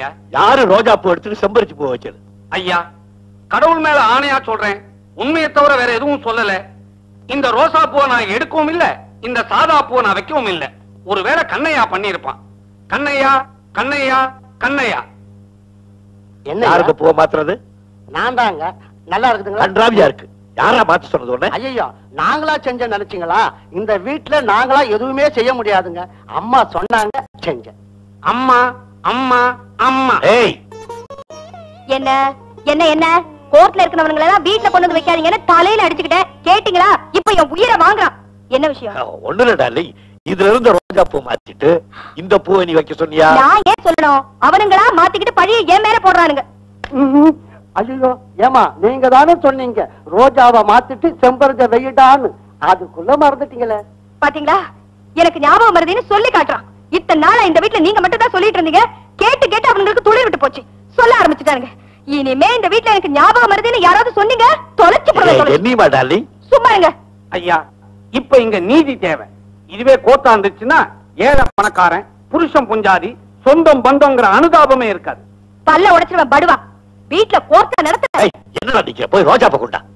ஐயா யாரு ரோஜா பூ எடுத்துட்டு செம்பரிச்சு பூ வச்சது ஐயா கடவுள் மேல ஆணையா சொல்றேன் உண்மையை தவிர வேற எதுவும் சொல்லல இந்த ரோசா பூவை நான் எடுக்கவும் இல்ல இந்த சாதா பூவை நான் வைக்கவும் இல்ல ஒருவேளை கண்ணையா பண்ணிருப்பான் கண்ணையா கண்ணையா கண்ணையா என்ன யாருக்கு பூவை மாத்துறது நான் தாங்க நல்லா இருக்குதுங்களா கன்றாவியா இருக்கு யாரா மாத்த சொன்னது உடனே ஐயோ நாங்களா செஞ்ச நினைச்சீங்களா இந்த வீட்டுல நாங்களா எதுவுமே செய்ய முடியாதுங்க அம்மா சொன்னாங்க செஞ்சேன் அம்மா அம்மா அம்மா ஏய் என்ன என்ன என்ன கோர்ட்ல இருக்கிறவங்களை எல்லாம் வீட்டுல கொண்டு வந்து வைக்காதீங்கன்னு தலையில அடிச்சுக்கிட்டேன் கேட்டீங்களா இப்ப என் உயிரை வாங்குறான் என்ன விஷயம் ஒண்ணு இல்ல டார்லிங் இதுல இருந்து ரோஜா பூ மாத்திட்டு இந்த பூவை நீ வைக்க சொன்னியா நான் ஏன் சொல்லணும் அவனுங்களா மாத்திக்கிட்டு பழிய என் மேல போடுறானுங்க ஐயோ ஏமா நீங்க தானே சொன்னீங்க ரோஜாவை மாத்திட்டு செம்பருஜ வெயிட்டான்னு அதுக்குள்ள மறந்துட்டீங்களே பாத்தீங்களா எனக்கு ஞாபகம் வருதுன்னு சொல்லி காட்டுறான் இத்தனை நாளா இந்த வீட்டுல நீங்க மட்டும் தான் சொல்லிட்டு இருந்தீங்க கேட்டு கேட்டு அவங்களுக்கு துளிர் விட்டு போச்சு சொல்ல ஆரம்பிச்சுட்டானுங்க இனிமே இந்த வீட்டுல எனக்கு ஞாபகம் வருதுன்னு யாராவது சொன்னீங்க தொலைச்சு போடுவேன், தொலைச்சு. என்னையுமா டார்லிங் சும்மா இருங்க ஐயா இப்ப இங்க நீதி தேவை இதுவே கோத்தா இருந்துச்சுன்னா ஏழை பணக்காரன் புருஷன் புஞ்சாதி சொந்தம் பந்தங்கிற அனுதாபமே இருக்காது பல்ல உடைச்சிருவேன் படுவா வீட்டுல கோர்த்த நடத்த ஏய், என்னடா நிக்கிற போய் ரோஜா பூ கொண்டா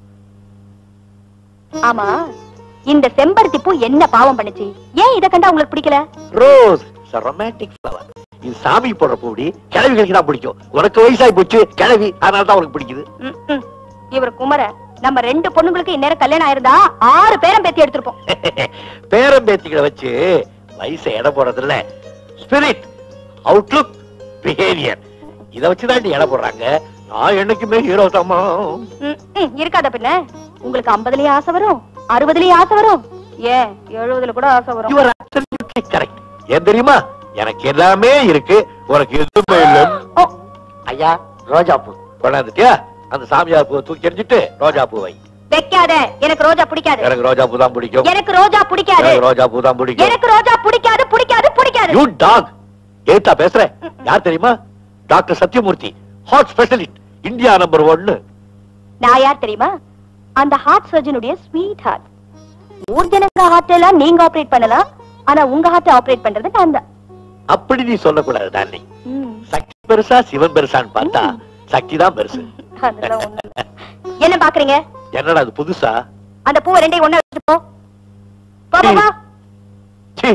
ஆமா இந்த செம்பருத்தி பூ என்ன பாவம் பண்ணுச்சு ஏன் இத கண்டா உங்களுக்கு பிடிக்கல ரோஸ் ரொமான்டிக் ஃப்ளவர் இது சாமி போடுற பூடி கிழவிகளுக்கு தான் பிடிக்கும் உனக்கு வயசாகி போச்சு கிழவி அதனால தான் உனக்கு பிடிக்குது ம், ம். இவர் குமர நம்ம ரெண்டு பொண்ணுங்களுக்கு இந்நேரம் கல்யாணம் ஆயிருந்தா ஆறு பேரம் பேத்தி எடுத்திருப்போம் பேரம் பேத்திகளை வச்சு வயசை எடை போடுறது இல்ல ஸ்பிரிட் அவுட்லுக் பிஹேவியர் இத வச்சு தான் எடை போடுறாங்க நான் என்னைக்குமே ஹீரோ தாமா ம், ம், இருக்காத பின்ன உங்களுக்கு ஐம்பதுலயே ஆசை வரும் அறுபதுலயே ஆசை வரும் ஏன் எழுபதுல கூட ஆசை வரும் யுவர் அப்சல்யூட்லி கரெக்ட் ஏன் தெரியுமா எனக்கு எல்லாமே இருக்கு உனக்கு எதுவுமே இல்ல ஓ, ஐயா ரோஜா பூ கொண்டாந்துட்டியா அந்த சாமியார் பூவை தூக்கி எறிஞ்சிட்டு ரோஜா பூ வை வைக்காத எனக்கு ரோஜா பிடிக்காது எனக்கு ரோஜா பூ தான் பிடிக்கும் எனக்கு ரோஜா பிடிக்காது எனக்கு ரோஜா பூ தான் பிடிக்கும் எனக்கு ரோஜா பிடிக்காது பிடிக்காது பிடிக்காது யூ டாக் ஏத்தா பேசுற யார் தெரியுமா doctor Sathyamurthy heart specialist India number ஒன்னு நான் யார் தெரியுமா அந்த ஹார்ட் சர்ஜனுடைய ஸ்வீட் ஹார்ட் ஊர் ஜனங்க ஹார்ட் எல்லாம் நீங்க ஆபரேட் பண்ணலாம் ஆனா உங்க ஹார்ட் ஆபரேட் பண்றது நான் தான் அப்படி நீ சொல்லக்கூடாது டார்லி ம், சக்தி பெருசா சிவன் பெருசான்னு பார்த்தா சக்தி தான் பெருசு அதெல்லாம் ஒண்ணும் இல்ல. என்ன பாக்குறீங்க என்னடா அது புதுசா அந்த பூவை ரெண்டையும் ஒண்ணா வச்சுட்டு போ போ, போ, போ. சி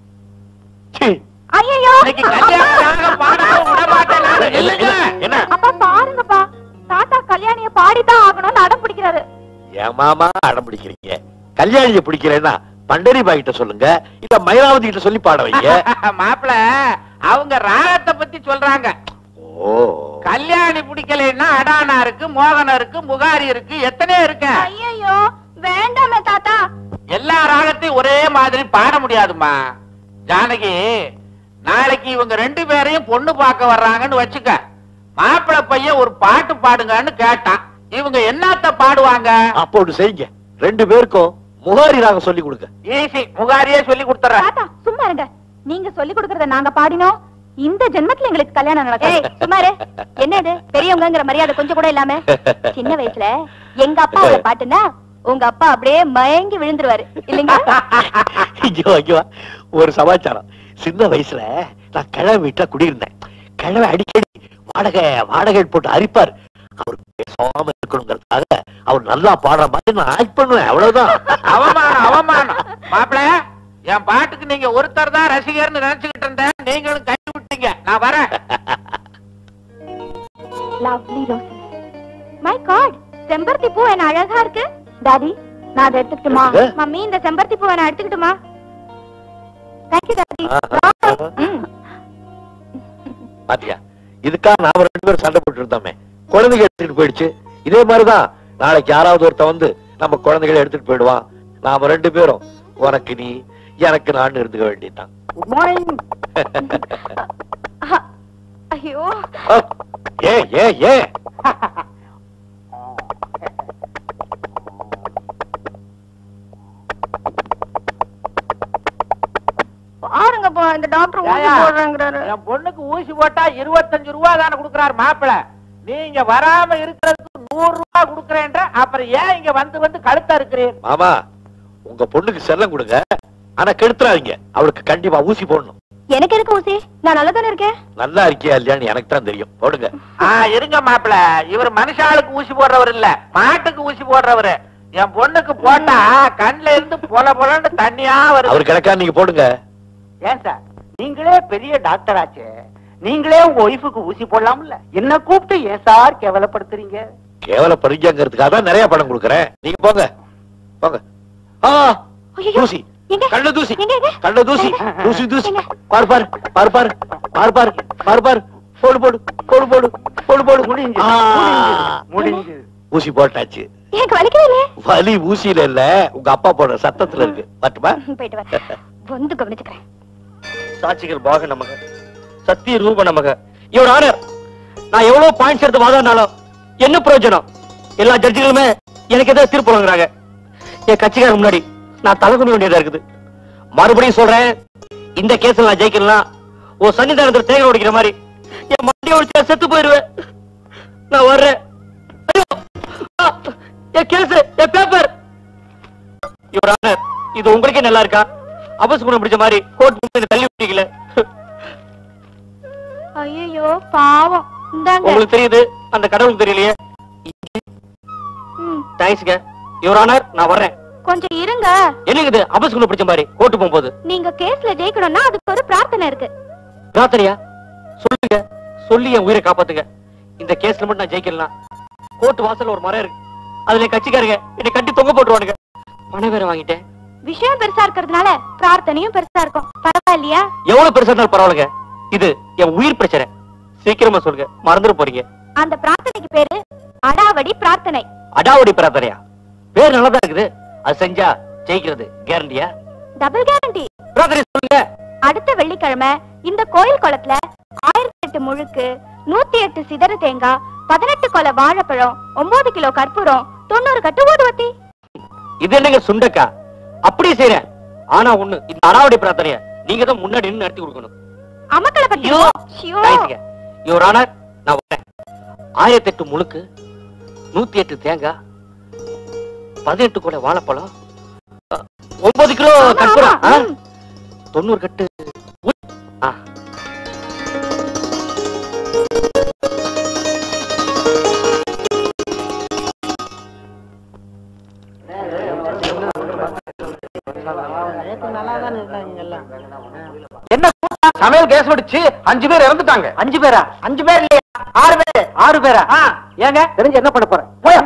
சி ஐயையோ. இன்னைக்கு கல்யாணம் பாடவும் விட மாட்டேன் நானு. என்ன, இல்லைங்க. என்ன, என்ன அப்பா பாருங்கப்பா தாத்தா கல்யாணிய பாடித்தான் ஆகணும்னு அடம் பிடிக்கிறாரு என் மாமா அடம் பிடிக்கிறீங்க கல்யாணியை பிடிக்கிறேன்னா பண்டரி பாய் கிட்ட சொல்லுங்க இல்ல மயிலாவதி கிட்ட சொல்லி பாட வைங்க மாப்பிள அவங்க ராகத்தை பத்தி சொல்றாங்க ஓ கல்யாணி பிடிக்கலைன்னா அடானா இருக்கு மோகனம் இருக்கு முகாரி இருக்கு எத்தனையோ இருக்கு ஐயோ வேண்டாமே தாத்தா எல்லா ராகத்தையும் ஒரே மாதிரி பாட முடியாதும்மா ஜானகி நாளைக்கு இவங்க ரெண்டு பேரையும் பொண்ணு பார்க்க வர்றாங்கன்னு வச்சுக்க மாப்பிள பையன் ஒரு பாட்டு பாடுங்கன்னு கேட்டான் இவங்க என்னத்த பாடுவாங்க அப்போ ஒண்ணு செய்யுங்க ரெண்டு பேருக்கும் முகாரி ராகம் சொல்லி கொடுங்க ஈஸி முகாரியே சொல்லி கொடுத்துறேன் தாத்தா சும்மா இருங்க நீங்க சொல்லி கொடுக்கறத நாங்க பாடினோம் இந்த ஜென்மத்துல எங்களுக்கு கல்யாணம் நடக்கும் சும்மாரு என்ன இது பெரியவங்கங்கிற மரியாதை கொஞ்சம் கூட இல்லாம சின்ன வயசுல எங்க அப்பாவோட பாட்டுன்னா உங்க அப்பா அப்படியே மயங்கி விழுந்துருவாரு இல்லைங்க இங்க வா, இங்க வா. ஒரு சமாச்சாரம் சின்ன வயசுல நான் கிழமை வீட்டுல குடியிருந்தேன் கிழமை அடிக்கடி வாடகை வாடகை போட்டு அரிப்பார் அவர் பேசாம இருக்கணுங்கிறதுக்காக அவர் நல்லா பாடுற மாதிரி நான் ஆக்ட் பண்ணுவேன் அவ்வளவுதான் அவமானம் அவமானம் மாப்பிள என் பாட்டுக்கு நீங்க ஒருத்தர் தான் ரசிகர்னு நினைச்சுக்கிட்டு இருந்தேன் நீங்களும் கை விட்டீங்க நான் வரேன் லவ்லி ரோஸ் மை காட் செம்பருத்தி பூ என்ன அழகா இருக்கு டாடி நான் அதை எடுத்துக்கிட்டுமா எடுத்துக்க. மம்மி இந்த செம்பருத்தி பூவை நான் எடுத்துக்கிட்டுமா தேங்க்யூ டாடி ம் பாத்தியா இதுக்காக நாம ரெண்டு பேரும் சண்டை போட்டு இருந்தோமே குழந்தைங்க எடுத்துட்டு போயிடுச்சு இதே மாதிரிதான் நாளைக்கு யாராவது ஒருத்தன் வந்து நம்ம குழந்தைகளை எடுத்துட்டு போயிடுவான் நாம ரெண்டு பேரும் உனக்கு நீ எனக்கு நான் இருந்துக்க வேண்டியதுதான் குட் மார்னிங் ஐயோ ஏ ஏ ஏ பாருங்கப்பா இந்த டாக்டர் ஊசி ஏயா? போடுறேங்கிறாரு என் பொண்ணுக்கு ஊசி போட்டா இருபத்தஞ்சு ரூபா தானே கொடுக்கறாரு மாப்பிள நீங்க வராம இருக்கிறதுக்கு நூறு ரூபா கொடுக்கறேன்ற அப்புறம் ஏன் இங்க வந்து வந்து கழுத்தா இருக்கிறீர் மாமா உங்க பொண்ணுக்கு செல்லம் கொடுங்க ஆனா கெடுத்துறாதீங்க அவளுக்கு கண்டிப்பா ஊசி போடணும் எனக்கு எதுக்கு ஊசி நான் நல்லா தானே இருக்கேன் நல்லா இருக்கியா இல்லையான்னு எனக்கு தான் தெரியும் போடுங்க ஆ இருங்க மாப்பிள இவர் மனுஷாளுக்கு ஊசி போடுறவர் இல்ல மாட்டுக்கு ஊசி போடுறவரு என் பொண்ணுக்கு போட்டா கண்ணுல இருந்து பொல பொலன்னு தண்ணியா வருது அவர் கிடக்கா நீங்க போடுங்க ஏன் சார் நீங்களே பெரிய டாக்டர் ஆச்சே நீங்களே உங்க ஒய்ஃபுக்கு ஊசி போடலாம்ல என்ன கூப்பிட்டு ஏன் சார் கேவலப்படுத்துறீங்க கேவல பரிஜாங்கிறதுக்காக தான் நிறைய பணம் கொடுக்கறேன் நீங்க போங்க போங்க ஆ ஐயையோ. தூசி எங்க? கள்ள தூசி எங்க, எங்க? கள்ள தூசி எங்க? தூசி தூசி எங்க? பார் பார் பார் பார் பார் பார் பார் பார் போடு போடு போடு போடு போடு போடு முடிஞ்சு, ஆ. முடிஞ்சு ஊசி போட்டாச்சு எனக்கு வலிக்கவே இல்லையே வலி ஊசியில இல்ல உங்க அப்பா போடுற சத்தத்துல இருக்கு பட்டுமா போயிட்டு வரேன் வந்து கவனிச்சுக்கிறேன் சாட்சிகள் பாக நமக சத்திய ரூப நமக இவர் ஆனர் நான் எவ்வளவு பாயிண்ட்ஸ் எடுத்து வாதாடினாலும் என்ன பிரயோஜனம் எல்லா ஜட்ஜிகளுமே எனக்கு ஏதாவது தீர்ப்பு வழங்குறாங்க என் கட்சிக்காரர் முன்னாடி நான் தலை குனிய வேண்டியதா இருக்குது மறுபடியும் சொல்றேன் இந்த கேஸ்ல நான் ஜெயிக்கலாம் ஓ சன்னிதானத்துல தேங்க உடைக்கிற மாதிரி என் மண்டியை ஒடிச்சு செத்து போயிருவேன் நான் வர்றேன் ஐயோ ஆ, என் கேஸ் என் பேப்பர் இவர் ஆனர் இது உங்களுக்கே நல்லா இருக்கா அபசகுணம் பிடிச்ச மாதிரி கோர்ட் முன்னாடி தள்ளி விட்டீங்களே ஐயோ பாவம் இந்தாங்க உங்களுக்கு தெரியுது அந்த கடவுளுக்கு தெரியலையே ம், தேங்க்ஸ்ங்க யுவர் ஆனர் நான் வர்றேன் கொஞ்சம் இருங்க என்னங்க இது அபசகுணம் பிடிச்ச மாதிரி கோர்ட்டு போகும்போது நீங்க கேஸ்ல ஜெயிக்கணும்னா அதுக்கு ஒரு பிரார்த்தனை இருக்கு பிரார்த்தனையா சொல்லுங்க சொல்லி என் உயிரை காப்பாத்துங்க இந்த கேஸ்ல மட்டும் நான் ஜெயிக்கலாம் கோர்ட் வாசல்ல ஒரு மரம் இருக்கு அதுல என் கட்சிக்காரங்க என்னை கட்டி தொங்க போட்டுருவானுங்க பணம் வேற வாங்கிட்டேன் விஷயம் பெருசா இருக்கிறதுனால பிரார்த்தனையும் பெருசா இருக்கும் பரவாயில்லையா எவ்வளவு பெருசா இருந்தாலும் பரவாயில்லைங்க இது என் உயிர் பிரச்சனை சீக்கிரமா சொல்லுங்க மறந்துட போறீங்க அந்த பிரார்த்தனைக்கு பேரு அடாவடி பிரார்த்தனை அடாவடி பிரார்த்தனையா பேர் நல்லதா இருக்குது அது செஞ்சா ஜெயிக்கிறது கேரண்டியா டபுள் கேரண்டி பிரார்த்தனை சொல்லுங்க அடுத்த வெள்ளிக்கிழமை இந்த கோயில் குளத்துல ஆயிரத்தி எட்டு முழுக்கு நூத்தி எட்டு சிதறு தேங்காய் பதினெட்டு கொலை வாழைப்பழம் ஒன்பது கிலோ கற்பூரம் தொண்ணூறு கட்டு ஊதுவத்தி இது என்னங்க சுண்டக்கா அப்படியே செய்யறேன் ஆனா ஒண்ணு இந்த அடாவடி பிரார்த்தனைய நீங்க தான் முன்னாடி நின்னு நடத்தி கொடுக்கணும் அமக்களை பத்தி ஐயோ! ஐயோ! தேங்க்ஸ்ங்க. யுவர் ஆனர் நான் வரேன் ஆயிரத்தி எட்டு முழுக்கு நூத்தி எட்டு தேங்காய் பதினெட்டு கூட வாழைப்பழம் அ, ஒன்பது கிலோ ஆமா, கற்பூரம் ஆமா, ஆ? ம். தொண்ணூறு கட்டு உ- ஆ. என்ன சமையல் கேஸ் வெடிச்சு அஞ்சு பேர் இறந்துட்டாங்க அஞ்சு பேரா அஞ்சு பேர் இல்லையா ஆறு பேரு ஆறு பேரா ஏங்க தெரிஞ்சு என்ன பண்ண போறேன் போயா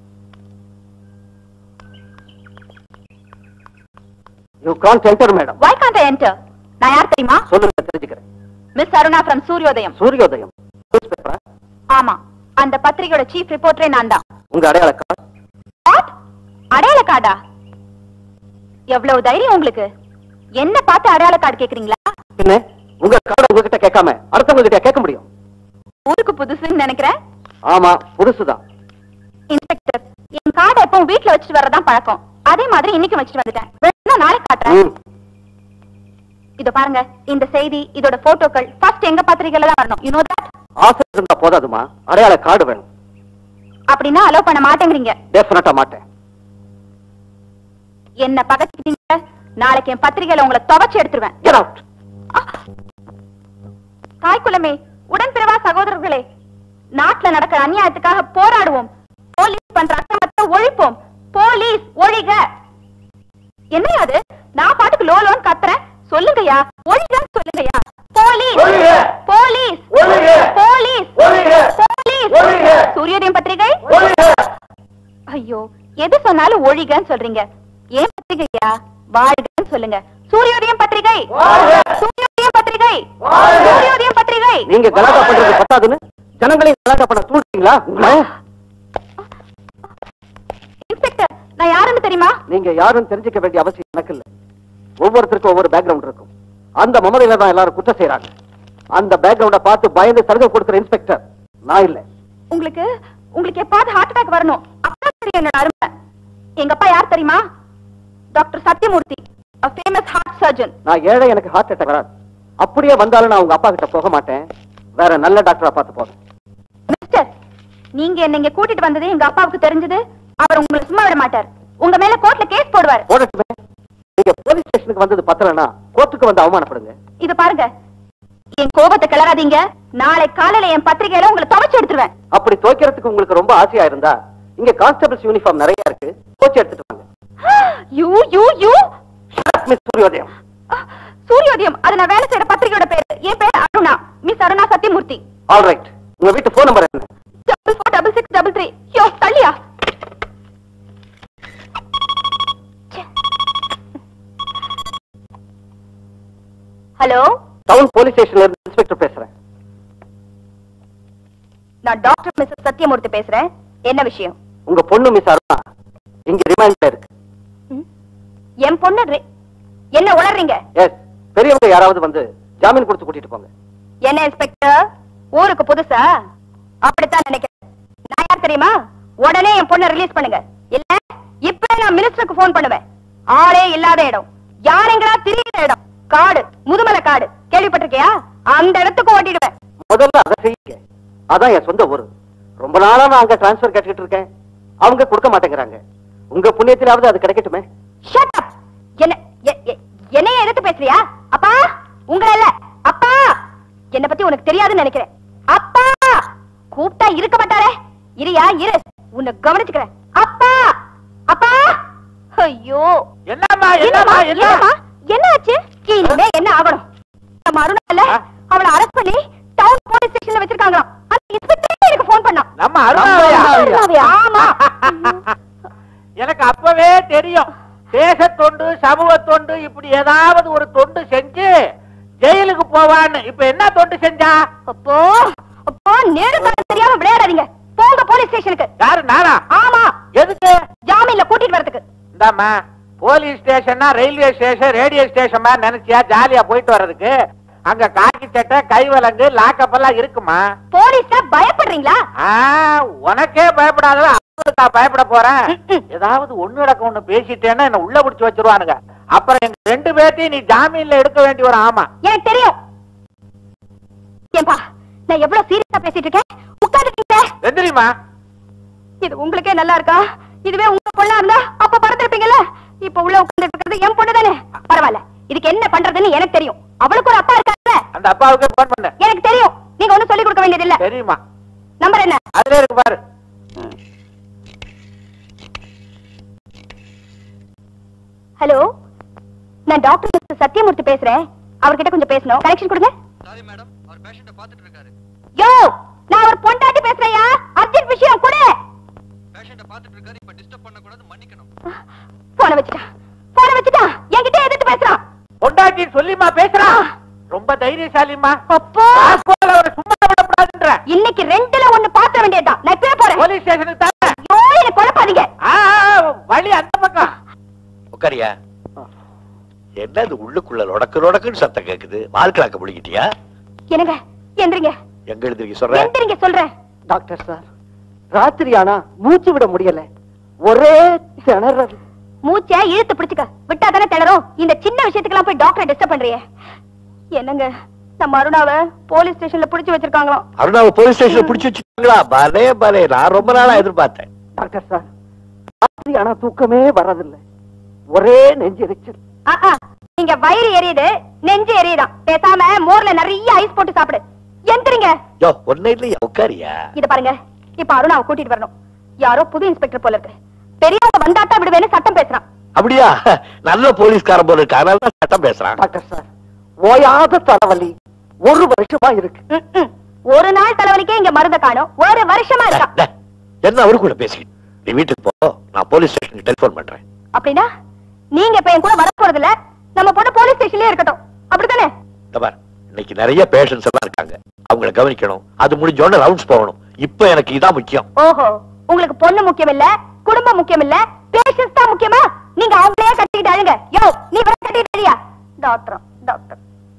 you can't enter madam Why can't I enter? நான் யார் தெரியுமா சொல்லுங்க தெரிஞ்சுக்கிறேன் மிஸ் அருணா ஃப்ரம் சூரியோதயம் சூரியோதயம் நியூஸ் பேப்பரா ஆமா அந்த பத்திரிகையோட சீஃப் ரிப்போர்ட்டரே நான் தான் உங்க அடையாள கார்டு What? அடையாள கார்டா எவ்வளவு தைரியம் உங்களுக்கு என்ன பார்த்து அடையாள கார்டு கேக்குறீங்களா பின்ன உங்க கார்டை உங்ககிட்ட கேட்காம அடுத்தவங்க கிட்ட கேட்க முடியும் ஊருக்கு புதுசுன்னு நினைக்கிறேன் ஆமா புதுசுதான் இன்ஸ்பெக்டர் என் கார்டை எப்பவும் வீட்ல வச்சுட்டு வரதான் பழக்கம் அதே மாதிரி இன்னைக்கு வச்சுட்டு வந்துட்டேன் வேணும்னா நாளைக்கு காட்டுறேன் ம். இதோ பாருங்க இந்த செய்தி இதோட போட்டோக்கள் ஃபர்ஸ்ட் எங்க பத்திரிகையில தான் வரணும் யூ நோ தட் ஆசை இருந்தா போதாதுமா அடையாள கார்டு வேணும் அப்படின்னா அலோ பண்ண மாட்டேங்கிறீங்க டெஃபினட்டா மாட்டேன் என்ன பகச்சிட்டீங்க நாளைக்கு என் பத்திரிகையில உங்களை துவைச்சு எடுத்துருவேன் Get out. தாய்க்குலமே உடன்பிறவா சகோதரர்களே நாட்டுல நடக்கிற அநியாயத்துக்காக போராடுவோம் போலீஸ் பண்ற அக்கிரமத்தை ஒழிப்போம் போலீஸ் ஒழிக என்னையா அது நான் பாட்டுக்கு லோ லோன் கத்துறேன் சொல்லுங்கய்யா ஒழிகன்னு சொல்லுங்கய்யா போலீஸ் ஒழிக! போலீஸ் ஒழிக! போலீஸ் ஒழிக! போலீஸ் ஒழிக! சூரியோதயம் பத்திரிகை ஐயோ எது சொன்னாலும் ஒழிகன்னு சொல்றீங்க ஏன் பத்திரிகையா வாழ்கன்னு சொல்லுங்க சூரியோதயம் பத்திரிகை சூரியோதயம் பத்திரிகை சூரியோதயம் பத்திரிகை நீங்க கலாட்டா பண்றது பத்தாதுன்னு ஜனங்களையும் கலாட்டா பண்ண தூண்டுறீங்களா இன்ஸ்பெக்டர் நான் யாருன்னு தெரியுமா நீங்க யாரும் தெரிஞ்சுக்க வேண்டிய அவசியம் எனக்கு இல்ல ஒவ்வொருத்தருக்கும் ஒவ்வொரு பேக்ரவுண்ட் இருக்கும் அந்த மமதையில தான் எல்லாரும் குற்றம் செய்யறாங்க அந்த பேக்ரவுண்ட பார்த்து பயந்து சலுகை கொடுக்கிற இன்ஸ்பெக்டர் நான் இல்ல உங்களுக்கு உங்களுக்கு எப்பாவது ஹார்ட் அட்டாக் வரணும் அப்பதான் தெரியும் என்னோட அருமை எங்க அப்பா யார் தெரியுமா doctor Sathyamurthy a famous heart surgeon நான் ஏழை எனக்கு ஹார்ட் அட்டாக் வராது அப்படியே வந்தாலும் நான் உங்க அப்பா கிட்ட போக மாட்டேன் வேற நல்ல டாக்டரா பார்த்து போறேன் மிஸ்டர் நீங்க என்ன இங்க கூட்டிட்டு வந்தது எங்க அப்பாவுக்கு தெரிஞ்சது அவர் உங்களை சும்மா விட மாட்டார் உங்க மேல கோர்ட்ல கேஸ் போடுவார் போடட்டுமே நீங்க போலீஸ் ஸ்டேஷனுக்கு வந்தது பத்தலனா கோர்ட்டுக்கு வந்து அவமானப்படுங்க இது பாருங்க என் கோபத்தை கிளறாதீங்க நாளை காலையில என் பத்திரிகையில உங்களை துவைச்சு எடுத்துருவேன் அப்படி துவைக்கிறதுக்கு உங்களுக்கு ரொம்ப ஆசையா இருந்தா இங்க கான்ஸ்டபிள்ஸ் யூனிஃபார்ம் நிறைய இருக்கு துவைச்சு எடுத்துட்டு வாங்க யூ யூ யூ மிஸ் சூரியோதயம் சூரியோதயம் அது நான் வேலை செய்யற பத்திரிகையோட பேரு என் பேர் Aruna miss Aruna Sathyamurthy all right உங்க வீட்டு போன் நம்பர் என்ன double four double six double three யோ தள்ளியா ஹலோ டவுன் போலீஸ் ஸ்டேஷன்ல இருந்து இன்ஸ்பெக்டர் பேசுறேன் நான் டாக்டர் மிஸ் சத்தியமூர்த்தி பேசுறேன் என்ன விஷயம் உங்க பொண்ணு மிஸ் அருணா இங்க ரிமாண்ட்ல இருக்கு ம்? என் பொண்ணு ரி- என்ன உளறீங்க எஸ் பெரியவங்க யாராவது வந்து ஜாமீன் கொடுத்து கூட்டிட்டு போங்க என்ன இன்ஸ்பெக்டர் ஊருக்கு புதுசா அப்படித்தான் நினைக்கிறேன் நான் யார் தெரியுமா உடனே என் பொண்ணை ரிலீஸ் பண்ணுங்க இல்ல இப்ப நான் மினிஸ்டருக்கு போன் பண்ணுவேன் ஆளே இல்லாத இடம் யாரெங்களா திரியிற இடம் காடு முதுமலை காடு கேள்விப்பட்டிருக்கியா அந்த இடத்துக்கு ஓட்டிடுவேன் முதல்ல அதை செய்யுங்க அதான் என் சொந்த ஊரு ரொம்ப நாளா நான் அங்க டிரான்ஸ்பர் கேட்டுக்கிட்டு இருக்கேன் அவங்க கொடுக்க மாட்டேங்கிறாங்க உங்க புண்ணியத்திலாவது அது கிடைக்கட்டுமே Shut up! என்ன எ- எ- என்னைய எடுத்து பேசுறியா அப்பா உங்களை இல்ல அப்பா என்ன பத்தி உனக்கு தெரியாதுன்னு நினைக்கிறேன் அப்பா கூப்பிட்டா இருக்க மாட்டாரே இரியா இரு உன்னை கவனிச்சுக்கிறேன் அப்பா அப்பா ஐயோ என்னம்மா என்னம்மா என்னம்மா என்ன என்னம்மா என்ன ஆச்சு இனிமே என்ன ஆகணும் நம்ம அருணா இல்ல ஆ? அவளை அரெஸ்ட் பண்ணி டவுன் போலீஸ் ஸ்டேஷன்ல வச்சிருக்காங்களாம் அந்த இன்ஸ்பெக்டர் எனக்கு ஃபோன் பண்ணான் நம்ம அருணாவையா அருணாவையா? ஆமா எனக்கு அப்பவே தெரியும் தேச தொண்டு சமூக தொண்டு இப்படி ஏதாவது ஒரு தொண்டு செஞ்சு ஜெயிலுக்கு போவான்னு இப்ப என்ன தொண்டு செஞ்சா அப்போ அப்போ நேரு காலம் தெரியாம விளையாடாதீங்க போங்க போலீஸ் ஸ்டேஷனுக்கு யாரு நானா ஆமா எதுக்கு ஜாமீன்ல கூட்டிட்டு வரதுக்கு இந்தாம்மா போலீஸ் ஸ்டேஷன்னா ரயில்வே ஸ்டேஷன் ரேடியோ ஸ்டேஷன் மாதிரி நினைச்சியா ஜாலியா போயிட்டு வர்றதுக்கு அங்க காக்கி சட்டை கைவலங்கு லாக்கப் எல்லாம் இருக்குமா போலீஸ்னா பயப்படுறீங்களா ஆ, உனக்கே பயப்படாத அவங்களுக்கு நான் பயப்பட போறேன் ஏதாவது ஒண்ணு நடக்க ஒண்ணு பேசிட்டேன்னா என்ன உள்ள பிடிச்சு வச்சிருவானுங்க அப்புறம் எங்க ரெண்டு பேர்த்தையும் நீ ஜாமீன்ல எடுக்க வேண்டிய ஒரு ஆமா எனக்கு தெரியும் ஏன்பா நான் எவ்வளவு சீரியஸா பேசிட்டு இருக்கேன் உட்காந்துட்டீங்க எந்திரிமா இது உங்களுக்கே நல்லா இருக்கா இதுவே உங்க பொண்ணா இருந்தா அப்ப பறந்துருப்பீங்கல்ல இப்ப உள்ள உட்கார்ந்து இருக்கிறது என் பொண்ணு தானே பரவாயில்ல இதுக்கு என்ன பண்றதுன்னு எனக்கு தெரியும் அவளுக்கு ஒரு அப்பா இருக்காருல்ல அந்த அப்பாவுக்கு போன் பண்ண எனக்கு தெரியும் நீங்க ஒண்ணும் சொல்லி கொடுக்க வேண்டியது இல்ல தெரியுமா நம்பர் என்ன அதுல இருக்கு பாரு ஹலோ நான் டாக்டர் மிஸ்டர் சத்யமூர்த்தி பேசுறேன் அவர்கிட்ட கொஞ்சம் பேசணும் கனெக்ஷன் கொடுங்க சாரி மேடம் அவர் பேஷண்ட பாத்துட்டு இருக்காரு யோ நான் அவர் பொண்டாட்டி பேசுறேயா அர்ஜென்ட் விஷயம் கொடு பேஷண்ட பாத்துட்டு இருக்காரு இப்ப டிஸ்டர்ப் பண்ண கூடாது மன்னிக்கணும் போன வச்சுட்டான் போன வச்சுட்டான் என்கிட்ட எதிர்த்து பேசுறான் பொண்டாட்டி சொல்லிமா பேசுறான் ரொம்ப தைரியசாலிமா அப்போ ராஸ்கோல அவரை சும்மா விடக்கூடாதுன்ற இன்னைக்கு ரெண்டுல ஒண்ணு பாத்திர வேண்டியதுதான் நான் இப்பவே போறேன் போலீஸ் ஸ்டேஷனுக்கு தானே ஐயோ எனக்கு குழப்பாதீங்க ஆ, ஆ, வழி அந்த பக்கம் உட்காரியா என்னது உள்ளுக்குள்ள லொடக்கு லொடக்குன்னு சத்தம் கேக்குது வாழ்க்கலாக்க முடிக்கிட்டியா என்னங்க எந்திரிங்க எங்க எழுந்திருக்க சொல்ற எந்திரிங்க சொல்றேன் டாக்டர் சார் ராத்திரி ஆனா மூச்சு விட முடியல ஒரே திணறது மூச்சை இழுத்து பிடிச்சுக்க விட்டா தானே திணறும் இந்த சின்ன விஷயத்துக்கெல்லாம் போய் டாக்டரை டிஸ்டர்ப் பண்றியே என்னங்க நம்ம அருணாவை போலீஸ் ஸ்டேஷன்ல புடிச்சு வச்சிருக்காங்களாம் அருணாவை போலீஸ் ஸ்டேஷன்ல புடிச்சு வச்சுட்டாங்களா பலே பலே நான் ரொம்ப நாளா எதிர்பார்த்தேன் டாக்டர் சார் ராத்திரி ஆனா தூக்கமே வர்றதில்லை ஒரே நெஞ்செரிச்சல் ஆ, ஆ, நீங்க வயிறு எரியுது நெஞ்சு எரியுதான் பேசாம மோர்ல நிறைய ஐஸ் போட்டு சாப்பிடு எந்திரிங்க யோ ஒன்னும் இல்லையா உட்காரியா இத பாருங்க இப்ப அருணாவை கூட்டிட்டு வரணும் யாரோ புது இன்ஸ்பெக்டர் போல இருக்கு பெரியவங்க வந்தாட்டா விடுவேன்னு சட்டம் பேசுறான் அப்படியா நல்ல போலீஸ்காரன் போல இருக்கு அதனால தான் சட்டம் பேசுறான் டாக்டர் சார் ஓயாத தலைவலி ஒரு வருஷமா இருக்கு ம், ம். ஒரு நாள் தலைவலிக்கே இங்க மருந்த காணும் ஒரு வருஷமா இருக்கா டே, என்ன அவரு கூட பேசிக்கிட்டு நீ வீட்டுக்கு போ நான் போலீஸ் ஸ்டேஷனுக்கு டெலிபோன் பண்றேன் அப்படின்னா நீங்க இப்ப என் கூட வர போறது இல்ல நம்ம பொண்ணு போலீஸ் ஸ்டேஷன்லயே இருக்கட்டும் அப்படித்தானே இந்த பார் இன்னைக்கு நிறைய பேஷண்ட்ஸ் எல்லாம் இருக்காங்க அவங்கள கவனிக்கணும் அது முடிஞ்சோடனே ரவுண்ட்ஸ் போகணும் இப்ப எனக்கு இதான் முக்கியம் ஓஹோ உங்களுக்கு பொண்ணு முக்கியம் இல்ல குடும்பம் முக்கியம் இல்ல பேஷன்ஸ் தான் முக்கியமா நீங்க அவங்களே கட்டிக்கிட்டு அழுங்க யோ நீ வர கட்டிட்டு அழியா டாக்டர் டாக்டர்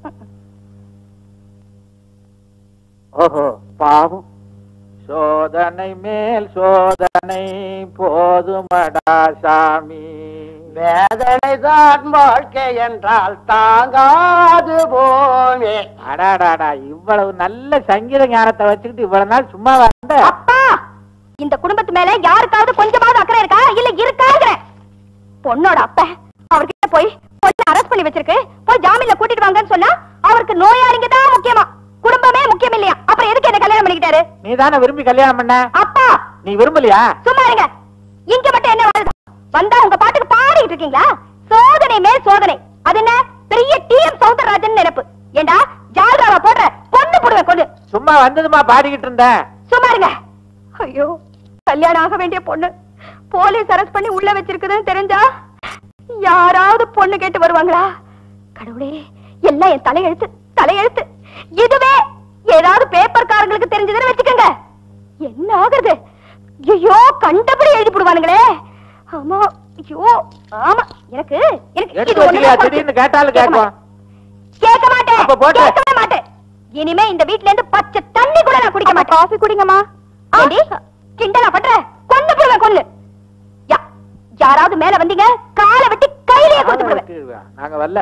ஓஹோ பாவம் சோதனை மேல் சோதனை போதுமடா சாமி வேதனை தான் வாழ்க்கை என்றால் தாங்காது போமே அடாடாடா இவ்வளவு நல்ல சங்கீத ஞானத்தை வச்சுக்கிட்டு இவ்வளவு நாள் சும்மா வந்த அப்பா இந்த குடும்பத்து மேல யாருக்காவது கொஞ்சமாவது அக்கறை இருக்கா இல்ல இருக்காங்கிற பொண்ணோட அப்ப அவர்கிட்ட போய் பொண்ணை அரெஸ்ட் பண்ணி வச்சிருக்கு போய் ஜாமீன்ல கூட்டிட்டு வாங்கன்னு சொன்னா அவருக்கு நோயாளிங்க தான் முக்கியமா குடும்பமே முக்கியம் இல்லையா அப்புறம் எதுக்கு என்ன கல்யாணம் பண்ணிக்கிட்டாரு நீ தானே விரும்பி கல்யாணம் பண்ண அப்பா நீ விரும்பலையா சும்மா இருங்க இங்க மட்டும் என்ன வாழுது வந்தா உங்க பாட்டுக்கு பாடிட்டு இருக்கீங்களா சோதனை மேல் சோதனை அது என்ன பெரிய டிஎம் சௌந்தரராஜன் நினைப்பு ஏண்டா ஜால்ராவா போடுற பொண்ணு போடுவேன் கொண்டு சும்மா வந்ததுமா பாடிக்கிட்டு இருந்தேன் சும்மா இருங்க ஐயோ கல்யாணம் ஆக வேண்டிய பொண்ணு போலீஸ் அரெஸ்ட் பண்ணி உள்ள வச்சிருக்குதுன்னு தெரிஞ்சா யாராவது பொண்ணு கேட்டு வருவாங்களா கடவுளே எல்லாம் என் தலையெழுத்து தலையெழுத்து இதுவே ஏதாவது பேப்பர்காரங்களுக்கு தெரிஞ்சதுன்னு வச்சுக்கோங்க என்ன ஆகுறது ஐயோ கண்டபடி எழுதி போடுவானுங்களே ஆமா ஐயோ ஆமா எனக்கு எனக்கு எடுத்து இது ஒண்ணுதான் வச்சுக்கலையா போச்சு. திடீர்னு கேட்டாலும் கேட்க கேட்கும் கேட்க மாட்டேன் அப்ப போட்டு. கேட்கவே மாட்டேன் இனிமே இந்த வீட்ல இருந்து பச்சை தண்ணி கூட நான் குடிக்க மாட்டேன் காஃபி குடிங்கம்மா ஏண்டி கிண்டலா பண்ற கொண்டு போடுவேன் கொல்லு யா யாராவது மேல வந்தீங்க காலை வெட்டி கையிலேயே கொடுத்து விடுவேன் நாங்க வரல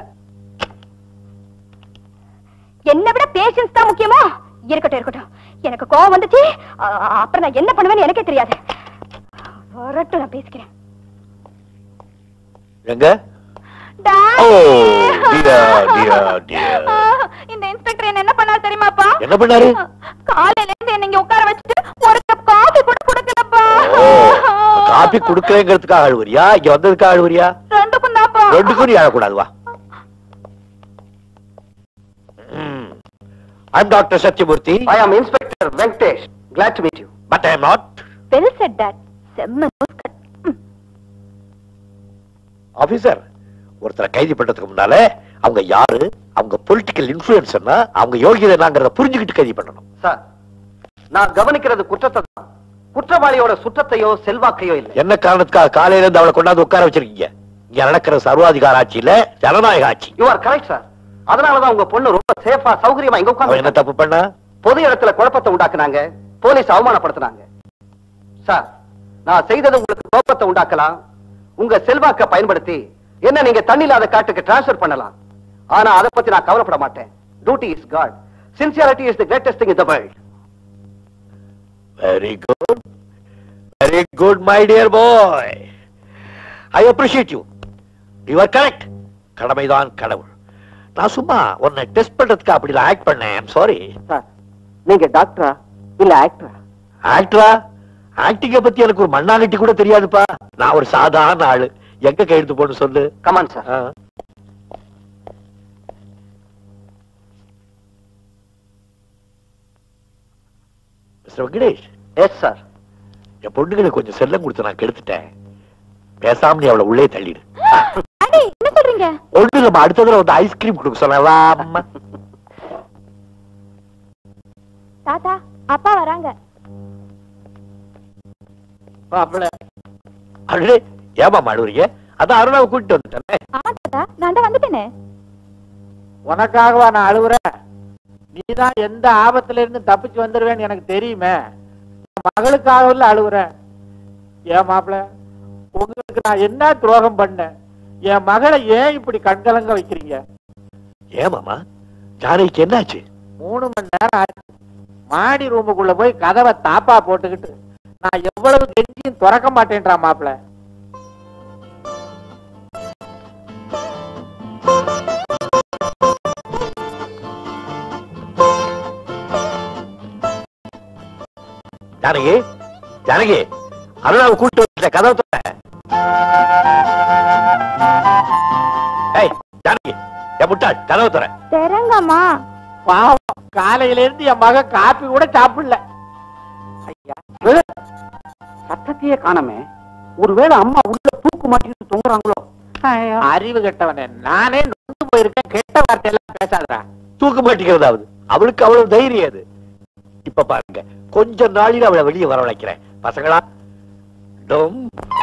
என்ன விட பேஷன்ஸ் தான் முக்கியமா இருக்கட்டும் இருக்கட்டும் எனக்கு கோவம் வந்துச்சு அ, அப்புறம் நான் என்ன பண்ணுவேன்னு எனக்கே தெரியாது வரட்டும் நான் பேசிக்கிறேன் எங்க டாடி. ஓ, dear, dear, dear. ஆ, இந்த இன்ஸ்பெக்டர் என்ன என்ன பண்ணாரு தெரியுமாப்பா என்ன பண்ணாரு காலையில இருந்து என்ன இங்க உட்கார வச்சுட்டு ஒரு கப் காஃபி கூட குடுக்கலப்பா ஓ காபி குடுக்கறேங்கிறதுக்காக அழுவுறியா இங்க வந்ததுக்காக அழுவுறியா ரெண்டுக்கும் தான்ப்பா ரெண்டுக்கும் நீ அழக்கூடாது வா I'm doctor Sathyamurthy I am inspector Venkatesh glad to meet you but I not well set that செம்ம nose cut. ம். ஆபீசர் ஒருத்தரை கைது பண்றதுக்கு முன்னால அவங்க யாரு அவங்க பொலிட்டிக்கல் இன்ஃபுளுன்ஸ்னா அவங்க யோகியதை நாங்கிறத புரிஞ்சுக்கிட்டு கைது பண்ணணும் சார் நான் கவனிக்கிறது குற்றத்தை தான் குற்றவாளியோட சுற்றத்தையோ செல்வாக்கையோ இல்லை என்ன காரணத்துக்காக காலையில இருந்து அவளை கொண்டாந்து உட்கார வச்சிருக்கீங்க இங்க நடக்கிற சர்வாதிகார ஆட்சியில ஜனநாயக ஆட்சி யூ ஆர் கரெக்ட் சார் அதனாலதான் உங்க பொண்ணு ரொம்ப சேஃபா சௌகரியமா இங்க அவன் என்ன உட்கார்ந்து தப்பு பண்ணா பொது இடத்துல குழப்பத்தை உண்டாக்குனாங்க போலீஸ் அவமானப்படுத்தினாங்க சார் நான் செய்தது உங்களுக்கு கோபத்தை உண்டாக்கலாம் உங்க செல்வாக்க பயன்படுத்தி என்ன நீங்க தண்ணி இல்லாத காட்டுக்கு டிரான்ஸ்ஃபர் பண்ணலாம் ஆனா அதை பத்தி நான் கவலைப்பட மாட்டேன் duty is God sincerity is the greatest thing in the world very good very good my dear boy I appreciate you you are correct கடமைதான் கடவுள் நான் சும்மா உன்னை டெஸ்ட் பண்றதுக்கு அப்படி ஆக்ட் பண்ணேன் சாரி சார் நீங்க டாக்டரா இல்ல ஆக்டரா ஆக்டரா ஆக்டிங்க பத்தி எனக்கு ஒரு மண்ணாங்கட்டி கூட தெரியாதுப்பா நான் ஒரு சாதாரண ஆளு எங்க கையெழுத்து போன்னு சொல்லு கமான் சார் ஆ. மிஸ்டர் வெங்கடேஷ் எஸ் சார் என் பொண்ணுங்களுக்கு கொஞ்சம் செல்லம் கொடுத்து நான் கெடுத்துட்டேன் பேசாம நீ அவளை உள்ளே தள்ளிடு டாடி என்ன சொல்றீங்க ஒண்ணு நம்ம அடுத்த தடவை வந்து ஐஸ்கிரீம் கொடுக்க சொல்லலாம் தாத்தா அப்பா வராங்க மாப்பிள்ள அடே ஏமா மாடுவீங்க அதான் அருணாவை கூட்டிட்டு வந்துட்டேன் ஆமா தாத்தா நான் தான் வந்துட்டேனே உனக்காகவா நான் அழுவுறேன் நீதான் எந்த ஆபத்துல இருந்து தப்பிச்சு வந்துருவேன்னு எனக்கு தெரியுமே என் மகளுக்காகவில் அழுவுறேன் ஏன் மாப்பிள உங்களுக்கு நான் என்ன துரோகம் பண்ணேன் என் மகளை ஏன் இப்படி கண்கலங்க வைக்கிறீங்க ஏமாமா ஜானகிக்கு என்னாச்சு மூணு மணி நேரம் ஆச்சு மாடி ரூமுக்குள்ள போய் கதவை தாப்பா போட்டுக்கிட்டு நான் எவ்வளவு கெஞ்சியும் திறக்க மாட்டேன்றா மாப்பிள ஜானகி ஜானகி அருணாவை கூட்டிட்டு வந்துட்ட கதவை தர ஏய் ஜானகி என் முட்டாள் கதவை தர தெரங்கம்மா பாவம் காலையில இருந்து என் மகன் காப்பி கூட சாப்பிடல ஐயா சத்தத்தையே காணமே ஒருவேளை அம்மா உள்ள தூக்கு மாட்டிட்டு தொங்குறாங்களோ அறிவு கெட்டவனே நானே நொந்து போயிருக்கேன் கெட்ட வார்த்தையெல்லாம் பேசாதடா தூக்க மாட்டேங்கிறதாவது அவளுக்கு அவ்வளவு தைரியம் அது இப்ப பாருங்க கொஞ்ச நாளில் அவளை வெளியே வரவழைக்கிறேன் பசங்களா டும்.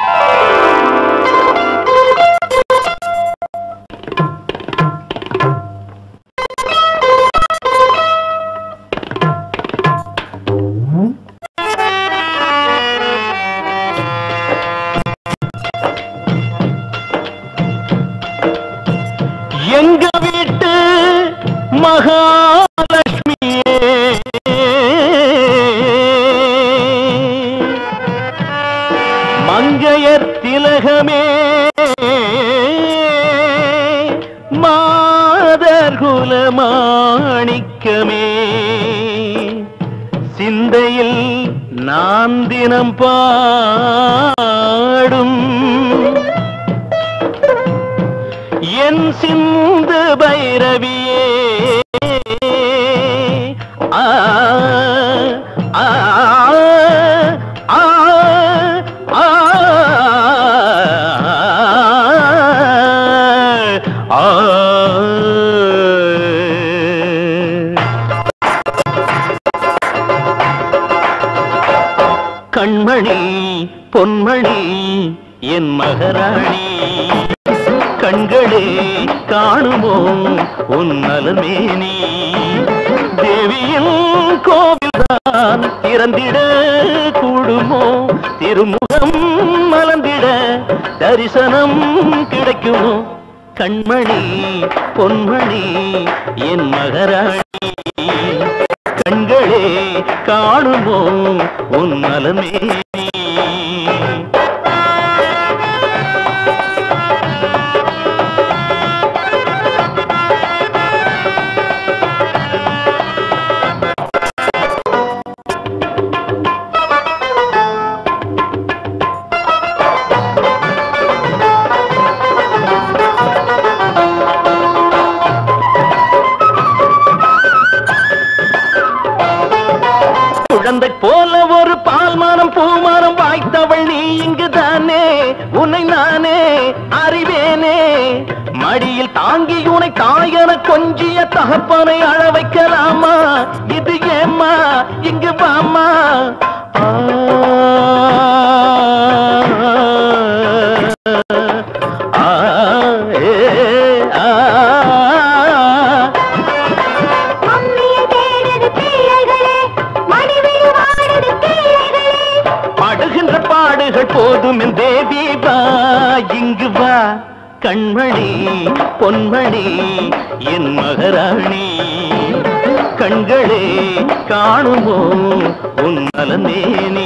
எங்க வீட்டு மகாலட்சுமியே மங்கையர் திலகமே மாதர் குலமாணிக்கமே சிந்தையில் நான் தினம் பாடும் என் சிந்து பைரவியே ஆ ஆ ஆ ஆ ஆ கண்மணி பொன்மணி என் மகராணி கண்களே காணுமோ உன் நலமேனி தேவியின் கோவில்தான் திறந்திட கூடுமோ திருமுகம் மலர்ந்திட தரிசனம் கிடைக்குமோ கண்மணி பொன்மணி என் மகராணி கண்களே காணுமோ உன் நலமே குழந்தை போல ஒரு பால்மானம் பூமானம் வாய்த்தவள் நீ இங்குதானே உன்னை நானே அறிவேனே மடியில் தாங்கி உனை தாயன கொஞ்சிய தகப்பனை அழ வைக்கலாமா இது ஏம்மா இங்கு வாமா ஆ, ஆ, ஏ, ஆ, பாடுகின்ற பாடுகள் போதும் என் தேவி வா இங்கு வா கண்மணி பொன்மணி என் மகராணி கண்களே காணுமோ உன் நலனேனி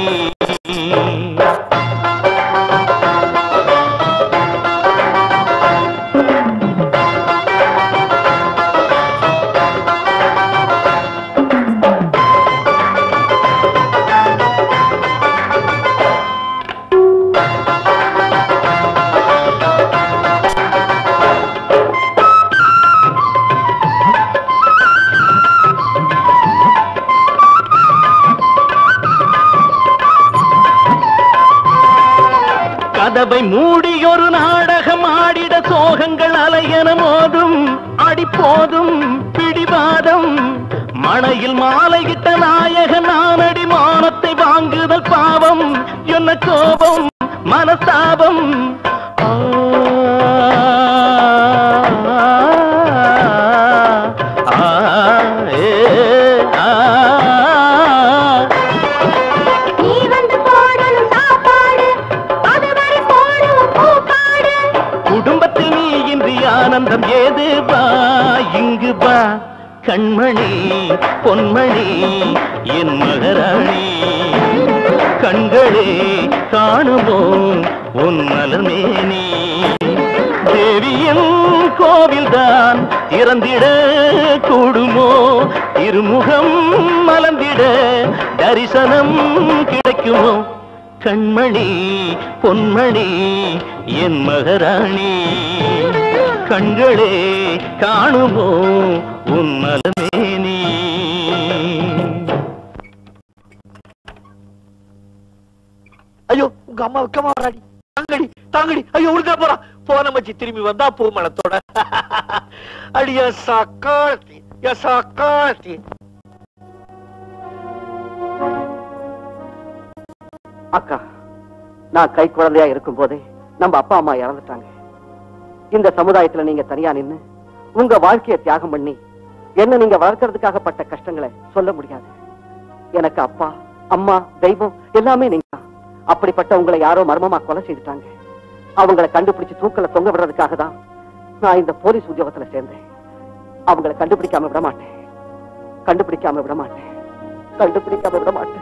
கதவை மூடி ஒரு நாடகம் ஆடிட சோகங்கள் அலையன மோதும் அடிப்போதும் பிடிவாதம் மணையில் மாலையிட்ட நாயகன் நானடி மானத்தை வாங்குதல் பாவம் என்ன கோபம் மனஸ்தாபம் ஆ, ஆ, ஏ, ஆ. குடும்பத்தில் நீ இன்றி ஆனந்தம் ஏது வா இங்கு வா கண்மணி பொன்மணி என் மகராணி கண்களே காணுமோ உன் நலமேனி தேவியின் கோவில்தான் திறந்திட கூடுமோ இருமுகம் மலர்ந்திட தரிசனம் கிடைக்குமோ கண்மணி பொன்மணி என் மகராணி கண்களே காணுமோ உன் நலமேனி ஐயோ உங்க அம்மா வெக்கமா வராடி தாங்கடி தாங்கடி ஐயோ உடுக்கா போறா போன மச்சி திரும்பி வந்தா பூ மலத்தோட அடிய சக்காத்தி யா சக்காத்தி அக்கா நான் கை குழந்தையா இருக்கும் போதே நம்ம அப்பா அம்மா இறந்துட்டாங்க இந்த சமுதாயத்துல நீங்க தனியா நின்னு உங்க வாழ்க்கையை தியாகம் பண்ணி என்ன நீங்க வளர்க்கறதுக்காக பட்ட கஷ்டங்களை சொல்ல முடியாது எனக்கு அப்பா அம்மா தெய்வம் எல்லாமே நீங்க தான். அப்படிப்பட்ட உங்களை யாரோ மர்மமா கொலை செய்துட்டாங்க அவங்களை கண்டுபிடிச்சு தூக்கல தொங்க விடுறதுக்காக தான் நான் இந்த போலீஸ் உத்தியோகத்துல சேர்ந்தேன் அவங்களை கண்டுபிடிக்காம விட மாட்டேன் கண்டுபிடிக்காம விட மாட்டேன் கண்டுபிடிக்காம விட மாட்டேன்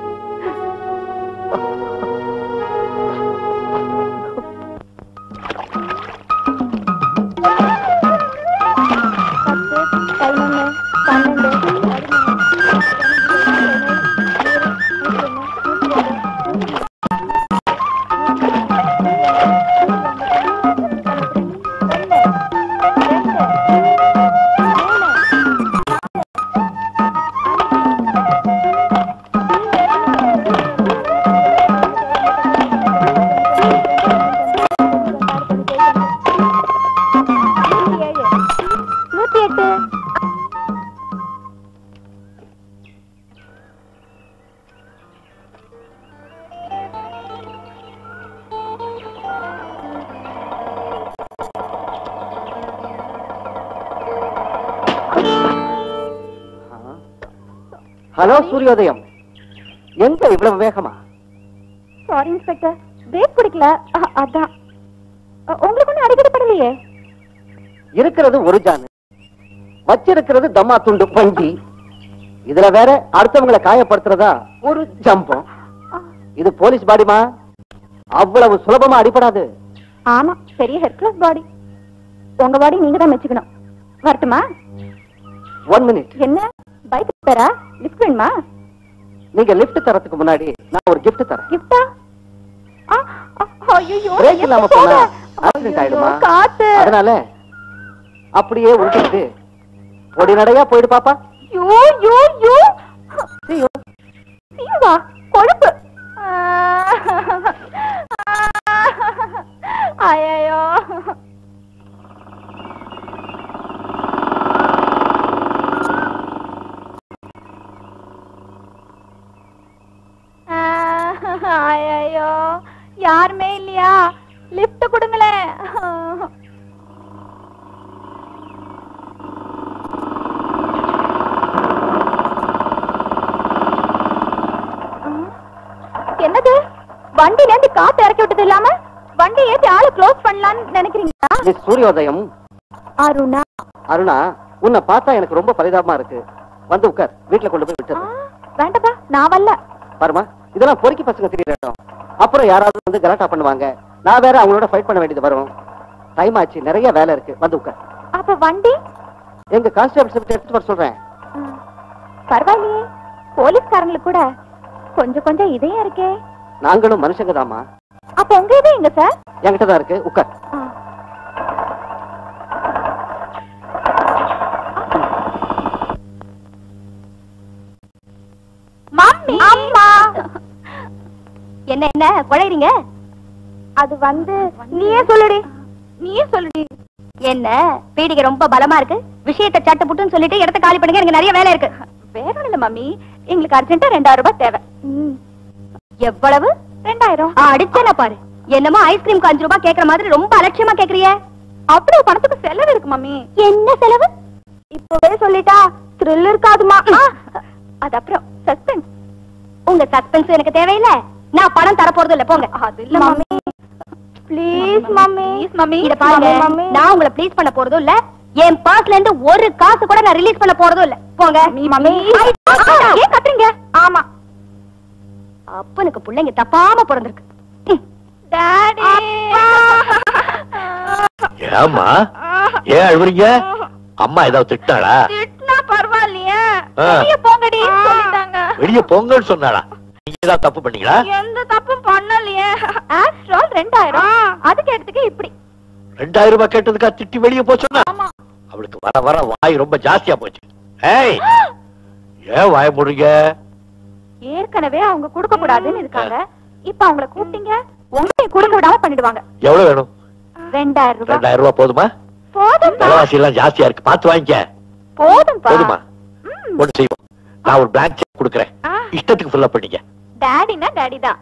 பத்து பதினொன்னு பன்னெண்டு பதிமூணு, பதினஞ்சு, நூத்தி எட்டு ஹலோ சூரியோதயம் எங்க இவ்வளவு வேகமா சாரி இன்ஸ்பெக்டர் பிரேக் பிடிக்கல அ- அதான் அ, உங்களுக்கு ஒன்றும் அடிக்கடி படலையே இருக்கிறது ஒரு ஜானு வச்சிருக்கிறது தம்மா துண்டு பஞ்சி இதுல வேற அடுத்தவங்களை காயப்படுத்துறதா ஒரு ஜம்பம் இது போலீஸ் பாடிமா அவ்வளவு சுலபமா அடிபடாது ஆமா பெரிய ஹெர்க்லஸ் பாடி உங்க பாடி நீங்க தான் மெச்சுக்கணும் வரட்டுமா ஒன் மினிட் என்ன பைக் பேரா லிஃப்ட் வேணுமா நீங்க லிஃப்ட் தரத்துக்கு முன்னாடி நான் ஒரு gift தரேன் கிஃப்டா ஐயோ பிரேக் இல்லாம போனா ஆக்சிடென்ட் ஆயிடுமா காத்து அதனால அப்படியே உருட்டிட்டு பொடி நடையா போயிடு பாப்பா யோ யோ யோ சீவா கொழுப்பு ஐயோ ஐயோ யாருமே இல்லையா லிஃப்ட் கொடுங்களேன் என்னது வண்டில இருந்து காத்து இறக்கி விட்டது இல்லாம வண்டி ஏத்தி ஆளு க்ளோஸ் பண்ணலாம்னு நினைக்கிறீங்களா மிஸ் சூரியோதயம் அருணா அருணா உன்னை பார்த்தா எனக்கு ரொம்ப பரிதாபமா இருக்கு வந்து உட்கார் வீட்டுல கொண்டு போய் ஆ, விட்டுரு வேண்டாப்பா நான் வரல பாருமா இதெல்லாம் பொறுக்கி பசங்க தெரியற இடம் அப்புறம் யாராவது வந்து கலாட்டா பண்ணுவாங்க நான் வேற அவங்களோட ஃபைட் பண்ண வேண்டியது வரும் டைம் ஆச்சு நிறைய வேலை இருக்கு வந்து உட்கார் அப்ப வண்டி எங்க கான்ஸ்டபிள்ஸ் எடுத்துட்டு வர சொல்றேன் ஆ, பரவாயில்லையே போலீஸ்காரங்களுக்கு கூட கொஞ்சம் கொஞ்சம் இதயம் இருக்கே நாங்களும் மனுஷங்க தாமா அப்ப உங்க இது எங்க சார் என்கிட்ட தான் இருக்கு உட்கார் ஆ. மம்மி அம்மா என்ன என்ன குழைறீங்க அது வந்து நீயே சொல்லுடி நீயே சொல்லுடி என்ன பீடிகை ரொம்ப பலமா இருக்கு விஷயத்தை சட்டு புட்டுன்னு சொல்லிட்டு இடத்த காலி பண்ணுங்க எனக்கு நிறைய வேலை இருக்கு வேற இல்ல மம்மி எங்களுக்கு அர்ஜென்ட்டா ரெண்டாயிரம் ரூபாய் தேவை எவ்வளவு ரெண்டாயிரம் அடிச்சேன பாரு என்னமோ ஐஸ்கிரீம் அஞ்சு ரூபாய் கேக்குற மாதிரி ரொம்ப அலட்சியமா கேக்குறிய அவ்வளவு பணத்துக்கு செலவு இருக்கு மம்மி என்ன செலவு இப்பவே சொல்லிட்டா த்ரில் இருக்காதுமா அது அப்புறம் சஸ்பென்ஸ் உங்க சஸ்பென்ஸ் எனக்கு தேவையில்ல நான் பணம் தர போறது இல்ல போங்க அது இல்ல மம்மி ப்ளீஸ் மம்மி மம்மி இத பாருங்க நான் உங்களை ப்ளீஸ் பண்ண போறதும் இல்ல என் பர்ஸ்ல இருந்து ஒரு காசு கூட நான் ரிலீஸ் பண்ண போறதும் இல்ல போங்க மம்மி ஏன் கத்துறீங்க ஆமா அப்பனுக்கு பிள்ளைங்க தப்பாம பிறந்திருக்கு டாடி ஏம்மா ஏன் அழுவுறீங்க அம்மா ஏதாவது திட்டாளா திட்டினா பரவாயில்லையே ஆ. வெளிய போங்கடி சொல்லிட்டாங்க வெளிய போங்கன்னு சொன்னாளா நீங்க ஏதாவது தப்பு பண்ணீங்களா எந்த தப்பும் பண்ணலையே ஆஃப்டர் ஆல் ரெண்டாயிரம் அதுக்கு எடுத்துக்க இப்படி ரெண்டாயிரம் ரூபாய் கேட்டதுக்கா திட்டி வெளிய போச்சுன்னா ஆமா அவளுக்கு வர வர வாய் ரொம்ப ஜாஸ்தியா போச்சு ஏய் ஏன் வாய முடுங்க ஏற்கனவே அவங்க கொடுக்க கூடாதுன்னு இருக்காங்க இப்ப அவங்கள கூப்பிட்டீங்க உங்களையும் கொடுக்க விடாம பண்ணிடுவாங்க எவ்வளவு வேணும் ரெண்டாயிரம் ரூபாய் ரெண்டாயிரம் ரூபாய் போதுமா போதும் விலைவாசி எல்லாம் ஜாஸ்தியா இருக்கு பார்த்து வாங்கிக்க போதும் போதுமா ஒண்ணு செய்வோம் நான் ஒரு பிளாங்க் செக் கொடுக்குறேன் இஷ்டத்துக்கு ஃபில் பண்ணிக்க டாடினா டாடி தான்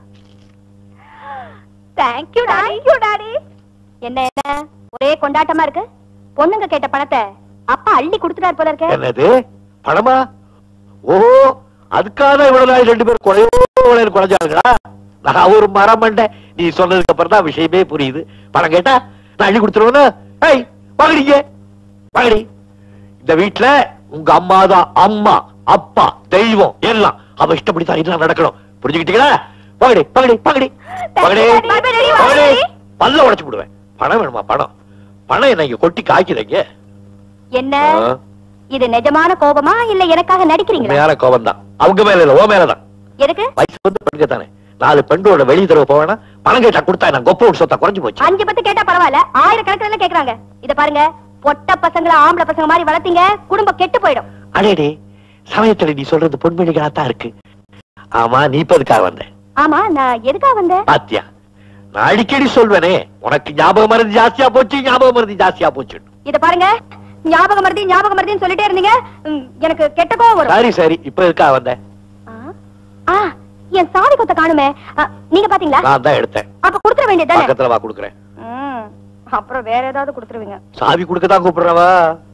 தேங்க்யூ தேங்க்யூ டாடி என்ன என்ன ஒரே கொண்டாட்டமா இருக்கு பொண்ணுங்க கேட்ட பணத்தை அப்பா அள்ளி கொடுத்துட்டாரு போல இருக்க என்னது பணமா ஓஹோ அதுக்காக இவ்வளவு நாள் ரெண்டு பேரும் குறையோ குறைஞ்சாங்களா நான் ஒரு மரம் மண்டேன் நீ சொன்னதுக்கு அப்புறம் தான் விஷயமே புரியுது பணம் கேட்டா நான் அள்ளி கொடுத்துருவேனா ஏய் வாங்கடிங்க வாங்கடி இந்த வீட்டுல உங்க அம்மா தான் அம்மா அப்பா தெய்வம் எல்லாம் அவ இஷ்டப்படி தான் எல்லாம் நடக்கணும் புரிஞ்சுக்கிட்டீங்களா வாங்கடி வாங்கடி வாங்கடி வாங்கடி Daddy, daddy, வாங்கடி daddy. பல்ல உடைச்சு போடுவேன் பணம் வேணுமா பணம் பணம் என்ன இங்க கொட்டி காய்க்கிறீங்க என்ன இது நிஜமான கோபமா இல்ல எனக்காக நடிக்கிறீங்களா உண்மையான கோபம் தான் அவங்க மேல இல்ல ஓ மேலதான் எதுக்கு வயசு வந்து பெண்க தானே நாலு பெண்களோட வெளிய தடவை போவேனா பணம் கேட்டா கொடுத்தா நான் கொப்ப விட்டு சொத்தா குறைஞ்சு போச்சு அஞ்சு பத்து கேட்டா பரவாயில்ல ஆயிரக்கணக்கில கேக்குறாங்க இத பாருங்க பொட்ட பசங்களை ஆம்பளை பசங்க மாதிரி வளர்த்தீங்க குடும்பம் கெட்டு போயிடும் அடேடே சமயத்துல நீ சொல்றது பொன்மொழிகளா தான் இருக்கு ஆமா நீ இப்ப எதுக்காக வந்த ஆமா நான் எதுக்காக வந்தேன் பாத்தியா நான் அடிக்கடி சொல்வேனே உனக்கு ஞாபகம் மருந்து ஜாஸ்தியா போச்சு ஞாபகம் மருந்து ஜாஸ்தியா போச்சு இத பாருங்க ஞாபகம் மருதி ஞாபகம் மருதின்னு சொல்லிட்டே இருந்தீங்க ம், எனக்கு கெட்ட கோவம் வரும் சரி சரி இப்ப எதுக்காக வந்த ஆ, ஆ, என் சாவி கொத்த காணுமே ஆ, நீங்க பாத்தீங்களா நான் தான் எடுத்தேன் அப்ப குடுத்துற வேண்டியதுதானே பக்கத்துல வா குடுக்குறேன் ம், அப்புறம் வேற ஏதாவது குடுத்துருவீங்க சாவி கொடுக்க தான் கூப்பிடுறவா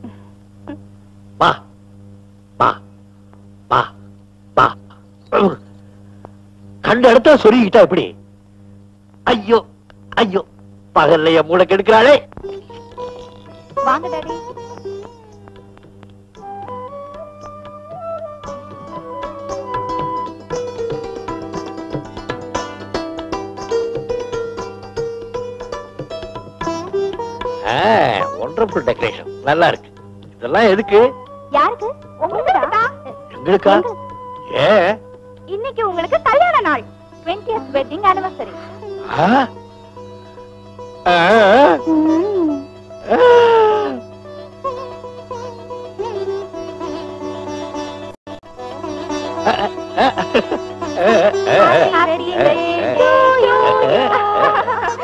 வா வா வா வா கண்ட இடத்த சொருகிட்டா எப்படி ஐயோ ஐயோ பகல்லைய மூளை கெடுக்கிறாளே வாங்க டாடி ஒண்டர்ஃபுல் டெக்கரேஷன் நல்லா இருக்கு இதெல்லாம் எதுக்கு யாருக்கு உங்களுக்கு எங்களுக்கா ஏ இன்னைக்கு உங்களுக்கு கல்யாண நாள் 20th wedding anniversary Happy birthday to you.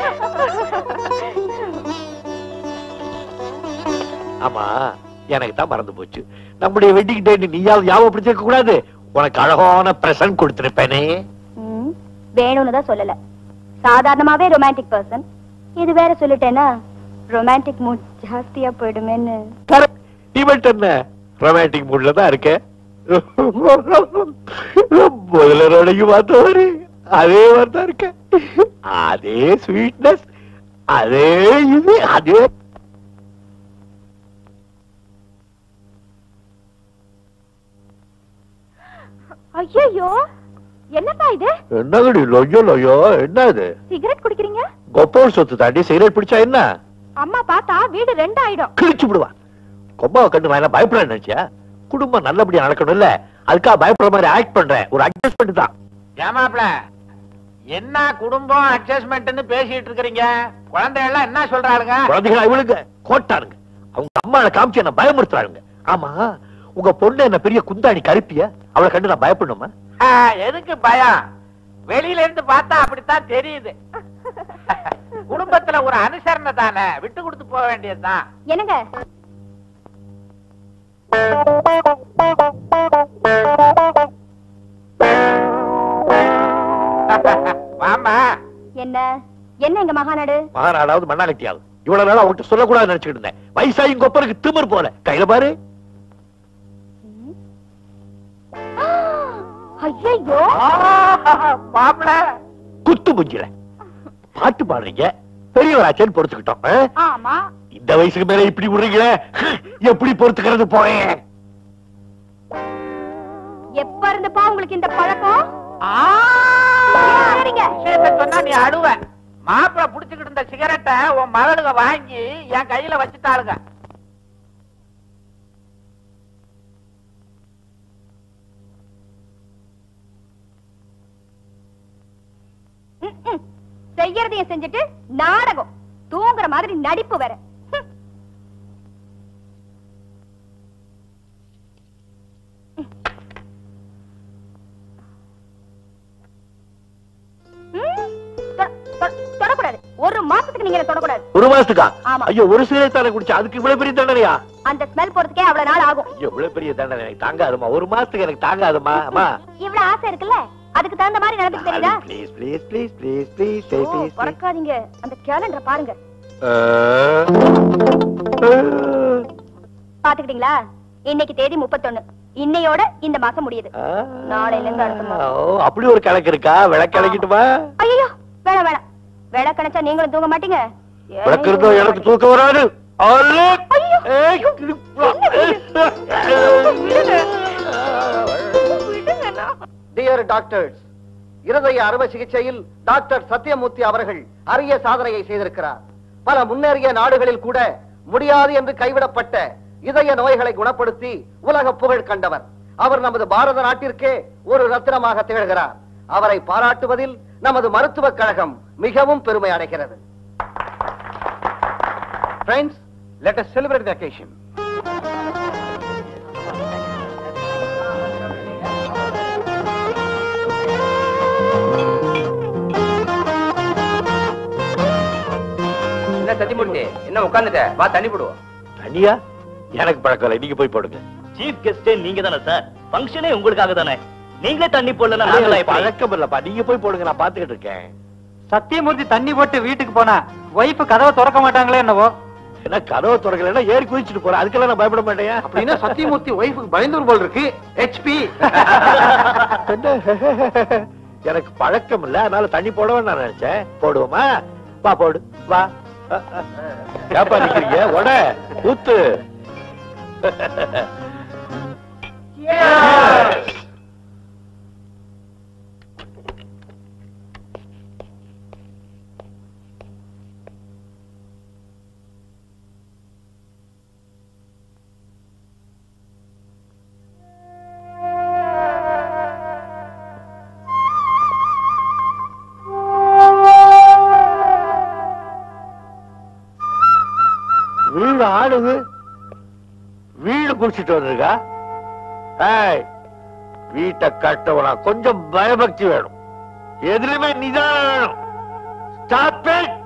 ஆமா எனக்கு தான் மறந்து போச்சு நம்முடைய வெட்டிங் டேட் நீயாவது ஞாபகப்படுத்திருக்க கூடாது உனக்கு அழகான பிரசன்ட் கொடுத்திருப்பேனே ம், வேணும்னு தான் சொல்லல சாதாரணமாவே ரொமான்டிக் பர்சன் இது வேற சொல்லிட்டேன்னா ரொமான்டிக் மூட் ஜாஸ்தியா போயிடுமேன்னு கரெக்ட் நீ மட்டும் என்ன ரொமான்டிக் மூட்ல தான் இருக்க முதலரோடையும் பார்த்தவரு அதே மாதிரி தான் இருக்க அதே ஸ்வீட்னஸ் அதே இது அதே ஐயோ என்னப்பா இது என்னங்கடி லொய்யோ லொய்யோ என்ன இது சிகரெட் குடிக்கிறீங்க கொப்போர் சொத்து தாண்டி சிகரெட் பிடிச்சா என்ன அம்மா பார்த்தா வீடு ரெண்டு ஆயிடும் கிழிச்சு விடுவான் கொம்பாவை கண்டு நான் என்ன பயப்பட நினைச்சியா குடும்பம் நல்லபடியா நடக்கணும் இல்ல அதுக்காக பயப்படுற மாதிரி ஆக்ட் பண்றேன் ஒரு அட்ஜஸ்ட்மெண்ட் தான் ஏமாப்ள என்ன குடும்பம் அட்ஜஸ்ட்மெண்ட்னு பேசிட்டு இருக்கிறீங்க குழந்தை எல்லாம் என்ன சொல்றாளுங்க குழந்தைகள் இவளுங்க கோட்டாருங்க அவங்க அம்மாவை காமிச்சு என்ன பயமுறுத்துறாங்க ஆமா உங்க பொண்ணு என்ன பெரிய குந்தாணி கருப்பிய அவளை கண்டு நான் பயப்படணுமா ஆ, எதுக்கு பயம் வெளியில இருந்து பார்த்தா அப்படித்தான் தெரியுது குடும்பத்துல ஒரு அனுசரணை தானே விட்டு கொடுத்து போக வேண்டியதுதான் என்னங்க வாமா என்ன என்ன எங்க மகாநாடு மகாநாடாவது மண்ணாலட்டியாவது இவ்வளவு நாள் அவங்ககிட்ட சொல்லக்கூடாது நினைச்சுக்கிட்டு இருந்தேன் வயசாயும் கொப்பருக்கு திமிர் போல கையில பாரு ஐயோ மாப்பிள குத்து புஞ்சில பாட்டு பாடுறீங்க பெரியவராச்சேன்னு பொறுத்துக்கிட்டோம் ஆ? ஆமா இந்த வயசுக்கு மேல இப்படி விடுறீங்களே எப்படி பொறுத்துக்கிறது போறேன் எப்ப இருந்துப்பா உங்களுக்கு இந்த பழக்கம் சரிங்க. விஷயத்த சொன்னா நீ அழுவ மாப்பிள புடிச்சுக்கிட்டு இருந்த சிகரெட்டை உன் மகளுக வாங்கி என் கையில வச்சுட்டாளுங்க ம், ம். செய்யறதையும் செஞ்சுட்டு நாடகம் தூங்குற மாதிரி நடிப்பு வேற ஹம். ம். தொட- தொட- தொடக்கூடாது ஒரு மாசத்துக்கு நீங்க என்ன தொடக்கூடாது ஒரு மாசத்துக்கா ஆமா. ஐயோ ஒரு சிகரெட் தானே குடிச்சா அதுக்கு இவ்வளவு பெரிய தண்டனையா அந்த ஸ்மெல் போறதுக்கே அவ்வளவு நாள் ஆகும் ஐயோ இவ்வளவு பெரிய தண்டனை எனக்கு தாங்காதுமா ஒரு மாசத்துக்கு எனக்கு தாங்காதுமா அம்மா இவ்வளவு ஆசை இருக்குல்ல அதுக்கு தகுந்த மாதிரி நடந்துக்கு தெரியுதா please please please please please ஓ, ப்ளீஸ் பறக்காதீங்க அந்த கேலண்டர் பாருங்க பாத்துக்கிட்டீங்களா இன்னைக்கு தேதி முப்பத்தொன்னு இன்னையோட இந்த மாசம் முடியுது நாளையில இருந்து அடுத்த மாசம். ஓ அப்படி ஒரு கணக்கு இருக்கா விளக்கிழக்கிட்டுமா ஐயோ வேணாம் வேணாம் வேலை கணச்சா நீங்களும் தூங்க மாட்டீங்க விளக்குறதோ எனக்கு தூக்கம் வராது அல்லு! ஐயோ! ஏய், டியர் டாக்டர்ஸ் இருதய அறுவை சிகிச்சையில் டாக்டர் சத்யமூர்த்தி அவர்கள் அரிய சாதனையை செய்திருக்கிறார் பல முன்னேறிய நாடுகளில் கூட முடியாது என்று கைவிடப்பட்ட இதய நோய்களை குணப்படுத்தி உலக புகழ் கண்டவர் அவர் நமது பாரத நாட்டிற்கே ஒரு ரத்தினமாக திகழ்கிறார் அவரை பாராட்டுவதில் நமது மருத்துவக் கழகம் மிகவும் பெருமை அடைகிறது Friends, let us celebrate the occasion. என்ன சத்தியமூர்த்தி என்ன உட்கார்ந்துட்ட வா தண்ணி போடுவோம் தனியா எனக்கு பழக்கம் இல்லை நீங்க போய் போடுங்க சீஃப் கெஸ்டே நீங்க தானே சார் ஃபங்க்ஷனே உங்களுக்காக தானே நீங்களே தண்ணி போடலன்னா நாங்களா எப்படி பழக்கம் இல்லப்பா நீங்க போய் போடுங்க நான் பாத்துக்கிட்டு இருக்கேன் சத்தியமூர்த்தி தண்ணி போட்டு வீட்டுக்கு போனா ஒய்ஃப் கதவை திறக்க மாட்டாங்களே என்னவோ என்ன கதவை திறக்கலன்னா ஏறி குதிச்சுட்டு போறேன் அதுக்கெல்லாம் நான் பயப்பட மாட்டேன் அப்படின்னா சத்தியமூர்த்தி ஒய்ஃபுக்கு பயந்தூர் போல் இருக்கு ஹெச்பி என்ன? எனக்கு பழக்கம் இல்ல அதனால தண்ணி போடவும் நான் நினைச்சேன் போடுவோமா வா போடு வா அ, அ. ஏப்பா நிக்கிறீங்க உட ஊத்து வீடு ஆடுது வீடு குடிச்சிட்டு வந்திருக்கா ஏய் வீட்டை கட்டவனா கொஞ்சம் பயபக்தி வேணும் எதுலயுமே நிதானம் வேணும் ஸ்டாப் இட்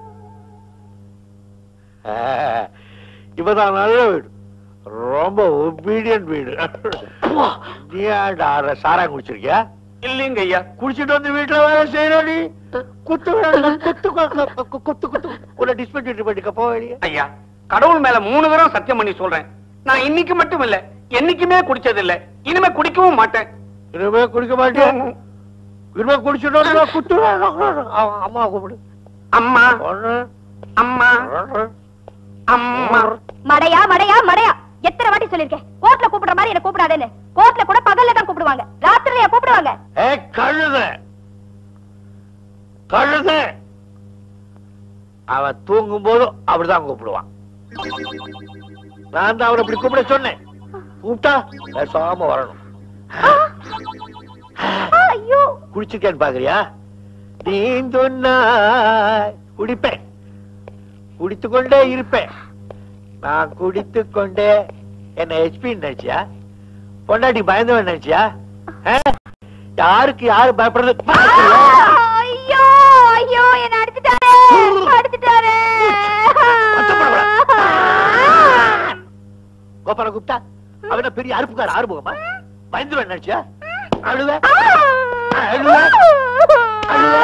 இப்பதான் நல்ல வீடு ரொம்ப ஒபீடியன்ட் வீடு நீ ஏன்டா அரை சாராயம் குடிச்சிருக்கியா இல்லைங்க ஐயா குடிச்சிட்டு வந்து வீட்டுல வேலை செய்யற நீ குத்து வேலை, குத்து குத்து, குத்து குத்து உன்னை டிஸ்பென்சரி பண்ணிக்க போக வெளியே ஐயா கடவுள் மேல மூணு தடவை சத்தியம் பண்ணி சொல்றேன் நான் இன்னைக்கு மட்டும் இல்ல என்னைக்குமே குடிச்சது இல்ல இனிமே குடிக்கவும் மாட்டேன் இனிமே குடிக்க மாட்டேன் இனிமே குடிச்சிட்டு குத்து அம்மா கூப்பிடு அம்மா ஒண்ணு அம்மா ரெண்டு, அம்மா மடையா மடையா மடையா எத்தனை வாட்டி சொல்லிருக்கேன் கோர்ட்ல கூப்பிடுற மாதிரி என்ன கூப்பிடாதேன்னு கோர்ட்ல கூட பகல்ல தான் கூப்பிடுவாங்க ராத்திரியா கூப்பிடுவாங்க ஏய் கழுத கழுத அவன் தூங்கும் போதும் அப்படிதான் கூப்பிடுவான் நான் தான் அவனை இப்படி கூப்பிட சொன்னேன் கூப்பிட்டா பேசாம வரணும் ஐயோ குடிச்சிருக்கேன்னு பாக்குறியா நீந்துன்னாய் குடிப்பேன் குடித்துக் கொண்டே இருப்பேன் நான் குடித்துக் கொண்டே என்ன ஹெச்பி நினைச்சியா பொண்டாட்டி பயந்தவன் நினைச்சியா ஆ? யாருக்கு யாரு பயப்படுறது பாக்கலையா? ஐயோ ஐயோ என்ன அடிச்சுட்டாரே அடிச்சுட்டாரே கோபால கூப்பிட்டா அவன பெரிய அறுப்புக்கார ஆறுமுகமா பயந்துருவன் நினைச்சியா அழுவ அழுவ அழுவ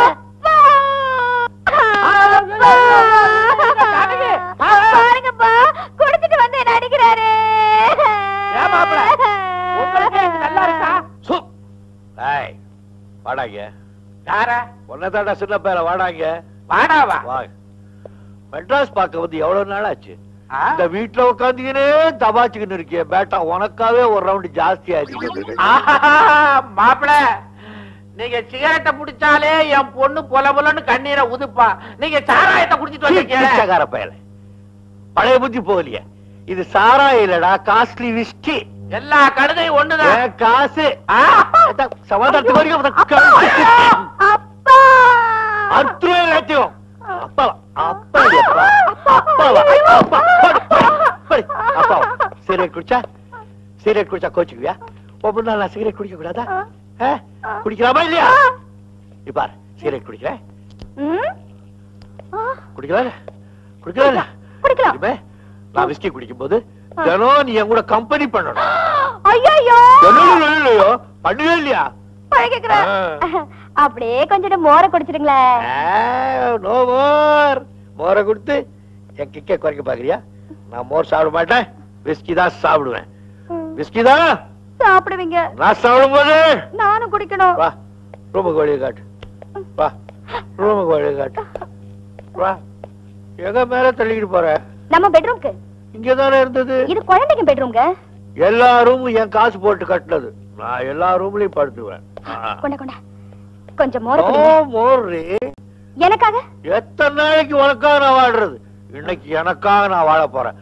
பாருங்கப்பா குடிச்சிட்டு வந்து என்ன அடிக்கிறாரு ஏன் மாப்பிள? உங்களுக்கே இது நல்லா இருக்கா? சு. ஏய், வாடாங்க யாரா உன்னதாடா சின்ன பேர வாடாங்க வாடாவா வா மெட்ராஸ் பார்க்க வந்து எவ்வளவு நாள் ஆச்சு ஆ? இந்த வீட்டுல உட்காந்துக்கினே தபாச்சுக்கின்னு இருக்கிய பேட்டா உனக்காவே ஒரு ரவுண்ட் ஜாஸ்தி ஆச்சு ஆஹா, மாப்பிள நீங்க சிகரெட்டை புடிச்சாலே என் பொண்ணு பொல பொலன்னு கண்ணீரை உதுப்பா நீங்க சாராயத்தை குடிச்சிட்டு வந்திருக்கீங்க பிச்சைக்கார பயல பழைய புத்தி போகலையே இது சாரா இல்லடா காஸ்ட்லி விஸ்கி எல்லா கழுதையும் ஒண்ணுதான் என் காசு ஆ? சமாதானத்துக்கு வரைக்கும் அப்பா அர்த்தம் எல்லாத்தையும் அப்பாவா அப்பா இல்லையாப்பா? அப்பாவா அப்பா போடு, போடு, போடு. அப்பாவா சிகரெட் குடிச்சா சிகரெட் குடிச்சா கோச்சுக்குவியா ஒவ்வொரு நாள் நான் சிகரெட் குடிக்க கூடாதா ஆ? குடிக்கலாமா இல்லையா இப்பார் சிகரெட் குடிக்கிறேன் ம்? ஆ, குடிக்கல குடிக்கல குடிக்கலாம் இனிமே நான் விஸ்கி குடிக்கும் போது தினம் நீ என் கூட கம்பெனி பண்ணணும் ஐயோ என்னது இல்லையோ பண்ணுவே இல்லையா பழகிக்கிறேன் அப்படியே கொஞ்சம் மோரை குடிச்சிடுங்களேன் நோ மோர் மோரை கொடுத்து என் கிக்க குறைக்க பாக்குறியா நான் மோர் சாப்பிட மாட்டேன் விஸ்கி தான் சாப்பிடுவேன் விஸ்கி தான் சாப்பிடுவீங்க நான் சாப்பிடும் போது நானும் குடிக்கணும் வா ரூமுக்கு வழியை காட்டு வா ரூமுக்கு வழியை காட்டு வா எங்க மேல தள்ளிக்கிட்டு போற நம்ம பெட்ரூம்க்கு இங்கதானே இருந்தது இது குழந்தைங்க பெட்ரூம்ங்க எல்லா ரூமும் என் காசு போட்டு கட்டினது நான் எல்லா ரூம்லயும் படுத்துவேன் கொண்ட கொண்ட கொஞ்சம் மோரை நோ குடிங்க மோர் எனக்காக எத்தனை நாளைக்கு உனக்காக நான் வாழ்றது இன்னைக்கு எனக்காக நான் வாழ போறேன்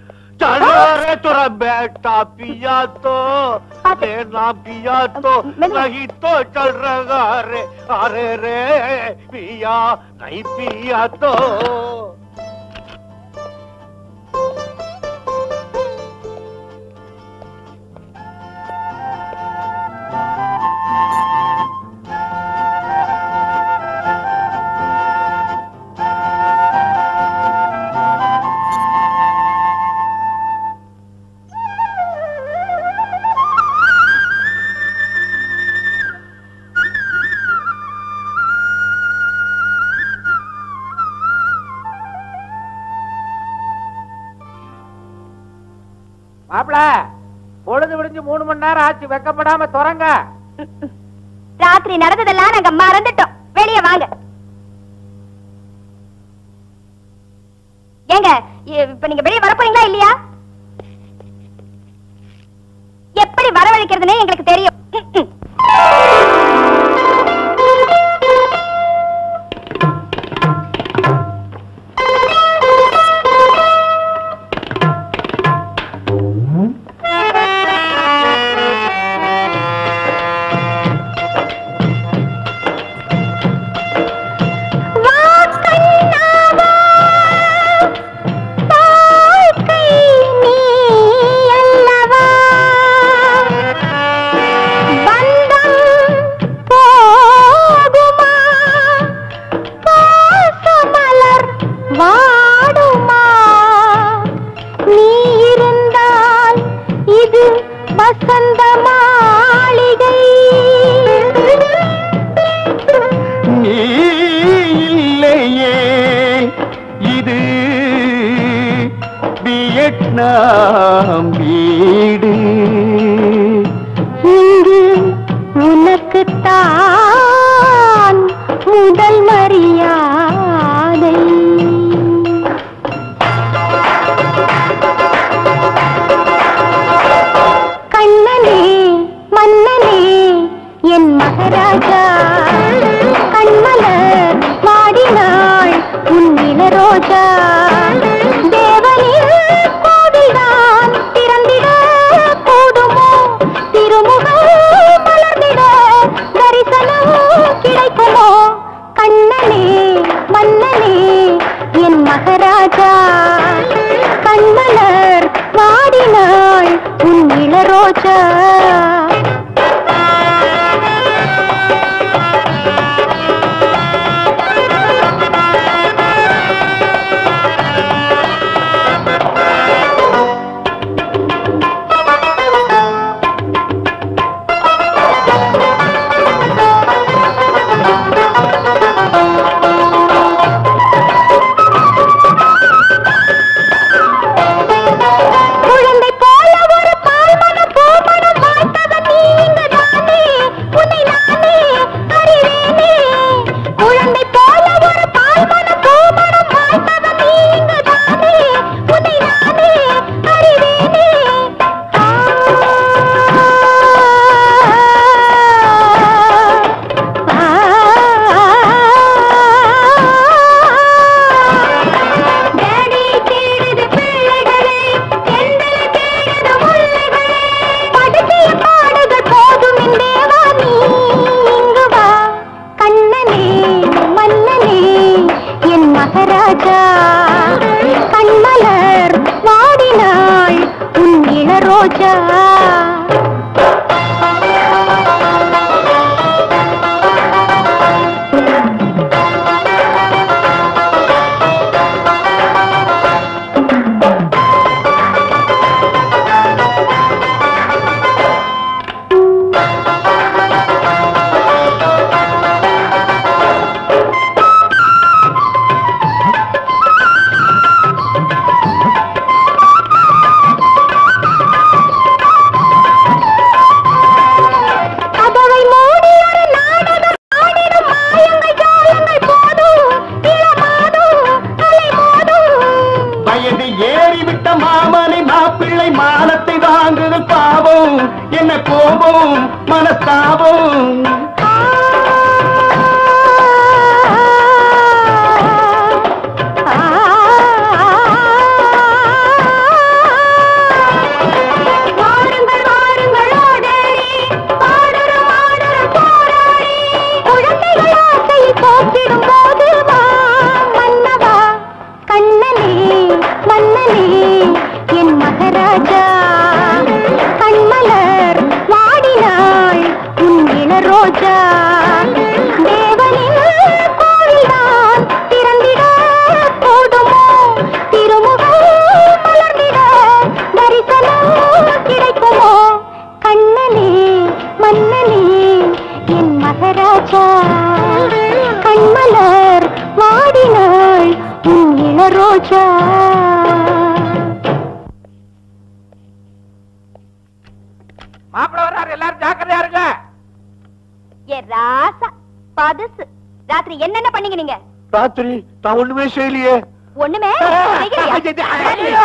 चल रे तेरा बेटा पिया तो लेना पिया तो नहीं तो चल रहा रे अरे रे पिया नहीं पिया तो மாப்பிள பொழுது விடிஞ்சு மூணு மணி நேரம் ஆச்சு வெக்கப்படாம துறங்க ராத்திரி நடந்ததெல்லாம் நாங்க மறந்துட்டோம் வெளிய வாங்க ஏங்க இ- இப்ப நீங்க வெளிய வரப்போறீங்களா இல்லையா எப்படி வரவழைக்கிறதுனே எங்களுக்கு தெரியும் ம், ம். வா கண்ணாவா, வாழ்க்கை நீ அல்லவா? பந்தம் போகுமா? பாசமலர் வாடுமா? நீ இருந்தால் இது வசந்த மாளிகை நீ இல்லையே இது வியட்நாம் வீடு இங்கு உனக்குத்தான் முதல் மரியாதை கண்ணனே மன்னனே என் மகாராஜா கண்மலர் வாடினாள் உன் இளரோஜா தேவனின் கோவில்தான் திறந்திட கூடுமோ திருமுகம் மலர்ந்திட தரிசனம் கிடைக்குமோ கண்ணனே மன்னனே என் மகாராஜா கண்மலர் வாடினாள் உன் இளரோஜா குழந்தை போல ஒரு பால்மனம் பூமணம் வாய்த்தவன் நீ இங்குதானே உன்னை நானே அறிவேனே குழந்தை போல ஒரு பால்மனம் பூமணம் வாய்த்தவன் நீ இங்குதானே உன்னை நானே அறிவேனே ஆ, டேடி தேடுது பிள்ளைகளே எந்தல தேடுது முல்லைகளே படுத்திய பாடுகள் போதும் என் தேவா நீ இங்கு வா கண்ணனே மன்னனே என் மகாராஜா கண்மலர் வாடினாள் உன் இளரோஜா கதவை மூடி ஒரு நாடகம் ஆடிடும் மாயங்கள் ஜாலங்கள் போதும் இளமாதும் அலை மோதும் வயது ஏறிவிட்ட மாமனை மாப்பிள்ளை மானத்தை வாங்குதல் பாவம் என்ன கோபம் மனஸ்தாபம் ஆ ராத்திரி என்னென்ன பண்ணீங்க நீங்க ராத்திரி நான் ஒண்ணுமே செய்யலையே ஒண்ணுமே செய்யலையா?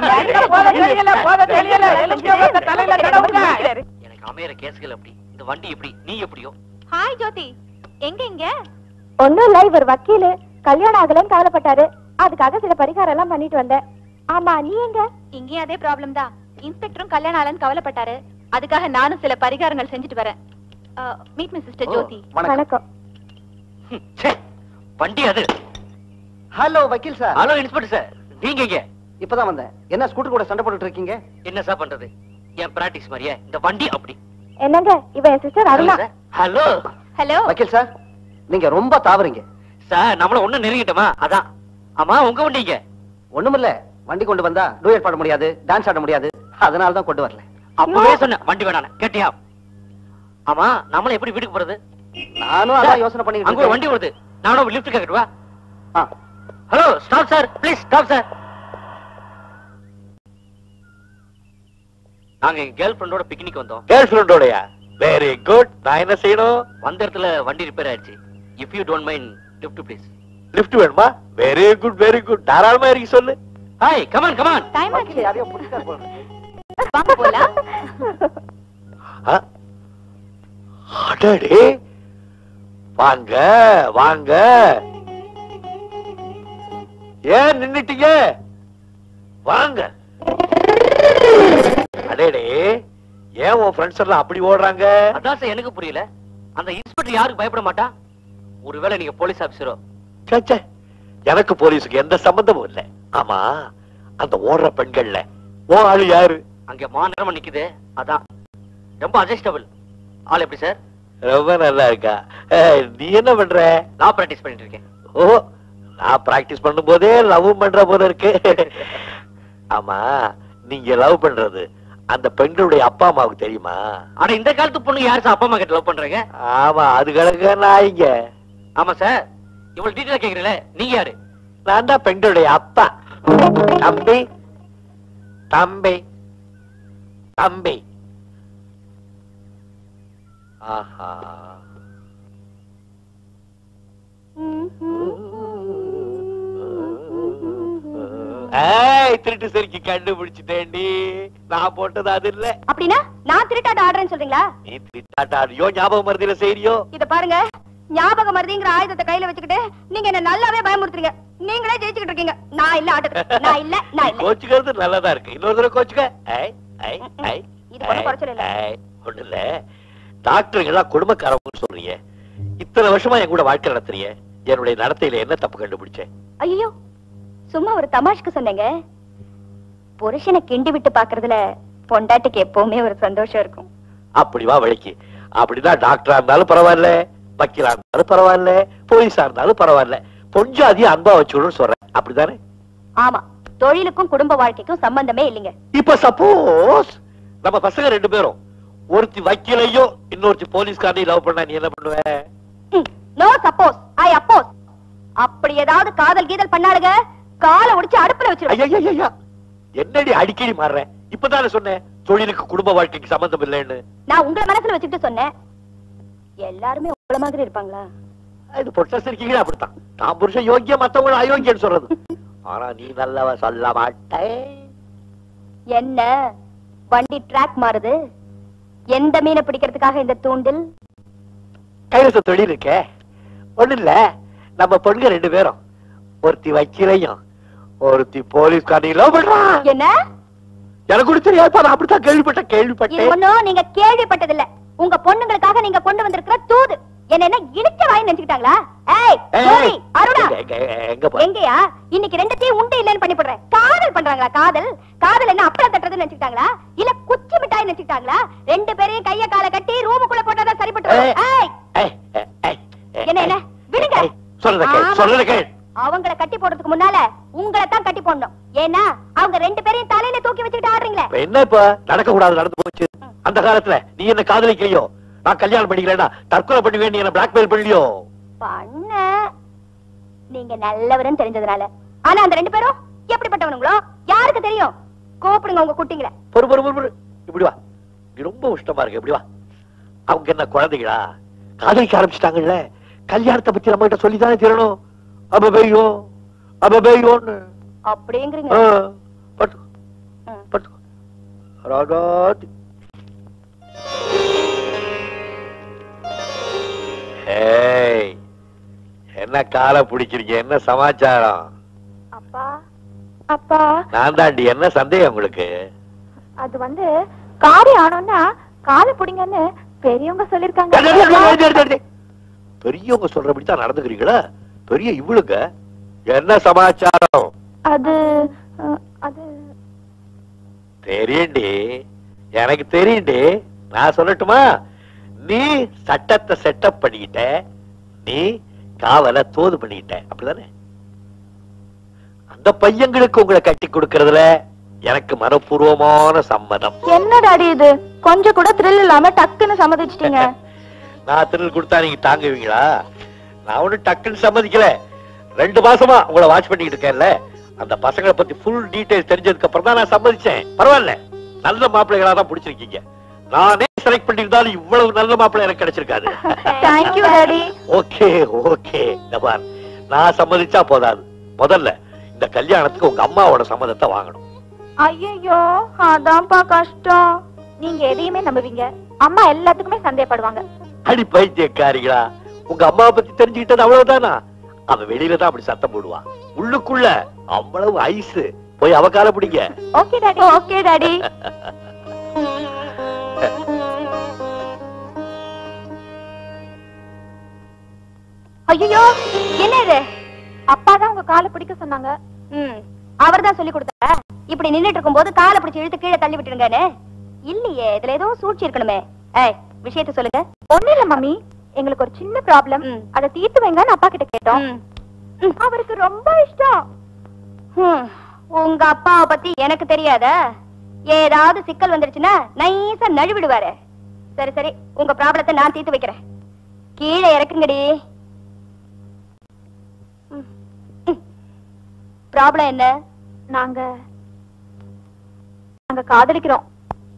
எனக்கு அமையற கேஸ்கள் அப்படி இந்த வண்டி எப்படி நீ எப்படியோ ஹாய் ஜோதி எங்க இங்க ஒண்ணும் இல்ல இவர் வக்கீலு கல்யாணம் ஆகலன்னு கவலைப்பட்டாரு அதுக்காக சில பரிகாரம் எல்லாம் பண்ணிட்டு வந்தேன் ஆமா நீ எங்க இங்கேயும் அதே ப்ராப்ளம் தான் இன்ஸ்பெக்டரும் கல்யாணம் ஆகலன்னு கவலைப்பட்டாரு அதுக்காக நானும் சில பரிகாரங்கள் செஞ்சுட்டு வரேன் மீட் மீ சிஸ்டர் ஜோதி வணக்கம் ஹம், ச்சே, வண்டி அது ஹலோ வக்கீல் சார் ஹலோ இன்ஸ்பெக்டர் சார் நீங்க இங்க இப்பதான் வந்தேன் என்ன ஸ்கூட்டர் கூட சண்டை போட்டுட்டு இருக்கீங்க என்ன சார் பண்றது என் பிராக்டிஸ் மாதிரியே இந்த வண்டி அப்படி என்னங்க இவ என் சிஸ்டர் அருணா ஹலோ ஹலோ வக்கீல் சார் நீங்க ரொம்ப தாவறீங்க சார் நம்மள ஒண்ணு நெருங்கிட்டோமா அதான் ஆமா உங்க வண்டிங்க ஒண்ணுமில்ல வண்டி கொண்டு வந்தா டூயட் பாட முடியாது டான்ஸ் ஆட முடியாது அதனால தான் கொண்டு வரல அப்பவே சொன்னேன் வண்டி வேணாம் கேட்டியா ஆமா நம்மள எப்படி வீட்டுக்கு போறது நானும் அதான் யோசனை பண்ணிட்டு அங்க ஒரு வண்டி வருது நானும் லிஃப்ட் கேக்கட்டுவா hello stop sir please stop sir நாங்க எங்க கேர்ள் ஃப்ரெண்டோட பிக்னிக் வந்தோம் கேர்ள் ஃப்ரெண்டோடயா வெரி குட் நான் என்ன செய்யணும் வந்த இடத்துல வண்டி ரிப்பேர் ஆயிடுச்சு if you don't mind lift please lift வேணுமா வெரி குட் வெரி குட் தாராளமா இறக்கி சொல்லு ஹாய் கமான் கமான் டைம் ஆச்சு யாரையோ பிடிச்சார் போல இருக்கு. வாங்க போலாம் ஆ? அடடே வாங்க வாங்க ஏன் நின்னுட்டீங்க வாங்க அடேடே ஏன் உன் ஃப்ரெண்ட்ஸ் எல்லாம் அப்படி ஓடுறாங்க அதான் சார் எனக்கு புரியல அந்த இன்ஸ்பெக்டர் யாருக்கு பயப்பட மாட்டா ஒருவேளை நீங்க போலீஸ் ஆபீசரோ ச்சே, ச்சே. எனக்கு போலீஸுக்கு எந்த சம்பந்தமும் இல்ல ஆமா அந்த ஓடுற பெண்கள்ல ஓ ஆளு யாரு அங்க மாநிலமா நிக்குது அதான் ரொம்ப அட்ஜஸ்டபிள் ஆள் எப்படி சார் ரொம்ப நல்லா இருக்கா ஏய், நீ என்ன பண்ற நான் பிராக்டிஸ் பண்ணிட்டு இருக்கேன் ஓ நான் பிராக்டிஸ் பண்ணும் போதே லவ் பண்ற போல இருக்கு ஆமா நீங்க லவ் பண்றது அந்த பெண்களுடைய அப்பா அம்மாவுக்கு தெரியுமா ஆனா இந்த காலத்து பொண்ணு யார் சார் அப்பா அம்மா கிட்ட லவ் பண்றீங்க ஆமா அது கிடக்க நான் இங்க ஆமா சார் இவ்வளவு டீட்டெயிலா கேக்குறீங்களே நீங்க யாரு நான் தான் பெண்களுடைய அப்பா தம்பி தம்பி தம்பி ஆஹா ஏய் திருட்டு சரிக்கு கண்டுபிடிச்சிட்டேன்டி நான் போட்டது அது இல்ல அப்படின்னா நான் திருட்டாட்ட ஆடுறேன்னு சொல்றீங்களா நீ திருட்டாட்டாடியோ ஞாபகம் மருதியில செய்தியோ இத பாருங்க ஞாபக மருதிங்கிற ஆயுதத்தை கையில வச்சுக்கிட்டு நீங்க என்ன நல்லாவே பயமுறுத்துறீங்க நீங்களே ஜெயிச்சுக்கிட்டு இருக்கீங்க நான் இல்ல ஆட்டத்துக்கு நான் இல்ல நான் இல்ல கோச்சுக்கிறது நல்லதா இருக்கு இன்னொரு தடவை கோச்சுக்க ஐ ஐ ஐ இது ஒண்ணும் குறைச்சல் இல்ல. ஒண்ணு இல்ல டாக்டருங்க எல்லாம் குடும்பக்காரவங்கன்னு சொல்றீங்க இத்தனை வருஷமா என் கூட வாழ்க்கை நடத்துறீங்க என்னுடைய நடத்தையில என்ன தப்பு கண்டுபிடிச்சேன் ஐயோ சும்மா ஒரு தமாஷ்க்கு சொன்னேங்க புருஷனை கிண்டி விட்டு பாக்குறதுல பொண்டாட்டிக்கு எப்பவுமே ஒரு சந்தோஷம் இருக்கும் அப்படி வா வழிக்கு அப்படிதான் டாக்டரா இருந்தாலும் பரவாயில்ல வக்கீலா இருந்தாலும் பரவாயில்ல போலீஸா இருந்தாலும் பரவாயில்ல கொஞ்சம் அதிகம் அன்பா வச்சுக்கணும்னு சொல்றேன் அப்படிதானே ஆமா தொழிலுக்கும் குடும்ப வாழ்க்கைக்கும் சம்பந்தமே இல்லைங்க இப்ப சப்போஸ் நம்ம பசங்க ரெண்டு பேரும் ஒருத்தி வக்கீலையும் இன்னொருத்தி போலீஸ்காரையும் லவ் பண்ணா நீ என்ன பண்ணுவ நோ சப்போஸ் ஐ அப்போஸ் அப்படி ஏதாவது காதல் கீதல் பண்ணாளுங்க காலை ஒடிச்சு அடுப்புல வச்சிருவேன் ஐயா என்னடி அடிக்கடி மாறுறேன் இப்பதானே சொன்னேன் தொழிலுக்கு குடும்ப வாழ்க்கைக்கு சம்பந்தம் இல்லைன்னு நான் உங்களை மனசுல வச்சுக்கிட்டு சொன்னேன் எல்லாருமே உங்கள மாதிரி இருப்பாங்களா இது பொட்டஸ் இருக்கீங்களா அப்படித்தான் நான் புருஷன் யோக்கியம் மத்தவங்க அயோக்கியன்னு சொல்றது ஆனா நீ நல்லவ சொல்ல மாட்டேன் என்ன வண்டி ட்ராக் மாறுது எந்த மீனை பிடிக்கிறதுக்காக இந்த தூண்டில் கைரச தொழில் இருக்கே ஒண்ணு இல்ல நம்ம பொண்ணுங்க ரெண்டு பேரும் ஒருத்தி வக்கீலையும் ஒருத்தி போலீஸ்காரையும் லவ் பண்றான் என்ன எனக்கு கூட தெரியாதுப்பா நான் அப்படித்தான் கேள்விப்பட்டேன் இது கேள்விப்பட்டேன் ஒண்ணும் நீங்க கேள்விப்பட்டதில்ல உங்க பொண்ணுங்களுக்காக நீங்க கொண்டு வந்திருக்கிற தூது என்ன என்ன இடிச்ச வாய் நினைச்சுக்கிட்டாங்களா ஏய் ஏய், ஜோதி, அருணா எங்க, எங்க, எங்க போ எங்கயா இன்னைக்கு ரெண்டுத்தையும் உண்டு இல்லைன்னு பண்ணி போடுறேன் காதல் பண்றாங்களா காதல் காதல் என்ன அப்பளம் தட்டுறதுன்னு நினைச்சுக்கிட்டாங்களா இல்ல குச்சி மிட்டாய் நினைச்சுக்கிட்டாங்களா ரெண்டு பேரையும் கைய கால கட்டி ரூமுக்குள்ள போட்டாதான் சரிப்பட்டு வரும். ஏய். ஏய் ஏய், ஏய், ஏய், ஏய், என்ன என்ன விடுங்க ஏய், சொல்றத கேள் ஆமா. சொல்றத கேள் அவங்கள கட்டி போடுறதுக்கு முன்னால உங்களை தான் கட்டி போடணும் ஏன்னா அவங்க ரெண்டு பேரையும் தலையில தூக்கி வச்சுக்கிட்டு ஆடுறீங்களே இப்ப என்ன இப்ப நடக்க கூடாது நடந்து போச்சு அந்த காலத்துல நீ என்ன காதலிக்கலையோ நான் கல்யாணம் பண்ணிக்கிறேன்னா தற்கொலை பண்ணுவேன் நீ என்ன பிளாக்மெயில் பண்ணலையோ பண்ண நீங்க நல்லவருன்னு தெரிஞ்சதுனால ஆனா அந்த ரெண்டு பேரும் எப்படிப்பட்டவனுங்களோ யாருக்கு தெரியும் கூப்பிடுங்க உங்க குட்டிங்கள பொறு பொறு பொறு பொறு. இப்படி வா நீ ரொம்ப உஷ்டமா இருக்கு இப்படி வா அவங்க என்ன குழந்தைகளா காதலிக்க ஆரம்பிச்சிட்டாங்கல்ல கல்யாணத்தை பத்தி நம்ம கிட்ட சொல்லித்தானே தீரணும் அபபையோ அபபையோன்னு அப்படிங்கிறீங்க ஆ, பட்டு ம். பட்டு ராகாதி ஏய் என்ன காலை பிடிக்கிறீங்க என்ன சமாச்சாரம் அப்பா அப்பா நான் தாண்டி என்ன சந்தேகம் உங்களுக்கு அது வந்து காரியம் ஆனோம்னா காலை பிடிங்கன்னு பெரியவங்க டேய், டேய், டேய், சொல்லிருக்காங்க டேய், டேய், டேய். பெரியவங்க சொல்றபடி தான் நடந்துக்கிறீங்களா பெரிய இவளுங்க என்ன சமாச்சாரம் அது அஹ், அது தெரியும்டி எனக்கு தெரியும்டி நான் சொல்லட்டுமா நீ சட்டத்தை செட்டப் பண்ணிக்கிட்ட நீ காவலை தோது பண்ணிக்கிட்ட அப்படிதானே அந்த பையங்களுக்கு உங்களை கட்டி கொடுக்கறதுல எனக்கு மனப்பூர்வமான சம்மதம் என்ன டாடி இது கொஞ்சம் கூட த்ரில் இல்லாம டக்குன்னு சம்மதிச்சிட்டீங்க நான் திருள் கொடுத்தா நீங்க தாங்குவீங்களா நான் ஒண்ணு டக்குன்னு சம்மதிக்கல ரெண்டு மாசமா உங்களை வாட்ச் பண்ணிட்டு இருக்கேன்ல அந்த பசங்களை பத்தி ஃபுல் டீடைல்ஸ் தெரிஞ்சதுக்கு அப்புறம் தான் நான் சம்மதிச்சேன் பரவாயில்ல நல்ல மாப்பிள்ளைகளா தான் பிடிச்சிருக்கீங்க நானே செலக்ட் பண்ணிருந்தாலும் இவ்வளவு நல்ல மாப்பிள்ளை எனக்கு கிடைச்சிருக்காது தேங்க்யூ டாடி ஓகே ஓகே பார் நான் சம்மதிச்சா போதாது முதல்ல இந்த கல்யாணத்துக்கு உங்க அம்மாவோட சம்மதத்தை வாங்கணும் ஐயோ அதான்ப்பா கஷ்டம் நீங்க எதையுமே நம்புவீங்க அம்மா எல்லாத்துக்குமே சந்தேகப்படுவாங்க அடி பைத்தியக்காரிகளா உங்க அம்மாவை பத்தி தெரிஞ்சுக்கிட்டது அவ்வளவுதானா அவ வெளியில தான் அப்படி சத்தம் போடுவா உள்ளுக்குள்ள அவ்வளவு ஐஸ் போய் அவ கால பிடிங்க ஓகே டாடி ஓகே டாடி ஐயோ என்ன இது அப்பா தான் உங்க காலை பிடிக்க சொன்னாங்க ம் அவர் தான் சொல்லி கொடுத்தாரா இப்படி நின்னுட்டு இருக்கும்போது காலை பிடிச்சு இழுத்து கீழே தள்ளி விட்டுருங்கன்னு இல்லையே இதுல ஏதோ சூழ்ச்சி இருக்கணுமே ஏய் விஷயத்த சொல்லுங்க ஒண்ணு இல்ல மம்மி எங்களுக்கு ஒரு சின்ன ப்ராப்ளம் அதை தீர்த்து வைங்கன்னு அப்பா கிட்ட கேட்டோம் அவருக்கு ரொம்ப இஷ்டம் ஹம், உங்க அப்பாவை பத்தி எனக்கு தெரியாதா ஏதாவது சிக்கல் வந்துருச்சுன்னா நைஸா நழுவிடுவாரு சரி சரி உங்க ப்ராப்ளத்தை நான் தீர்த்து வைக்கிறேன் கீழே இறக்குங்கடி ப்ராப்ளம் என்ன நாங்க நாங்க காதலிக்கிறோம்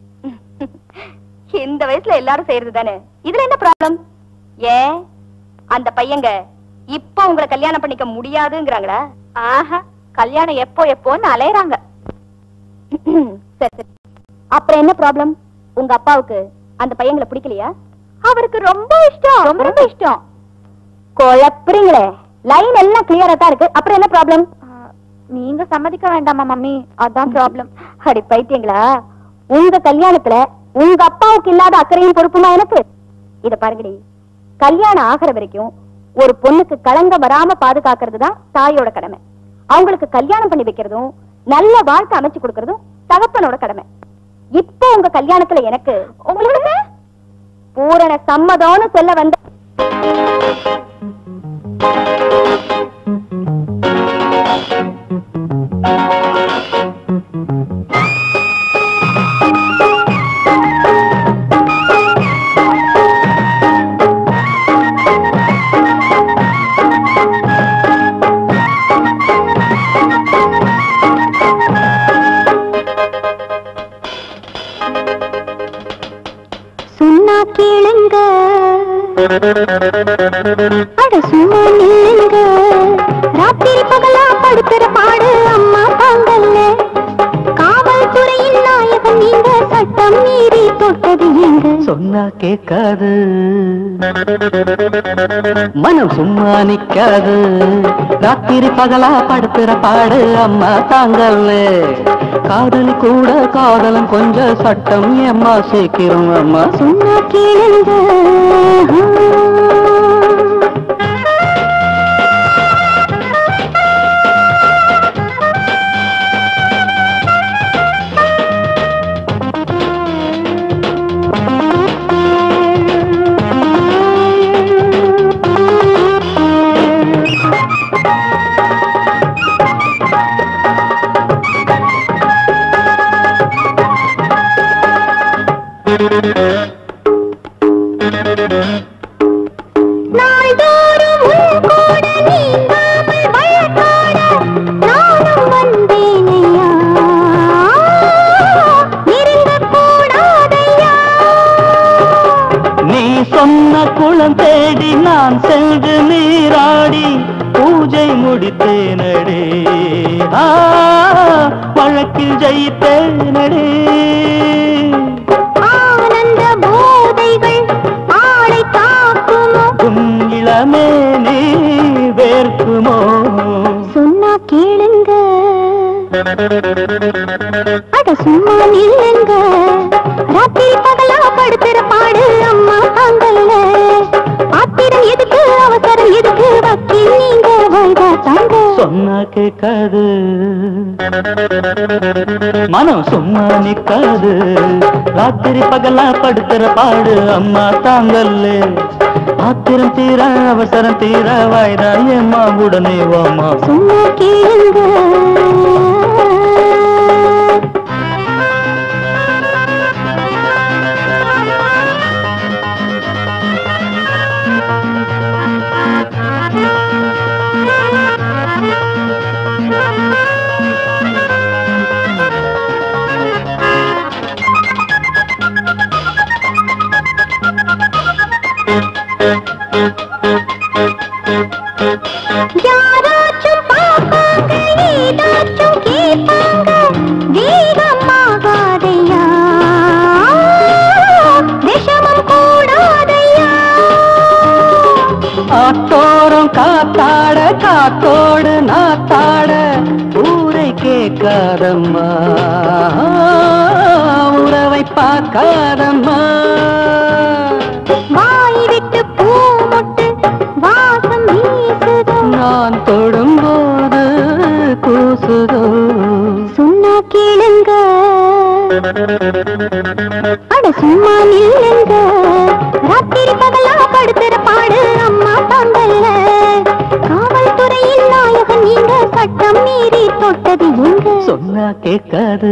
இந்த வயசுல எல்லாரும் செய்யறது தானே இதுல என்ன ப்ராப்ளம் ஏன் அந்த பையங்க இப்போ உங்களை கல்யாணம் பண்ணிக்க முடியாதுங்கிறாங்களா ஆஹா கல்யாணம் எப்போ எப்போன்னு அலையறாங்க சரி சரி அப்புறம் என்ன ப்ராப்ளம் உங்க அப்பாவுக்கு அந்த பையங்களை பிடிக்கலையா அவருக்கு ரொம்ப இஷ்டம் ரொம்ப ரொம்ப இஷ்டம் குழப்புறீங்களே லைன் எல்லாம் கிளியரா தான் இருக்கு அப்புறம் என்ன ப்ராப்ளம் நீங்க சம்மதிக்க வேண்டாமா மம்மி அதான் ப்ராப்ளம் அடி பைத்தியங்களா உங்க கல்யாணத்துல உங்க அப்பாவுக்கு இல்லாத அக்கறையும் பொறுப்புமா எனக்கு இத பாருங்கடி கல்யாணம் ஆகிற வரைக்கும் ஒரு பொண்ணுக்கு களங்கம் வராம பாதுகாக்கிறது தான் தாயோட கடமை அவங்களுக்கு கல்யாணம் பண்ணி வைக்கிறதும் நல்ல வாழ்க்கை அமைச்சு கொடுக்கறதும் தகப்பனோட கடமை இப்போ உங்க கல்யாணத்துல எனக்கு உங்களுக்கு பூரண சம்மதம்னு சொல்ல வந்த சொன்னா கேளுங்க அட சும்மா நில்லுங்க ராத்திரி பகலா படுத்துற பாடு அம்மா தாங்கல்ல காவல்துறையின் நாயகன் நீங்க சட்டம் மீறி தொட்டது எங்க சொன்னா கேட்காது மனம் சும்மா நிக்காது ராத்திரி பகலா படுத்துற பாடு அம்மா தாங்கல்ல காதல் கூட காதலும் கொஞ்சம் சட்டம் ஏம்மா சேர்க்கிறோம் அம்மா சொன்னா கேளுங்க நான் சென்று நீராடி பூஜை முடித்தேனடே ஆ, வழக்கில் ஜெயித்தேனடே ஆனந்த போதைகள் ஆளை காக்குமோ உன் இளமே நீ வேர்க்குமோ சொன்னா கேளுங்க அட சும்மா நில்லுங்க ராத்திரி பகலா படுத்துற பாடு அம்மா தாங்கல்ல ஆத்திரம் எதுக்கு அவசரம் எதுக்கு வக்கீல் நீங்க வைதா தாங்க சொன்னா கேட்காது மனம் சும்மா நிக்காது ராத்திரி பகலா படுத்துற பாடு அம்மா தாங்கல்ல ஆத்திரம் தீர அவசரம் தீர வாய்தா ஏம்மா உடனே வாமா சொன்னா கேளுங்க யாராச்சும் பார்ப்பாங்க ஏதாச்சும் கேட்பாங்க வேகமாகாதையா விஷமம் கூடாதையா ஆத்தோரம் காத்தாட காத்தோடு நாத்தாட ஊரை கேட்காதம்மா உறவை பார்க்காதம்மா வாய் விட்டு பூ முட்டு வாசம் வீசுதோ நான் தொடும்போது கூசுதோ சொன்னா கேளுங்க அட சும்மா நில்லுங்க ராத்திரி பகலா படுத்துற பாடு அம்மா தாங்கல்ல காவல்துறையில் நாயகன் நீங்க சட்டம் மீறி தொட்டது எங்க சொன்னா கேட்காது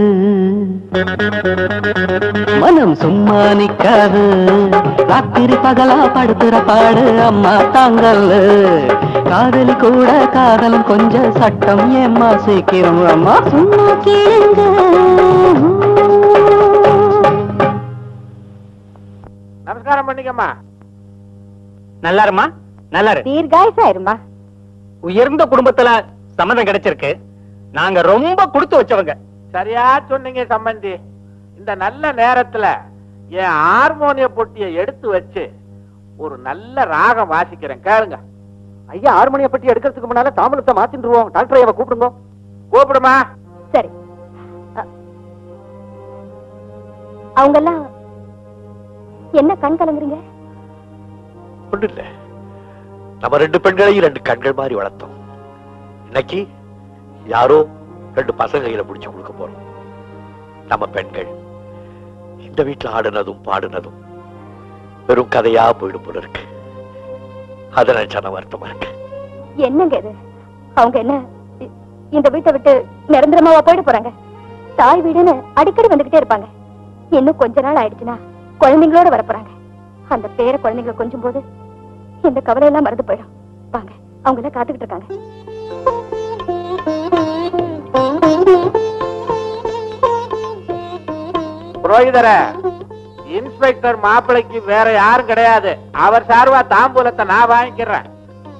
மனம் சும்மா நிக்காது ராத்திரி பகலா படுத்துற பாடு அம்மா தாங்கல்ல காதலி கூட காதலும் கொஞ்சம் சட்டம் ஏம்மா சீக்கிரம் அம்மா சும்மா கேளுங்க நமஸ்காரம் பண்ணிக்கம்மா நல்லாருமா நல்லாரு தீர்காயசா இருமா உயர்ந்த குடும்பத்துல சம்மதம் கிடைச்சிருக்கு நாங்க ரொம்ப கொடுத்து வச்சவங்க சரியா சொன்னீங்க சம்பந்தி இந்த நல்ல நேரத்துல என் ஹார்மோனிய பொட்டியை எடுத்து வச்சு ஒரு நல்ல ராகம் வாசிக்கிறேன் கேளுங்க ஐயா ஆறு மணியை பற்றி எடுக்கிறதுக்கு முன்னால தாமலத்தை மாத்திட்டுருவோம் டாக்டர் ஐயாவை கூப்பிடுங்க கூப்பிடுமா சரி அவங்க எல்லாம் என்ன கண் கலங்குறீங்க ஒண்ணு இல்ல நம்ம ரெண்டு பெண்களையும் ரெண்டு கண்கள் மாதிரி வளர்த்தோம் இன்னைக்கு யாரோ ரெண்டு பசங்க கையில பிடிச்சு கொடுக்க போறோம் நம்ம பெண்கள் இந்த வீட்டுல ஆடுனதும் பாடுனதும் வெறும் கதையா போயிடும் போல இருக்கு அதை நினைச்சா நான் வருத்தமா இருக்கு என்னங்க இது அவங்க என்ன இ- இந்த வீட்டை விட்டு நிரந்தரமாவா போயிட போறாங்க தாய் வீடுன்னு அடிக்கடி வந்துகிட்டே இருப்பாங்க இன்னும் கொஞ்ச நாள் ஆயிடுச்சுன்னா குழந்தைங்களோட வர போறாங்க அந்த பேர குழந்தைங்களை கொஞ்சம் போது இந்த கவலை எல்லாம் மறந்து போயிடும் வாங்க அவங்க எல்லாம் காத்துக்கிட்டு இருக்காங்க புரோகிதர இன்ஸ்பெக்டர் மாப்பிளைக்கு வேற யாரும் கிடையாது அவர் சார்பா தாம்பூலத்தை நான் வாங்கிக்கிறேன்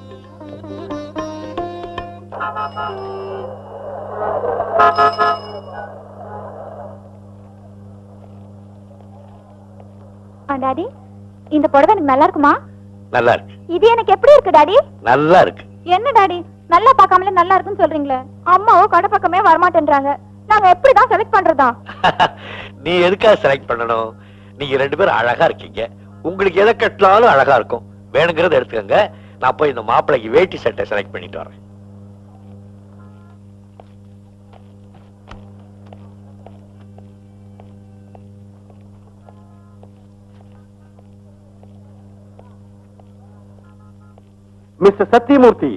ஆ, டாடி இந்த புடவை எனக்கு நல்லா இருக்குமா நல்லா இருக்கு இது எனக்கு எப்படி இருக்கு டாடி நல்லா இருக்கு என்ன டாடி நல்லா பார்க்காமலே நல்லா இருக்குன்னு சொல்றீங்களே அம்மாவோ கடை பக்கமே வரமாட்டேன்றாங்க நாங்க எப்படிதான் செலக்ட் பண்றதா நீ எதுக்காக செலக்ட் பண்ணணும் நீங்க ரெண்டு பேரும் அழகா இருக்கீங்க உங்களுக்கு எதை கட்டினாலும் அழகா இருக்கும் வேணுங்கிறத எடுத்துக்கங்க நான் போய் இந்த மாப்பிள்ளைக்கு வேட்டி சட்டை செலக்ட் பண்ணிட்டு வரேன் மிஸ்டர் சத்தியமூர்த்தி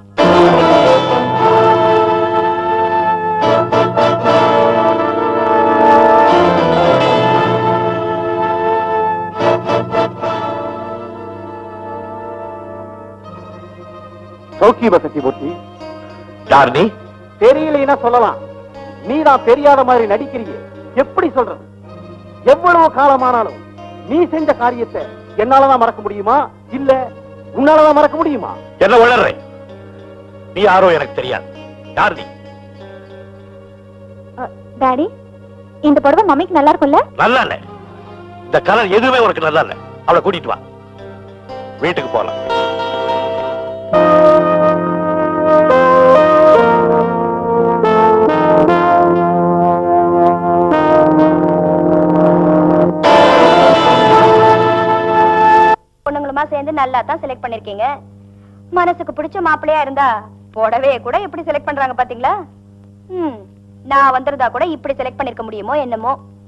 சௌக்கியமா சத்தியமூர்த்தி யார் நீ தெரியலைன்னா சொல்லலாம் நீ தான் தெரியாத மாதிரி நடிக்கிறியே எப்படி சொல்றது எவ்வளவு காலமானாலும் நீ செஞ்ச காரியத்தை என்னாலதான் மறக்க முடியுமா இல்ல உன்னாலதான் மறக்க முடியுமா என்ன வளர்ற நீ யாரோ எனக்கு தெரியாது யார் நீ டாடி இந்த புடவை மம்மிக்கு நல்லா இருக்கும்ல நல்லா இல்ல இந்த கலர் எதுவுமே உனக்கு நல்லா இல்ல அவளை கூட்டிட்டு வா வீட்டுக்கு போலாம் பொண்ணுங்களுமா சேர்ந்து நல்லா தான் செலக்ட் பண்ணிருக்கீங்க மனசுக்கு பிடிச்ச மாப்பிள்ளையா இருந்தா புடவைய கூட எப்படி செலக்ட் பண்றாங்க பாத்தீங்களா ம் நான் வந்திருந்தா கூட இப்படி செலக்ட் பண்ணிருக்க முடியுமோ என்னமோ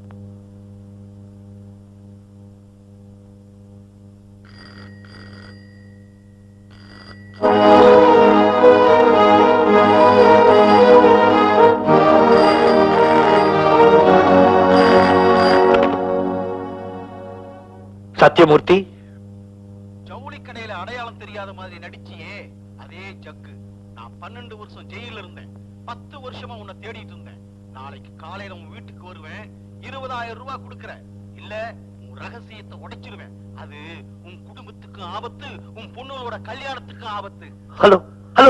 சத்யமூர்த்தி ஜவுளி கடையில அடையாளம் தெரியாத மாதிரி நடிச்சியே அதே ஜக்கு நான் பன்னெண்டு வருஷம் ஜெயில இருந்தேன் பத்து வருஷமா உன்னை தேடிட்டு இருந்தேன் நாளைக்கு காலையில உன் வீட்டுக்கு வருவேன் இருபதாயிரம் ரூபாய் கொடுக்கற இல்ல உன் ரகசியத்தை உடைச்சிருவேன் அது உன் குடும்பத்துக்கு ஆபத்து உன் பொண்ணுகளோட கல்யாணத்துக்கு ஆபத்து ஹலோ ஹலோ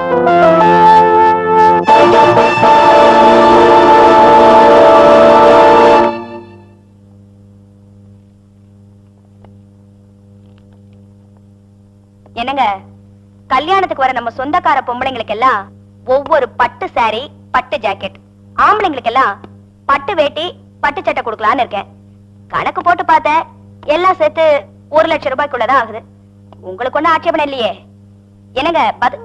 என்னங்க கல்யாணத்துக்கு வர நம்ம சொந்தக்கார பொம்பளைங்களுக்கு எல்லாம் ஒவ்வொரு பட்டு saree பட்டு ஜாக்கெட் ஆம்பளைங்களுக்கு எல்லாம் பட்டு வேட்டி பட்டு சட்டை கொடுக்கலான்னு இருக்கேன் கணக்கு போட்டு பார்த்தேன் எல்லாம் சேர்த்து ஒரு லட்சம் ரூபாய்க்குள்ளதான் ஆகுது உங்களுக்கு ஒண்ணும் ஆட்சேபணம் இல்லையே என்னங்க பது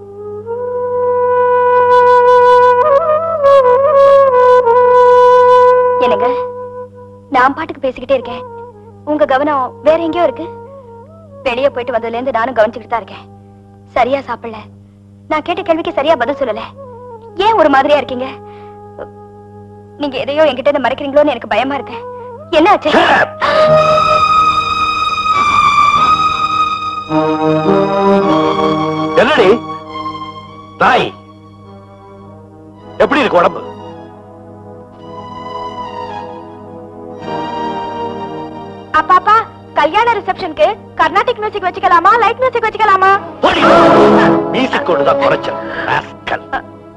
என்னங்க நான் பாட்டுக்கு பேசிக்கிட்டே இருக்கேன் உங்க கவனம் வேற எங்கேயோ இருக்கு வெளிய போயிட்டு வந்ததுல இருந்து நானும் கவனிச்சுக்கிட்டு தான் இருக்கேன் சரியா சாப்பிடல நான் கேட்ட கேள்விக்கு சரியா பதில் சொல்லல ஏன் ஒரு மாதிரியா இருக்கீங்க நீங்க எதையோ என்கிட்ட இருந்து மறைக்கிறீங்களோன்னு எனக்கு பயமா இருக்கு என்ன ஆச்சு என்னடி தாய் எப்படி இருக்கு உடம்பு அப்பா அப்பா கல்யாண ரிசப்ஷனுக்கு கர்நாடிக் மியூசிக் வச்சுக்கலாமா லைட் மியூசிக் வச்சுக்கலாமா மியூசிக் கொண்டுதான் குறைச்சல் rascal.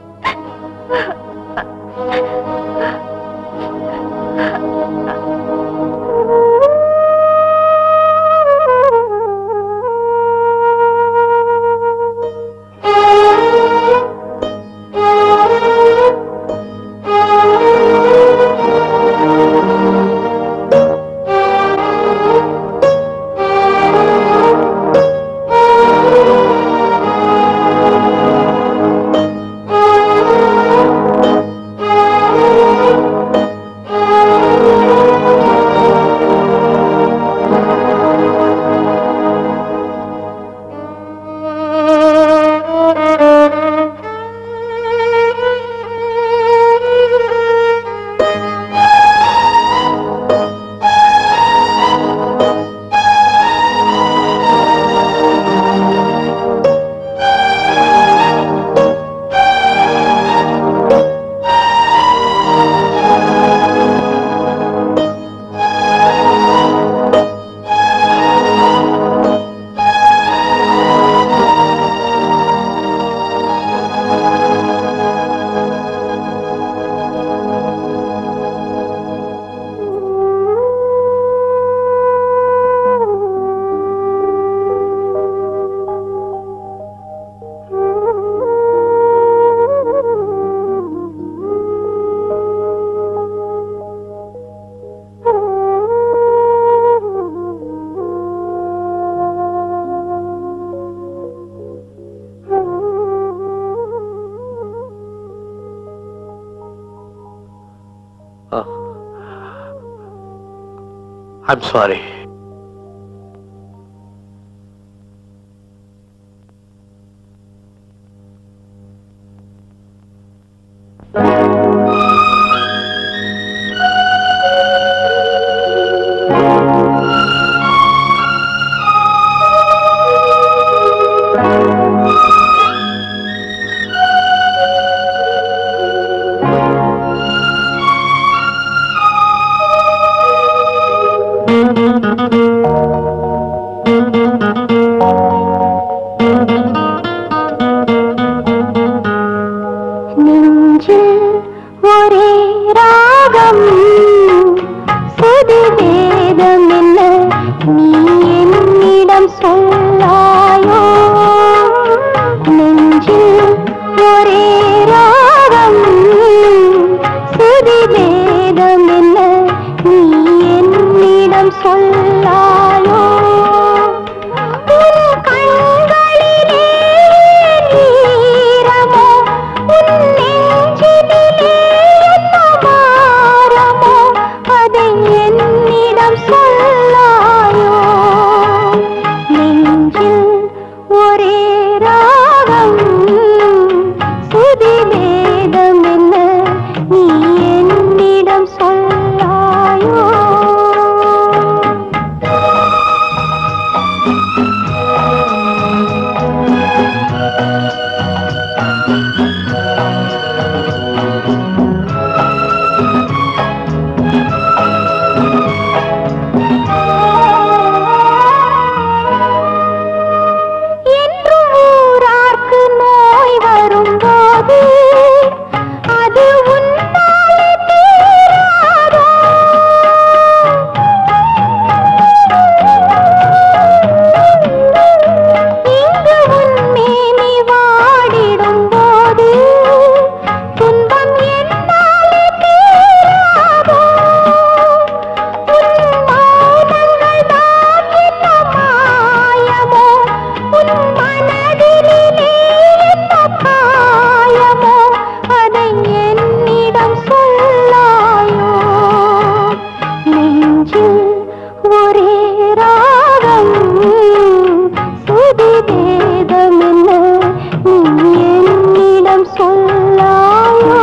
I'm sorry. Thank you. என்று ஊரார்க்கு நோய் வரும்போது அது உன்னாலே தீராதோ இங்கு உன்மேனி வாடிடும் போது துன்பம் என்னாலே தீராதோ உன் மௌனங்கள் தான் என்ன மாயமோ உன் மனதிலே என்ன காயமோ அதை என்னிடம் சொல்லாயோ நெஞ்சில் ஒரே ராகம் சுதி வேதம் என்ன நீ என்னிடம் சொல்லாயோ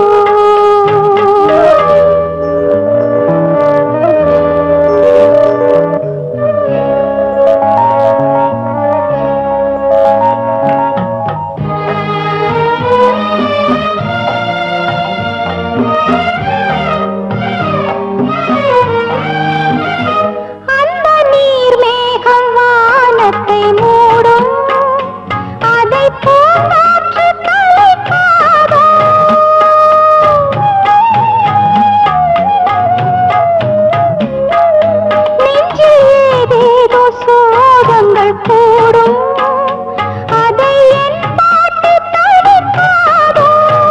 அந்த நீர் மேகம் வானத்தை மூடும் அதை பூங்காற்று கலைக்காதோ நெஞ்சில் ஏதேதோ சோகங்கள் கூடும் அதை என் பாட்டு தடுக்காதோ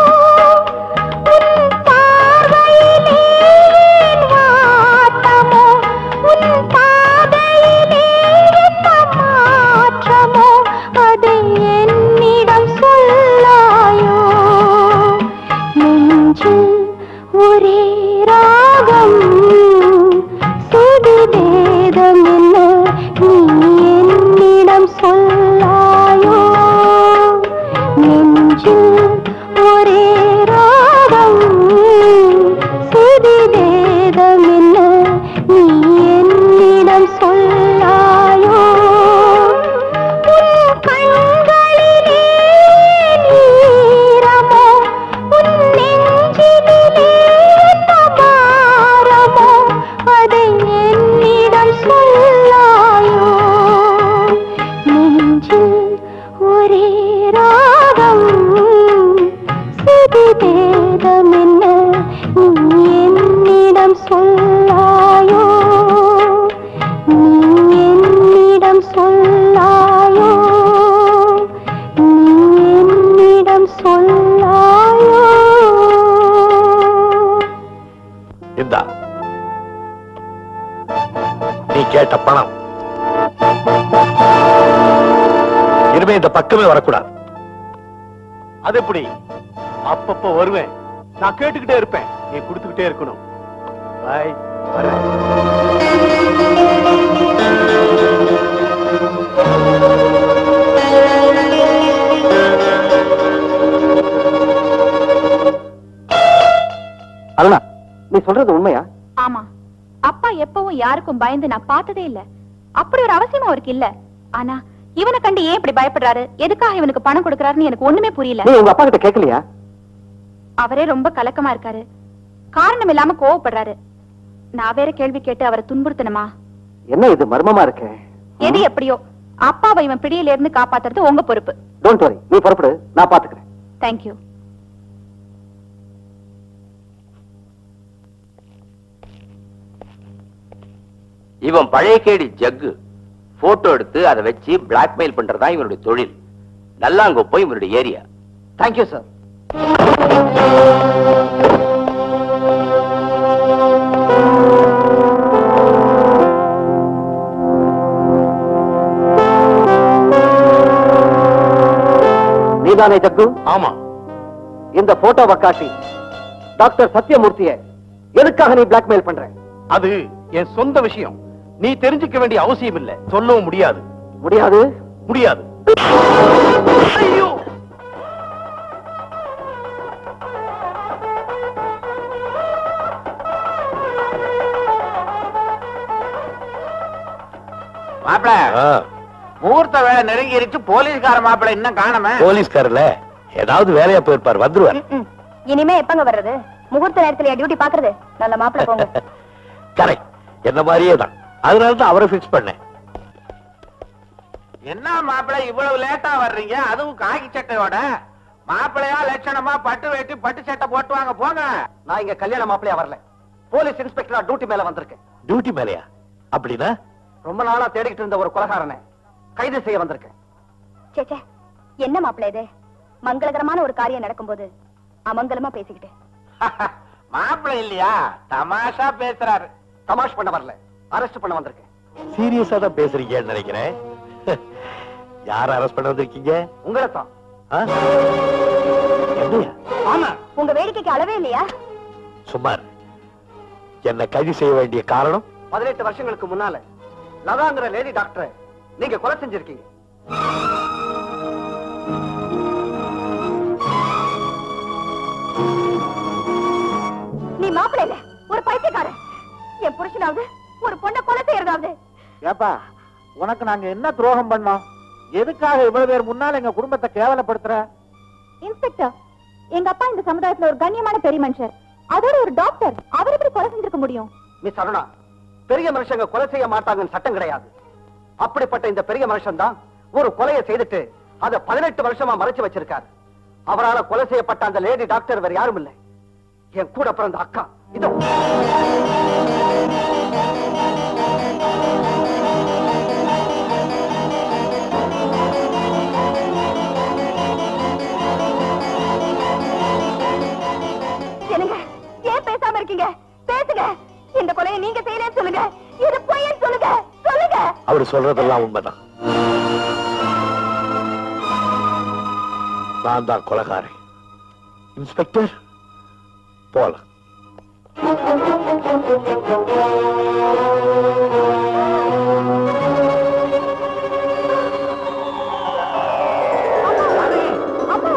உன் பார்வையிலே என் வாட்டமோ உன் பாதையிலே என்ன மாற்றமோ அதை என்னிடம் சொல்லாயோ நெஞ்சில் ஒரே ராகம் சுதி வேதம் என்ன நீ என்னிடம் சொல்லாயோ நெஞ்சில் ஒரே ராகம் சுதி வேதம் என்ன நீ என்னிடம் சொல்லாயோ உன் கண்களிலே நீரமோ உன் நெஞ்சிலே என்ன பாரமோ அதை என்னிடம் சொல்லாயோ நெஞ்சில் ஒரே ராகம் சுதி வேதம் என்ன நீ என்னிடம் சொல்லாயோ நீ என்னிடம் சொல்லாயோ நீ என்னிடம் சொல்லாயோ இந்தா நீ கேட்ட பணம் இனிமே இந்த பக்கமே வரக்கூடாது அது எப்படி அப்பப்ப வருவேன் நான் கேட்டுக்கிட்டே இருப்பேன் நீ கொடுத்துக்கிட்டே இருக்கணும் பாய் வரேன் அருணா நீ சொல்றது உண்மையா ஆமா அப்பா எப்பவும் யாருக்கும் பயந்து நான் பார்த்ததே இல்ல அப்படி ஒரு அவசியம் அவருக்கு இல்ல ஆனா இவனை கண்டு ஏன் இப்படி பயப்படுறாரு எதுக்காக இவனுக்கு பணம் கொடுக்கறாருன்னு எனக்கு ஒண்ணுமே புரியல நீ உங்க அப்பா கிட்ட கேட்கலையா அவரே ரொம்ப கலக்கமா இருக்காரு காரணம் இல்லாம கோவப்படுறாரு நான் வேற கேள்வி கேட்டு அவரை துன்புறுத்தணுமா என்ன இது மர்மமா இருக்கு எது எப்படியோ அப்பாவை இவன் பிடியில இருந்து காப்பாத்துறது உங்க பொறுப்பு டோன்ட் வரி நீ புறப்படு நான் பாத்துக்கிறேன் தேங்க்யூ இவன் பழைய கேடி ஜக்கு போட்டோ எடுத்து அதை வச்சு பிளாக்மெயில் பண்றதா இவனுடைய தொழில் நல்லாங்குப்பம் இவனுடைய ஏரியா தேங்க்யூ சார் நீதானே ஜக்கு ஆமா இந்த போட்டோவை காட்டி டாக்டர் சத்யமூர்த்திய எதுக்காக நீ பிளாக்மெயில் பண்ற அது என் சொந்த விஷயம் நீ தெரிஞ்சுக்க வேண்டிய அவசியம் இல்ல சொல்லவும் முடியாது முடியாது முடியாது ஐயோ மாப்பிள ஆ, முகூர்த்த வேலை நெருங்கிருச்சு போலீஸ்கார மாப்பிள இன்னும் காணாம போலீஸ்காரல ஏதாவது வேலையா போயிருப்பார் வந்துருவார் ம்ம். இனிமே எப்பங்க வர்றது முகூர்த்த நேரத்துல டியூட்டி பாக்குறது நல்ல மாப்பிள்ள போங்க கரெக்ட் என்ன மாதிரியே தான் அதனால தான் அவரை ஃபிக்ஸ் பண்ணேன் என்ன மாப்பிள்ளை இவ்வளவு லேட்டா வர்றீங்க அதுவும் காக்கி சட்டையோட மாப்பிள்ளையா லட்சணமா பட்டு வெட்டி பட்டு சட்டை போட்டு வாங்க போங்க நான் இங்க கல்யாண மாப்பிளையா வரல போலீஸ் இன்ஸ்பெக்டரா டியூட்டி மேல வந்திருக்கேன் டியூட்டி மேலையா அப்படின்னா ரொம்ப நாளா தேடிக்கிட்டு இருந்த ஒரு கொலகாரனை கைது செய்ய வந்திருக்கேன் சே சே, என்ன மாப்பிள்ள இது மங்களகரமான ஒரு காரியம் நடக்கும்போது அமங்கலமா பேசிக்கிட்டு மாப்பிள்ளை இல்லையா தமாஷா பேசுறாரு தமாஷ் பண்ண வரல அரெஸ்ட் பண்ண வந்திருக்கேன் சீரியஸா தான் பேசுறீங்கன்னு நினைக்கிறேன் யார அரெஸ்ட் பண்ண வந்திருக்கீங்க உங்களை தான் ஆ? என்னையா ஆமா உங்க வேடிக்கைக்கு அளவே இல்லையா சுமார் என்ன கைது செய்ய வேண்டிய காரணம் பதினெட்டு வருஷங்களுக்கு முன்னால லதாங்கிற லேடி டாக்டரை நீங்க கொலை செஞ்சிருக்கீங்க நீ மாப்பிள்ள இல்ல ஒரு பைத்தியக்காரன் என் புருஷனாவது ஒரு பொண்ணை கொலை செய்யறதாவது ஏப்பா உனக்கு நாங்க என்ன துரோகம் பண்ணோம் எதுக்காக இவ்வளவு பேர் முன்னால எங்க குடும்பத்தை கேவலப்படுத்துற இன்ஸ்பெக்டர் எங்க அப்பா இந்த சமுதாயத்துல ஒரு கண்ணியமான பெரிய மனுஷர் அதோட ஒரு டாக்டர் அவர் எப்படி கொலை செஞ்சிருக்க முடியும் மிஸ் அருணா பெரிய மனுஷங்க கொலை செய்ய மாட்டாங்கன்னு சட்டம் கிடையாது அப்படிப்பட்ட இந்த பெரிய மனுஷன் தான் ஒரு கொலையை செய்துட்டு அதை பதினெட்டு வருஷமா மறைச்சு வச்சிருக்காரு அவரால கொலை செய்யப்பட்ட அந்த லேடி டாக்டர் வேற யாரும் இல்லை என் கூட பிறந்த அக்கா இதோ என்னங்க ஏன் பேசாம இருக்கீங்க பேசுங்க இந்த கொலையை நீங்க செய்யலன்னு சொல்லுங்க இது பொய்யன்னு சொல்லுங்க சொல்லுங்க அவர் சொல்றதெல்லாம் உண்மைதான் நான் தான் கொலகாரன் இன்ஸ்பெக்டர் போலாம் அப்பா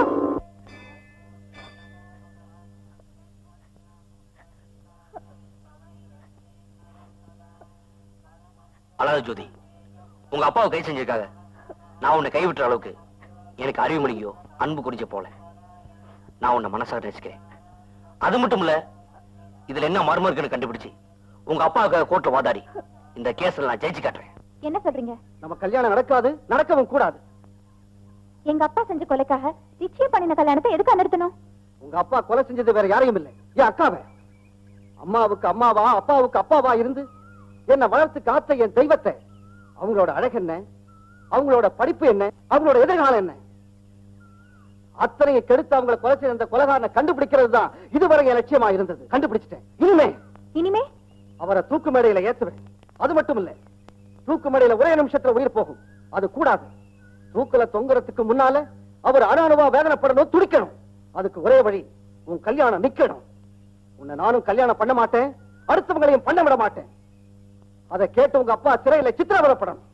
அழகு ஜோதி உங்க அப்பாவை கை செஞ்சிருக்காங்க நான் உன்னை கைவிட்டுற அளவுக்கு எனக்கு அறிவு மொழியோ அன்பு குறிஞ்ச போல நான் உன்னை மனசார நேசிக்கிறேன் அது மட்டும் இல்ல இதுல என்ன மர்மம் இருக்குன்னு கண்டுபிடிச்சு உங்க அப்பாவுக்காக கோர்ட்ல வாதாடி இந்த கேஸ்ல நான் ஜெயிச்சு காட்டுறேன் என்ன சொல்றீங்க நம்ம கல்யாணம் நடக்காது நடக்கவும் கூடாது எங்க அப்பா செஞ்ச கொலைக்காக நிச்சயம் பண்ணின கல்யாணத்தை எதுக்கு நிறுத்தணும் உங்க அப்பா கொலை செஞ்சது வேற யாரையும் இல்லை என் அக்காவை அம்மாவுக்கு அம்மாவா அப்பாவுக்கு அப்பாவா இருந்து என்ன வளர்த்து காத்த என் தெய்வத்தை அவங்களோட அழகு என்ன அவங்களோட படிப்பு என்ன அவங்களோட எதிர்காலம் என்ன அத்தனையை கெடுத்து அவங்களை கொலை செய்த அந்த கொலைகாரனை கண்டுபிடிக்கிறது தான் இதுவரை என் லட்சியமா இருந்தது கண்டுபிடிச்சிட்டேன் இனிமே இனிமே அவரை தூக்கு மேடையில ஏத்துவேன் அது மட்டும் இல்ல தூக்கு மேடையில ஒரே நிமிஷத்துல உயிர் போகும் அது கூடாது தூக்குல தொங்குறதுக்கு முன்னால அவர் அணு அணுவா வேதனைப்படணும் துடிக்கணும் அதுக்கு ஒரே வழி உன் கல்யாணம் நிக்கணும் உன்னை நானும் கல்யாணம் பண்ண மாட்டேன் அடுத்தவங்களையும் பண்ண விட மாட்டேன் அதை கேட்டு உங்க அப்பா சிறையில சித்திரவதப்படணும்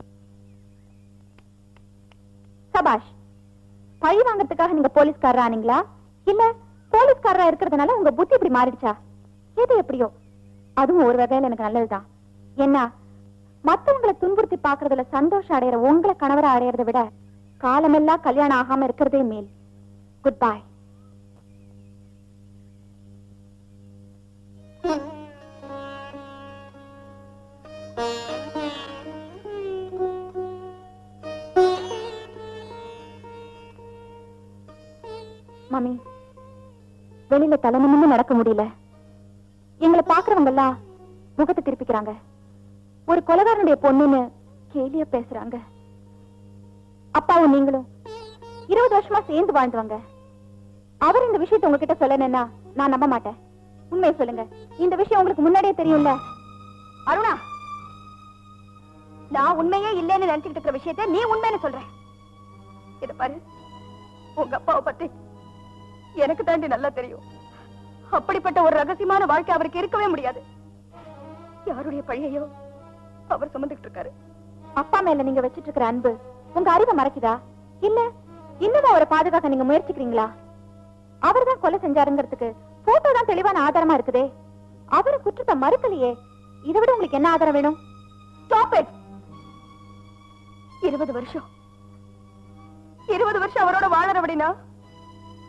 சபாஷ் பழி வாங்கறதுக்காக நீங்க போலீஸ்காரரா ஆனீங்களா இல்ல போலீஸ்காரரா இருக்கிறதுனால உங்க புத்தி இப்படி மாறிடுச்சா எது எப்படியோ அதுவும் ஒரு வகையில எனக்கு நல்லதுதான் என்ன மத்தவங்களை துன்புறுத்தி பாக்குறதுல சந்தோஷம் அடையிற உங்களை கணவரை அடையறதை விட காலமெல்லாம் கல்யாணம் ஆகாம இருக்கிறதே மேல் குட் பை மாமி வெளியில தலை நிமிர்ந்து நடக்க முடியல எங்களை பாக்குறவங்க எல்லாம் முகத்தை திருப்பிக்கிறாங்க ஒரு கொலகாரனுடைய பொண்ணுன்னு கேலியா பேசுறாங்க அப்பாவும் நீங்களும் இருபது வருஷமா சேர்ந்து வாழ்ந்தவங்க அவர் இந்த விஷயத்தை உங்ககிட்ட சொல்லணும்னா நான் நம்ப மாட்டேன் உண்மையை சொல்லுங்க இந்த விஷயம் உங்களுக்கு முன்னாடியே தெரியும்ல அருணா நான் உண்மையே இல்லைன்னு நினைச்சுக்கிட்டு இருக்கிற விஷயத்தை நீ உண்மைன்னு சொல்ற இத பாரு உங்க அப்பாவை பத்தி எனக்கு தாண்டி நல்லா தெரியும் அப்படிப்பட்ட ஒரு ரகசியமான வாழ்க்கை அவருக்கு இருக்கவே முடியாது யாருடைய பழியையோ அவர் சுமந்துகிட்டு இருக்காரு அப்பா மேல நீங்க வச்சிட்டு இருக்கிற அன்பு உங்க அறிவை மறைக்குதா இல்ல இன்னும் அவரை பாதுகாக்க நீங்க முயற்சிக்கிறீங்களா அவர் தான் கொலை செஞ்சாருங்கிறதுக்கு போட்டோ தான் தெளிவான ஆதாரமா இருக்குதே அவரை குற்றத்தை மறுக்கலையே இதை விட உங்களுக்கு என்ன ஆதாரம் வேணும் ஸ்டாப் இட் இருபது வருஷம் இருபது வருஷம் அவரோட வாழற அப்படின்னா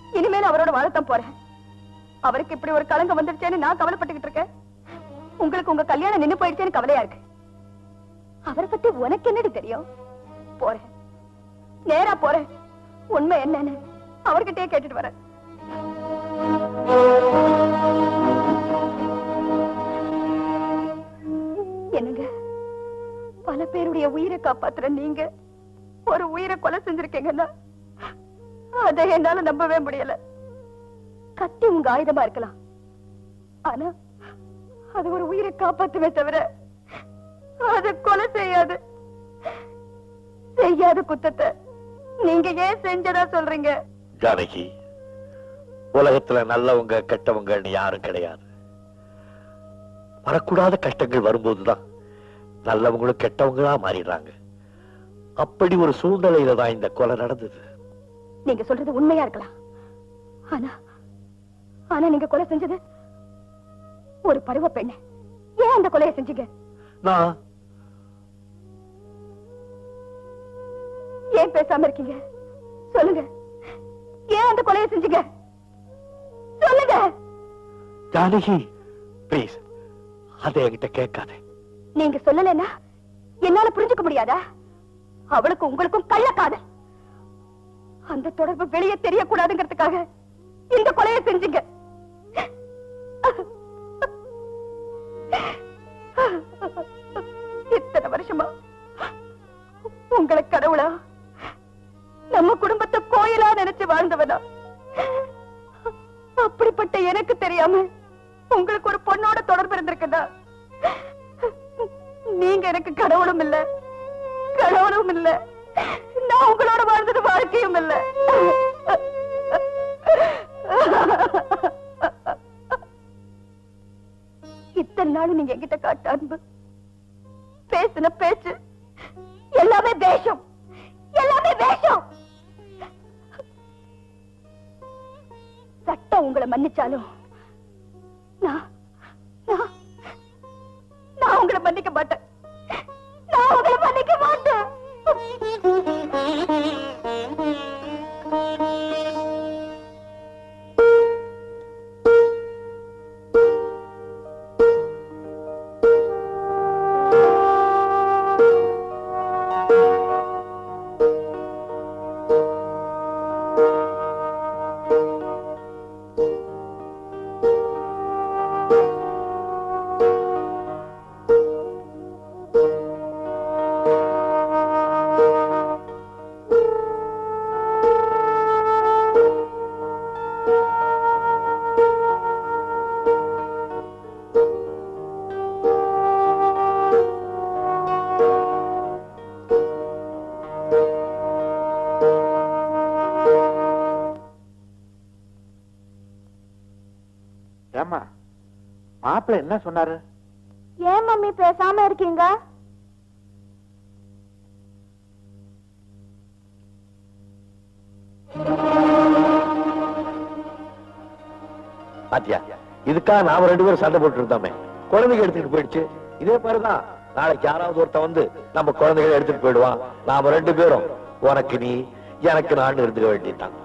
இனிமேல் அவரோட வாழத்தான் போறேன் அவருக்கு இப்படி ஒரு கலங்கம் வந்துருச்சேன்னு நான் கவலைப்பட்டுக்கிட்டு இருக்கேன் உங்களுக்கு உங்க கல்யாணம் நின்னு போயிடுச்சேன்னு கவலையா இருக்கு அவரை பத்தி உனக்கு என்னடி தெரியும் போறேன் நேரா போறேன் உண்மை என்னன்னு அவர்கிட்டயே கேட்டுட்டு வரேன் என்னங்க பல பேருடைய உயிரை காப்பாத்துற நீங்க ஒரு உயிரை கொலை செஞ்சிருக்கீங்கன்னா அதை என்னால நம்பவே முடியல கத்தி உங்க ஆயுதமா இருக்கலாம் ஆனா அது ஒரு உயிரை காப்பாத்துமே தவிர அது கொலை செய்யாது செய்யாத குத்தத்தை நீங்க ஏன் செஞ்சதா சொல்றீங்க ஜானகி உலகத்துல நல்லவங்க கெட்டவங்கன்னு யாரும் கிடையாது வரக்கூடாத கஷ்டங்கள் வரும்போதுதான் நல்லவங்களும் கெட்டவங்களா மாறிடுறாங்க அப்படி ஒரு சூழ்நிலையில தான் இந்த கொலை நடந்தது நீங்க சொல்றது உண்மையா இருக்கலாம் ஆனா ஆனா நீங்க கொலை செஞ்சது ஒரு பருவ பெண்ண ஏன் அந்த கொலையை செஞ்சீங்க நான் ஏன் பேசாம இருக்கீங்க சொல்லுங்க ஏன் அந்த கொலையை செஞ்சீங்க சொல்லுங்க ஜானகி ப்ளீஸ் அதை என்கிட்ட கேட்காத நீங்க சொல்லலைன்னா என்னால புரிஞ்சுக்க முடியாதா அவளுக்கு உங்களுக்கும் கள்ளக்காதல் அந்த தொடர்பு வெளியே தெரியக்கூடாதுங்கிறதுக்காக இந்த கொலையை செஞ்சீங்க இத்தனை வருஷமா உங்களை கடவுளா நம்ம குடும்பத்தை கோயிலா நினைச்சு வாழ்ந்தவனா அப்படிப்பட்ட எனக்கு தெரியாம உங்களுக்கு ஒரு பொண்ணோட தொடர்பு இருந்திருக்குதா நீங்க எனக்கு கடவுளும் இல்ல கடவுளும் இல்ல நான் உங்களோட வாழ்ந்தது வாழ்க்கையும் இல்ல இத்தனை நாள் நீங்க என்கிட்ட காட்ட அன்பு பேசின பேச்சு எல்லாமே வேஷம் எல்லாமே வேஷம் சட்டம் உங்களை மன்னிச்சாலும் நான் நான் நான் உங்களை மன்னிக்க மாட்டேன் நான் உங்களை மன்னிக்க மாட்டேன் ஏமா மாப்பிள்ள என்ன சொன்னாரு ஏன் மம்மி பேசாம இருக்கீங்க பாத்தியா இதுக்காக நாம ரெண்டு பேரும் சண்டை போட்டு இருந்தோமே குழந்தைங்க எடுத்துட்டு போயிடுச்சு இதே மாதிரிதான் நாளைக்கு யாராவது ஒருத்தன் வந்து நம்ம குழந்தைகளை எடுத்துட்டு போயிடுவான் நாம ரெண்டு பேரும் உனக்கு நீ எனக்கு நான் இருந்துக்க வேண்டியதுதான்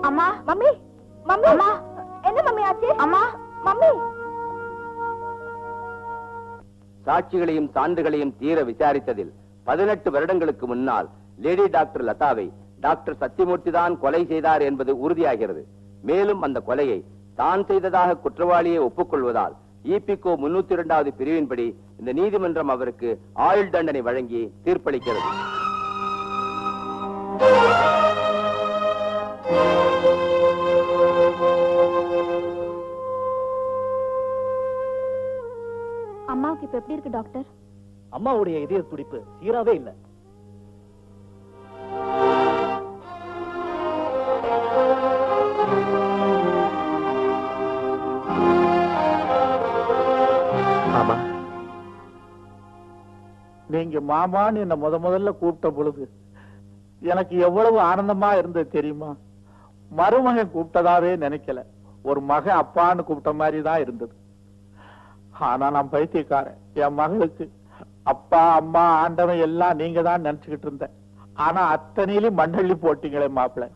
அம்மா மம்மி மம்மி அம்மா என்ன மம்மி ஆச்சு அம்மா மம்மி சாட்சிகளையும் சான்றுகளையும் தீர விசாரித்ததில் பதினெட்டு வருடங்களுக்கு முன்னால் லேடி டாக்டர் லதாவை டாக்டர் சத்தியமூர்த்தி தான் கொலை செய்தார் என்பது உறுதியாகிறது மேலும் அந்த கொலையை தான் செய்ததாக குற்றவாளியை ஒப்புக்கொள்வதால் இபிகோ முன்னூத்தி இரண்டாவது பிரிவின்படி இந்த நீதிமன்றம் அவருக்கு ஆயுள் தண்டனை வழங்கி தீர்ப்பளிக்கிறது அம்மாவுக்கு இப்ப எப்படி இருக்கு டாக்டர் அம்மாவுடைய இதய துடிப்பு சீராவே இல்ல ஆமா நீங்க மாமான்னு என்ன முத முதல்ல கூப்பிட்ட பொழுது எனக்கு எவ்வளவு ஆனந்தமா இருந்தது தெரியுமா மருமகன் கூப்பிட்டதாவே நினைக்கல ஒரு மகன் அப்பான்னு கூப்பிட்ட மாதிரி தான் இருந்தது ஆனா நான் பைத்தியக்காரன் என் மகளுக்கு அப்பா அம்மா ஆண்டவன் எல்லாம் நீங்க தான் நினைச்சுக்கிட்டு இருந்தேன் ஆனா அத்தனையிலும் மண்ணள்ளி போட்டீங்களே மாப்பிள்ள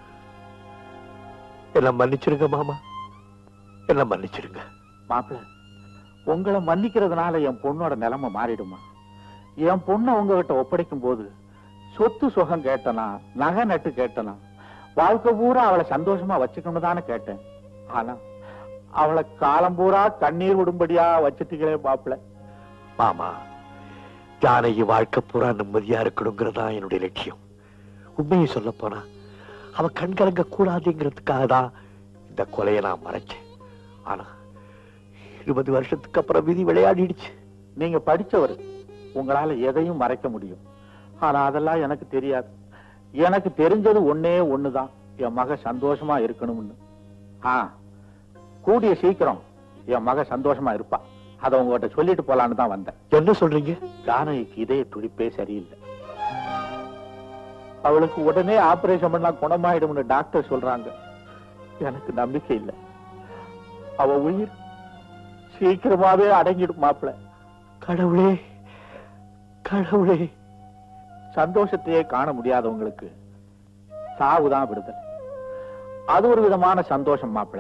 என்ன மன்னிச்சிருங்க மாமா என்ன மன்னிச்சிருங்க மாப்பிள்ள உங்களை மன்னிக்கிறதுனால என் பொண்ணோட நிலைமை மாறிடுமா என் பொண்ணை உங்ககிட்ட ஒப்படைக்கும் போது சொத்து சுகம் கேட்டனா நகை நட்டு கேட்டனா வாழ்க்கை பூரா அவளை சந்தோஷமா வச்சுக்கணும் தானே கேட்டேன் ஆனா அவளை காலம் பூரா கண்ணீர் விடும்படியா வச்சுட்டீங்களே மாப்பிள்ள மாமா ஜானகி வாழ்க்கை பூரா நிம்மதியா இருக்கணுங்கிறதா என்னுடைய லட்சியம் உண்மையை சொல்ல போனா அவ கண் கலங்க கூடாதுங்கிறதுக்காக தான் இந்த கொலையை நான் மறைச்சேன் ஆனா இருபது வருஷத்துக்கு அப்புறம் விதி விளையாடிடுச்சு நீங்க படிச்சவர் உங்களால எதையும் மறைக்க முடியும் ஆனா அதெல்லாம் எனக்கு தெரியாது எனக்கு தெரிஞ்சது ஒன்னே ஒண்ணுதான் என் மக சந்தோஷமா இருக்கணும்னு ஆ கூடிய சீக்கிரம் என் மக சந்தோஷமா இருப்பா அத உங்ககிட்ட சொல்லிட்டு போலான்னு தான் வந்தேன் என்ன சொல்றீங்க ஜானகிக்கு இதய துடிப்பே சரியில்லை அவளுக்கு உடனே ஆபரேஷன் பண்ணா குணமாயிடும்னு டாக்டர் சொல்றாங்க எனக்கு நம்பிக்கை இல்லை அவ உயிர் சீக்கிரமாவே அடங்கிடும் மாப்பிள்ள கடவுளே கடவுளே சந்தோஷத்தையே காண முடியாதவங்களுக்கு சாவுதான் விடுதலை அது ஒரு விதமான சந்தோஷம் மாப்பிள்ள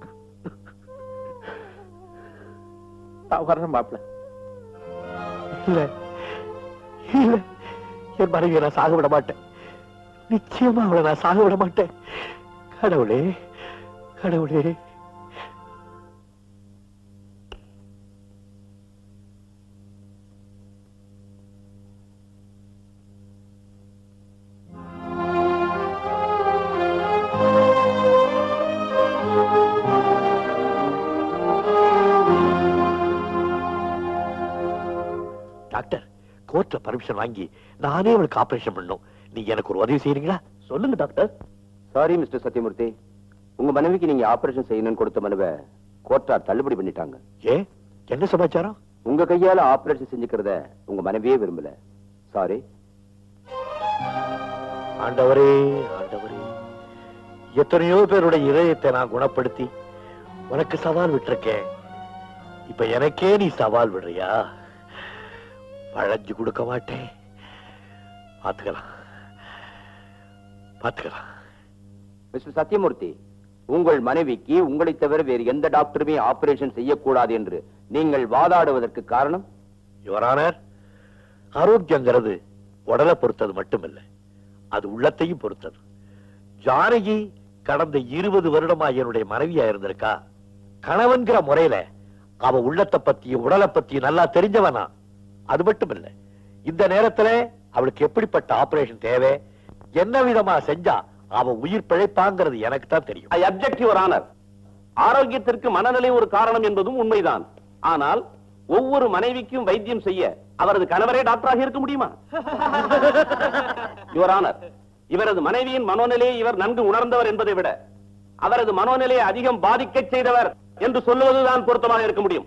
நான் வர்றேன் மாப்பிள்ள இல்ல இல்ல என் மனைவியை நான் சாக விட மாட்டேன் நிச்சயமா அவளை நான் சாக விட மாட்டேன் கடவுளே கடவுளே டாக்டர் கோர்ட்ல பர்மிஷன் வாங்கி நானே அவளுக்கு ஆபரேஷன் பண்ணணும் நீங்க எனக்கு ஒரு உதவி செய்யறீங்களா சொல்லுங்க டாக்டர் சாரி மிஸ்டர் சத்யமூர்த்தி உங்க மனைவிக்கு நீங்க ஆபரேஷன் செய்யணும்னு கொடுத்த மனுவை கோர்ட்டார் தள்ளுபடி பண்ணிட்டாங்க ஏ என்ன சமாச்சாரம் உங்க கையால ஆபரேஷன் செஞ்சுக்கிறத உங்க மனைவியே விரும்பல சாரி ஆண்டவரே ஆண்டவரே எத்தனையோ பேருடைய இதயத்தை நான் குணப்படுத்தி உனக்கு சவால் விட்டிருக்கேன் இப்ப எனக்கே நீ சவால் விடுறியா வளைஞ்சு கொடுக்க மாட்டேன் பாத்துக்கலாம் பாத்துக்கலாம் மிஸ்டர் சத்யமூர்த்தி உங்கள் மனைவிக்கு உங்களை தவிர வேறு எந்த டாக்டருமே ஆபரேஷன் செய்யக்கூடாது என்று நீங்கள் வாதாடுவதற்கு காரணம் யுவரானர் ஆரோக்கியங்கிறது உடலை பொறுத்தது மட்டுமில்ல அது உள்ளத்தையும் பொறுத்தது ஜானகி கடந்த இருபது வருடமா என்னுடைய மனைவியா இருந்திருக்கா கணவன்கிற முறையில அவ உள்ளத்தை பத்தியும் உடலை பத்தியும் நல்லா தெரிஞ்சவனா அது மட்டும் இல்ல இந்த நேரத்துல அவளுக்கு எப்படிப்பட்ட ஆபரேஷன் தேவை என்ன விதமா செஞ்சா அவ உயிர் பிழைப்பாங்கிறது எனக்கு தான் தெரியும் ஐ அப்செக்ட் யுவர் ஆனர் ஆரோக்கியத்திற்கு மனநிலை ஒரு காரணம் என்பதும் உண்மைதான் ஆனால் ஒவ்வொரு மனைவிக்கும் வைத்தியம் செய்ய அவரது கணவரே டாக்டராக இருக்க முடியுமா யுவர் ஆனர் இவரது மனைவியின் மனோநிலையை இவர் நன்கு உணர்ந்தவர் என்பதை விட அவரது மனோநிலையை அதிகம் பாதிக்கச் செய்தவர் என்று சொல்லுவதுதான் பொருத்தமாக இருக்க முடியும்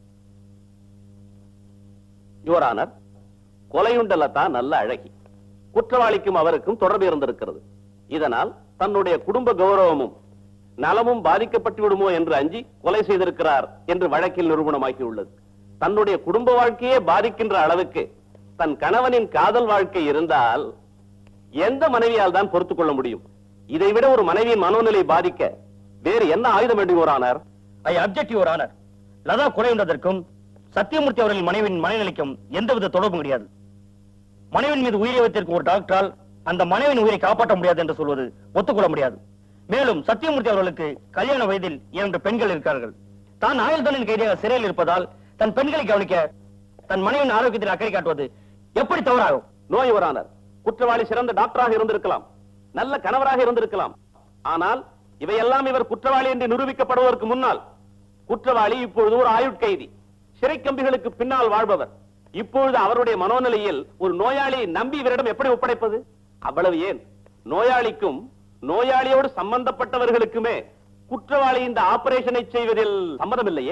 யுவர் ஆனர் கொலையுண்ட லதா நல்ல அழகி குற்றவாளிக்கும் அவருக்கும் தொடர்பு இருந்திருக்கிறது இதனால் தன்னுடைய குடும்ப கௌரவமும் நலமும் பாதிக்கப்பட்டு விடுமோ என்று அஞ்சி கொலை செய்திருக்கிறார் என்று வழக்கில் நிரூபணமாகியுள்ளது தன்னுடைய குடும்ப வாழ்க்கையே பாதிக்கின்ற அளவுக்கு தன் கணவனின் காதல் வாழ்க்கை இருந்தால் எந்த மனைவியால் தான் பொறுத்துக் கொள்ள முடியும் இதை விட ஒரு மனைவியின் மனோநிலை பாதிக்க வேறு என்ன ஆயுதம் வேண்டும் your honour I object your honour Latha கொலை வந்ததற்கும் சத்தியமூர்த்தி அவர்களின் மனைவியின் மனநிலைக்கும் எந்தவித தொடர்பும் கிடையாது மனைவின் மீது உயிரை வைத்திருக்கும் ஒரு டாக்டரால் அந்த மனைவியின் உயிரை காப்பாற்ற முடியாது என்று சொல்வது ஒத்துக்கொள்ள முடியாது மேலும் சத்தியமூர்த்தி அவர்களுக்கு கல்யாண வயதில் இரண்டு பெண்கள் இருக்கிறார்கள் தான் ஆயுள் தண்டனை கைதியாக சிறையில் இருப்பதால் தன் பெண்களை கவனிக்க தன் மனைவியின் ஆரோக்கியத்தில் அக்கறை காட்டுவது எப்படி தவறாகும் நோ யுவர் ஆனர் குற்றவாளி சிறந்த டாக்டராக இருந்திருக்கலாம் நல்ல கணவராக இருந்திருக்கலாம் ஆனால் இவையெல்லாம் இவர் குற்றவாளி என்று நிரூபிக்கப்படுவதற்கு முன்னால் குற்றவாளி இப்பொழுது ஒரு ஆயுட்கைதி சிறை கம்பிகளுக்கு பின்னால் வாழ்பவர் இப்பொழுது அவருடைய மனோநிலையில் ஒரு நோயாளியை நம்பி இவரிடம் எப்படி ஒப்படைப்பது அவ்வளவு ஏன் நோயாளிக்கும் நோயாளியோடு சம்பந்தப்பட்டவர்களுக்குமே குற்றவாளி இந்த ஆபரேஷனை செய்வதில் சம்மதமில்லையே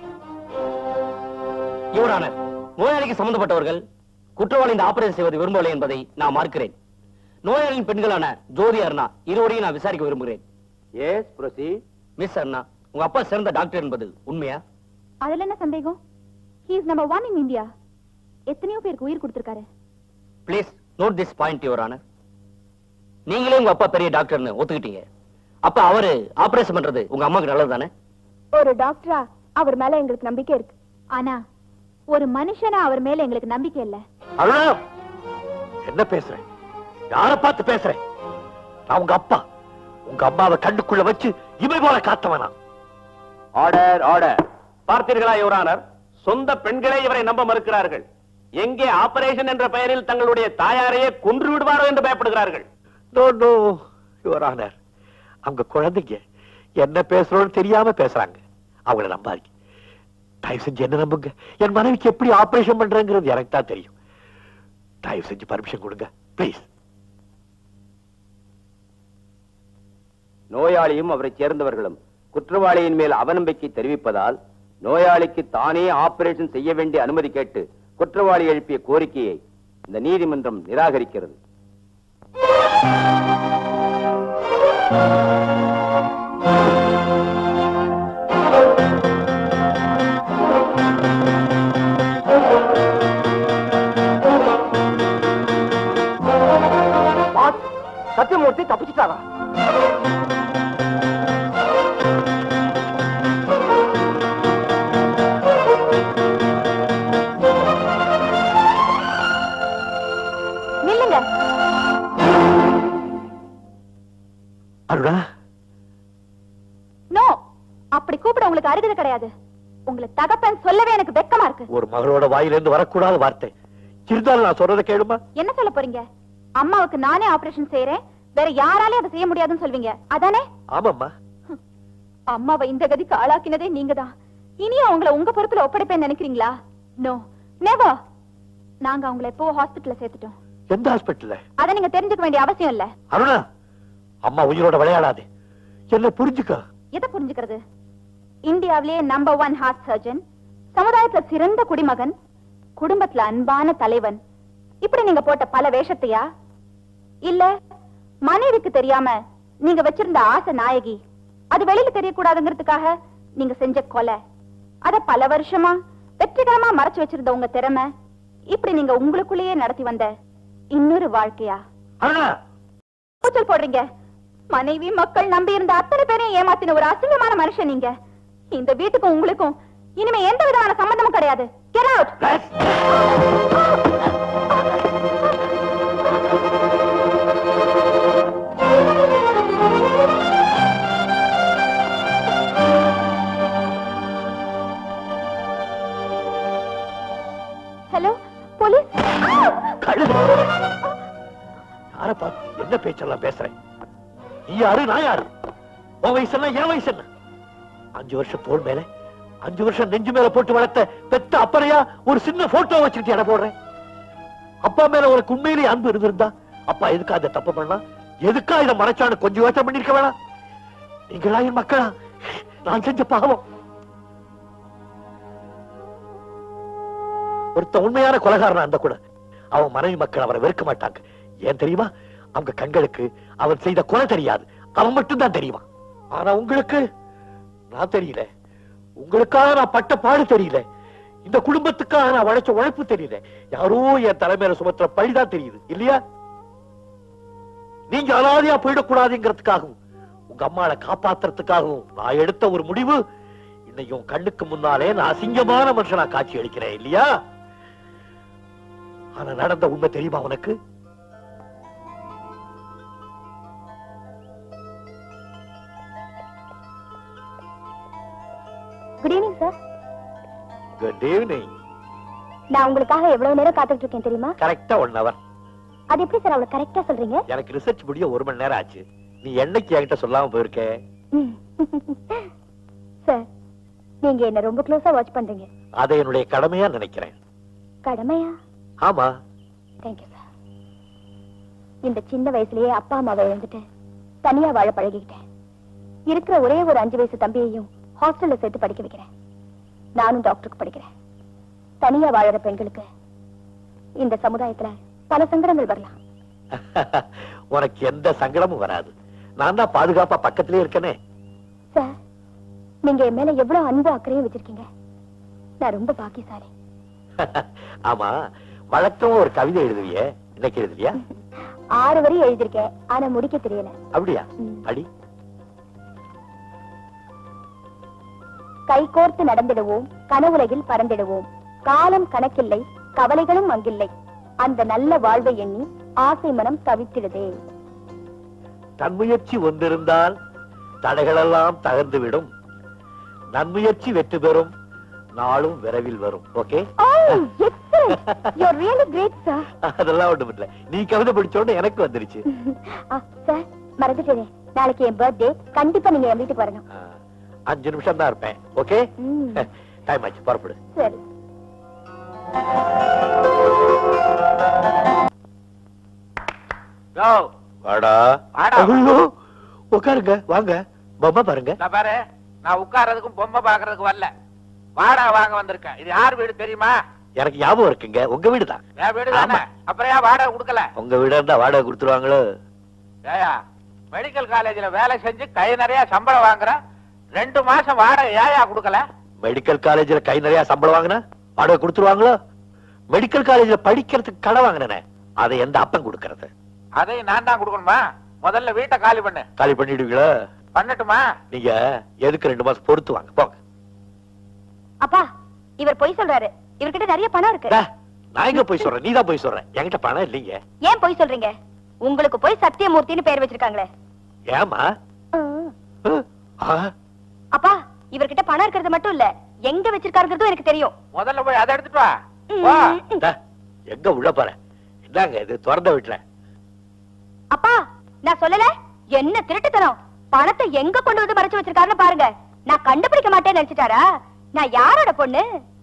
யுவர் ஆனர் நோயாளிக்கு சம்பந்தப்பட்டவர்கள் குற்றவாளி இந்த ஆபரேஷன் செய்வது விரும்பவில்லை என்பதை நான் மார்க்கிறேன் நோயாளியின் பெண்களான ஜோதி அருணா இருவரையும் நான் விசாரிக்க விரும்புகிறேன் எஸ் ப்ரொசீட் மிஸ் அருணா உங்க அப்பா சிறந்த டாக்டர் என்பது உண்மையா அதுல என்ன சந்தேகம் he is number one in India எத்தனையோ பேருக்கு உயிர் கொடுத்திருக்காரு please note this point your honour நீங்களே உங்க அப்பா பெரிய டாக்டர்னு ஒத்துக்கிட்டீங்க அப்ப அவரு ஆபரேஷன் பண்றது உங்க அம்மாக்கு நல்லது தானே ஒரு டாக்டரா அவர் மேல எங்களுக்கு நம்பிக்கை இருக்கு ஆனா ஒரு மனுஷனா அவர் மேல எங்களுக்கு நம்பிக்கை இல்ல அருணா என்ன பேசுறேன் யார பார்த்து பேசுறேன் நான் உங்க அப்பா உங்க அம்மாவை கண்ணுக்குள்ள வச்சு இமை போல காத்தவனா ஆர்டர் ஆர்டர் பார்த்தீர்களா யுவரானர் சொந்த பெண்களே இவரை நம்ப மறுக்கிறார்கள் எங்கே ஆபரேஷன் என்ற பெயரில் தங்களுடைய தாயாரையே கொன்று விடுவாரோ என்று பயப்படுகிறார்கள் நோ நோ யுவர் ஆனர் அவங்க குழந்தைங்க என்ன பேசுறோம்னு தெரியாம பேசுறாங்க அவங்கள நம்பாதீங்க தயவு செஞ்சு என்ன நம்புங்க என் மனைவிக்கு எப்படி ஆபரேஷன் பண்றேங்கிறது எனக்கு தான் தெரியும் தயவு செஞ்சு பர்மிஷன் கொடுங்க ப்ளீஸ் நோயாளியும் அவரைச் சேர்ந்தவர்களும் குற்றவாளியின் மேல் அவநம்பிக்கை தெரிவிப்பதால் நோயாளிக்கு தானே ஆபரேஷன் செய்ய வேண்டிய அனுமதி கேட்டு குற்றவாளி எழுப்பிய கோரிக்கையை இந்த நீதிமன்றம் நிராகரிக்கிறது சத்தியமூர்த்தி தப்பிச்சிட்டாரா நில்லுங்க அருணா நோ அப்படி கூப்பிட உங்களுக்கு அருகதை கிடையாது உங்களுக்கு தகப்பன் சொல்லவே எனக்கு வெக்கமா இருக்கு ஒரு மகளோட வாயிலிருந்து வரக்கூடாத வார்த்தை இருந்தாலும் நான் சொல்றதை கேளுமா என்ன சொல்ல போறீங்க அம்மாவுக்கு நானே ஆபரேஷன் செய்யறேன் வேற யாராலே அதை செய்ய முடியாதுன்னு சொல்வீங்க அதானே ஆமாம்மா அம்மாவை இந்த கதிக்கு ஆளாக்கினதே நீங்கதான் இனியும் அவங்கள உங்க பொறுப்புல ஒப்படைப்பேன்னு நினைக்கிறீங்களா நோ நெவர் நாங்க அவங்கள எப்போ ஹாஸ்பிடல்ல சேர்த்துட்டோம் எந்த ஹாஸ்பிட்டல்ல அதை நீங்க தெரிஞ்சுக்க வேண்டிய அவசியம் இல்ல அருணா அம்மா உயிரோட விளையாடாதே என்ன புரிஞ்சுக்க எதை புரிஞ்சுக்கிறது இந்தியாவிலேயே நம்பர் ஒன் ஹார்ட் சர்ஜன் சமுதாயத்துல சிறந்த குடிமகன் குடும்பத்துல அன்பான தலைவன் இப்படி நீங்க போட்ட பல வேஷத்தையா இல்ல மனைவிக்கு தெரியாம நீங்க வச்சிருந்த ஆசை நாயகி அது வெளியில தெரியக்கூடாதுங்கிறதுக்காக நீங்க செஞ்ச கொலை அத பல வருஷமா வெற்றிகரமா மறைச்சு வச்சிருந்த உங்க திறமை இப்படி நீங்க உங்களுக்குள்ளேயே நடத்தி வந்த இன்னொரு வாழ்க்கையா அருணா கூச்சல் போடுறீங்க மனைவி மக்கள் நம்பி இருந்த அத்தனை பேரையும் ஏமாத்தின ஒரு அசிங்கமான மனுஷன் நீங்க இந்த வீட்டுக்கும் உங்களுக்கும் இனிமே எந்த விதமான சம்பந்தமும் கிடையாது Get out! ஹலோ போலீஸ் கழுது யார பார்த்து என்ன பேச்செல்லாம் பேசுறேன் நீ யாரு நான் யாரு உன் வயசு என்ன என் வயசு என்ன அஞ்சு வருஷம் தோல் மேல அஞ்சு வருஷம் நெஞ்சு மேல போட்டு வளர்த்த பெத்த அப்பறையா ஒரு சின்ன போட்டோ வச்சுக்கிட்டு எடை போடுறேன் அப்பா மேல உனக்கு உண்மையிலேயே அன்பு இருந்திருந்தா அப்பா எதுக்கா இதை தப்பு பண்ணா எதுக்கா இதை மறைச்சான்னு கொஞ்சம் யோசனை பண்ணிருக்க வேணாம் நீங்களா என் மக்களா நான் செஞ்ச பாவம் ஒருத்த உண்மையான கொலகாரனா இருந்தா கூட அவன் மனைவி மக்கள் அவரை வெறுக்க மாட்டாங்க ஏன் தெரியுமா அவங்க கண்களுக்கு அவன் செய்த கொலை தெரியாது அவன் மட்டும்தான் தெரியுமா ஆனா உங்களுக்கு நான் தெரியல உங்களுக்காக நான் பட்ட பாடு தெரியல இந்த குடும்பத்துக்காக நான் உழைச்ச உழைப்பு தெரியல யாரோ என் தலைமையில சுமத்துற பழிதான் தெரியுது இல்லையா நீங்க அனாதையா போயிடக்கூடாதுங்கிறதுக்காகவும் உங்க அம்மாளை காப்பாத்துறதுக்காகவும் நான் எடுத்த ஒரு முடிவு இன்னைக்கு உன் கண்ணுக்கு முன்னாலே நான் அசிங்கமான மனுஷனா காட்சி அளிக்கிறேன் இல்லையா ஆனா நடந்த உண்மை தெரியுமா உனக்கு good evening sir good evening நான் உங்களுக்காக எவ்வளவு நேரம் காத்துட்டு இருக்கேன் தெரியுமா கரெக்டா ஒன் ஹவர் அது எப்படி சார் அவ்வளவு கரெக்டா சொல்றீங்க எனக்கு ரிசர்ச் முடிய ஒரு மணி நேரம் ஆச்சு நீ என்னைக்கு என்கிட்ட சொல்லாம போயிருக்க சார் நீங்க என்ன ரொம்ப க்ளோஸா வாட்ச் பண்றீங்க அதை என்னுடைய கடமையா நினைக்கிறேன் கடமையா ஆமா தேங்க்யூ சார் இந்த சின்ன வயசுலயே அப்பா அம்மாவை இழந்துட்டு தனியா வாழ பழகிக்கிட்டேன் இருக்கிற ஒரே ஒரு அஞ்சு வயசு தம்பியையும் ஹாஸ்டல்ல சேர்த்து படிக்க வைக்கிறேன் நானும் டாக்டருக்கு படிக்கிறேன் தனியா வாழற பெண்களுக்கு இந்த சமுதாயத்துல பல சங்கடங்கள் வரலாம் உனக்கு எந்த சங்கடமும் வராது நான் தான் பாதுகாப்பா பக்கத்திலே இருக்கனே சார் நீங்க என் மேல எவ்வளவு அன்பு அக்கறையும் வச்சிருக்கீங்க நான் ரொம்ப பாக்கியசாலி ஆமா வழக்கமா ஒரு கவிதை எழுதுவியே இன்னைக்கு எழுதுவியா ஆறு வரி எழுதியிருக்கேன் ஆனா முடிக்க தெரியல அப்படியா அடி கைகோர்த்து நடந்திடுவோம் கனவுலகில் பறந்திடுவோம் காலம் கணக்கில்லை கவலைகளும் அங்கில்லை அந்த நல்ல வாழ்வை எண்ணி ஆசை மனம் தவித்திடுதே தன்முயற்சி ஒன்றிருந்தால் தடைகளெல்லாம் தகர்ந்து விடும் நன்முயற்சி வெற்றி பெறும் நாளும் விரைவில் வரும் okay you're really great sir அதெல்லாம் ஒண்ணும் இல்ல நீ கவிதை படிச்சோன்னு எனக்கு வந்துருச்சு சார் மறந்துட்டேனே நாளைக்கு என் பர்த்டே கண்டிப்பா நீங்க என் வீட்டுக்கு வரணும் அஞ்சு நிமிஷம் தான் இருப்பேன் ஓகே டைம் ஆச்சு புறப்படு சரி யோ வாடா வாடா. ஐயோ, உட்காருங்க வாங்க பொம்மை பாருங்க இந்த பாரு நான் உட்கார்றதுக்கும் பொம்மை பாக்குறதுக்கு வரல வாடா வாங்க வந்திருக்கேன் இது யார் வீடு தெரியுமா எனக்கு ஞாபகம் இருக்குங்க உங்க வீடு தான் என் வீடு தானே அப்புறம் ஏன் வாடகை கொடுக்கல உங்க வீடா இருந்தா வாடகை கொடுத்துருவாங்களோ ஏயா மெடிக்கல் காலேஜ்ல வேலை செஞ்சு கை நிறைய சம்பளம் வாங்குறேன் ரெண்டு மாசம் வாடகை ஏயா கொடுக்கல மெடிக்கல் காலேஜ்ல கை நிறைய சம்பளம் வாங்கினா வாடகை கொடுத்துருவாங்களோ மெடிக்கல் காலேஜ்ல படிக்கிறதுக்கு கடை வாங்கினேனே அதை எந்த அப்பன் கொடுக்கறது அதையும் நான் தான் கொடுக்கணுமா முதல்ல வீட்டை காலி பண்ணு காலி பண்ணிடுவீங்களா பண்ணட்டுமா நீங்க எதுக்கு ரெண்டு மாசம் பொறுத்து வாங்க போங்க அப்பா இவர் பொய் சொல்றாரு இவர்கிட்ட நிறைய பணம் இருக்கு நான் எங்க போய் சொல்றேன் நீதான் போய் சொல்றேன் என்கிட்ட பணம் இல்லைங்க ஏன் பொய் சொல்றீங்க உங்களுக்கு போய் சத்தியமூர்த்தின்னு பேர் வச்சிருக்காங்களே ஏமா அப்பா இவர்கிட்ட பணம் இருக்கிறது மட்டும் இல்ல எங்க வச்சிருக்காருங்கிறதும் எனக்கு தெரியும் முதல்ல போய் அதை எடுத்துட்டு வா வா எங்க உள்ள போறேன் இந்தாங்க இது திறந்த வீட்டுல அப்பா நான் சொல்லல என்ன திருட்டுத்தனம் பணத்தை எங்க கொண்டு வந்து மறைச்சு வச்சிருக்காருன்னு பாருங்க நான் கண்டுபிடிக்க மாட்டேன்னு நினைச்சிட்டாரா நான் யாரோட பொண்ணு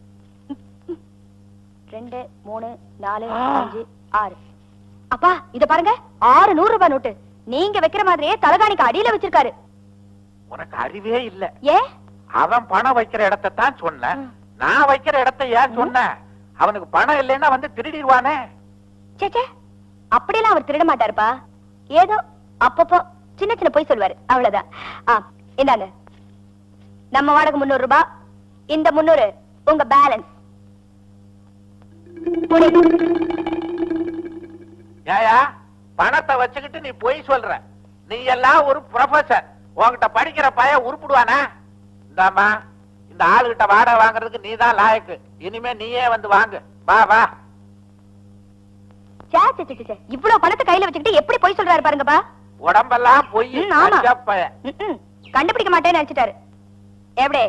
ரெண்டு மூணு நாலு அஞ்சு ஆறு அப்பா இத பாருங்க ஆறு நூறு ரூபாய் நோட்டு நீங்க வைக்கிற மாதிரியே தலகாணிக்கு அடியில வச்சிருக்காரு உனக்கு அறிவே இல்ல ஏ அவன் பணம் வைக்கிற இடத்தை தான் சொன்னேன் நான் வைக்கிற இடத்தை ஏன் சொன்னேன் அவனுக்கு பணம் இல்லைன்னா வந்து திருடிடுவானே சேச்சே அப்படியெல்லாம் அவர் திருட மாட்டாருப்பா ஏதோ அப்பப்போ சின்ன சின்ன போய் சொல்வாரு அவ்வளவுதான் ஆ இந்தாங்க நம்ம வாடகை முன்னூறு ரூபாய் இந்த முன்னூறு உங்க பேலன்ஸ் ஏயா பணத்தை வச்சுக்கிட்டு நீ பொய் சொல்ற நீ எல்லாம் ஒரு ப்ரொஃபசர் உன்கிட்ட படிக்கிற பையன் உருப்பிடுவானா இந்தாம்மா இந்த ஆளுகிட்ட வாடகை வாங்குறதுக்கு நீ தான் லாயக்கு இனிமே நீயே வந்து வாங்கு வா வா சே சே, சே, சே. இவ்வளவு பணத்தை கையில வச்சுக்கிட்டு எப்படி போய் சொல்றாரு பாருங்கப்பா உடம்பெல்லாம் பொய் ம், ஆமா. அஞ்ச பையன் ம், ம். கண்டுபிடிக்க மாட்டேன்னு நினைச்சிட்டாரு எப்படி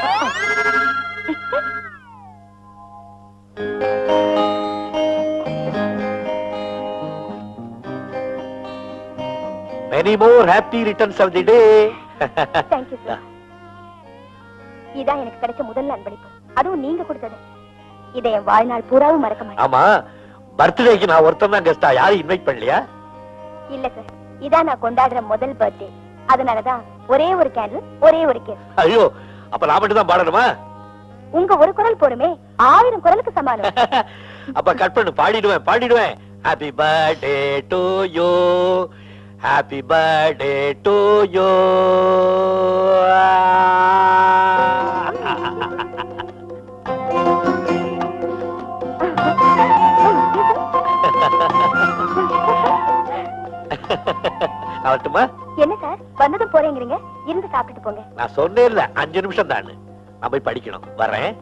many more happy returns of the day thank you sir இதான் எனக்கு கிடைச்ச முதல் அன்பளிப்பு அதுவும் நீங்க கொடுத்தது இதை என் வாழ்நாள் பூராவும் மறக்க மாட்டேன் ஆமா பர்த்டேக்கு நான் ஒருத்தன் தான் கெஸ்டா யாரும் இன்வைட் பண்ணலையா இல்ல சார் இதான் நான் கொண்டாடுற முதல் பர்த்டே அதனாலதான் ஒரே ஒரு கேண்டில் ஒரே ஒரு கேஸ் ஐயோ அப்ப நான் மட்டும் தான் பாடணுமா உங்க ஒரு குரல் போடுமே ஆயிரம் குரலுக்கு சமானம் அப்ப கட் பண்ணு பாடிடுவேன் பாடிடுவேன் happy birthday to you happy birthday to you நான் வரட்டுமா என்ன சார் வந்ததும் போறேங்கிறீங்க இருந்து சாப்பிட்டுட்டு போங்க நான் சொன்னே இல்ல அஞ்சு நிமிஷம் தான் நான் போய் படிக்கணும் வரேன்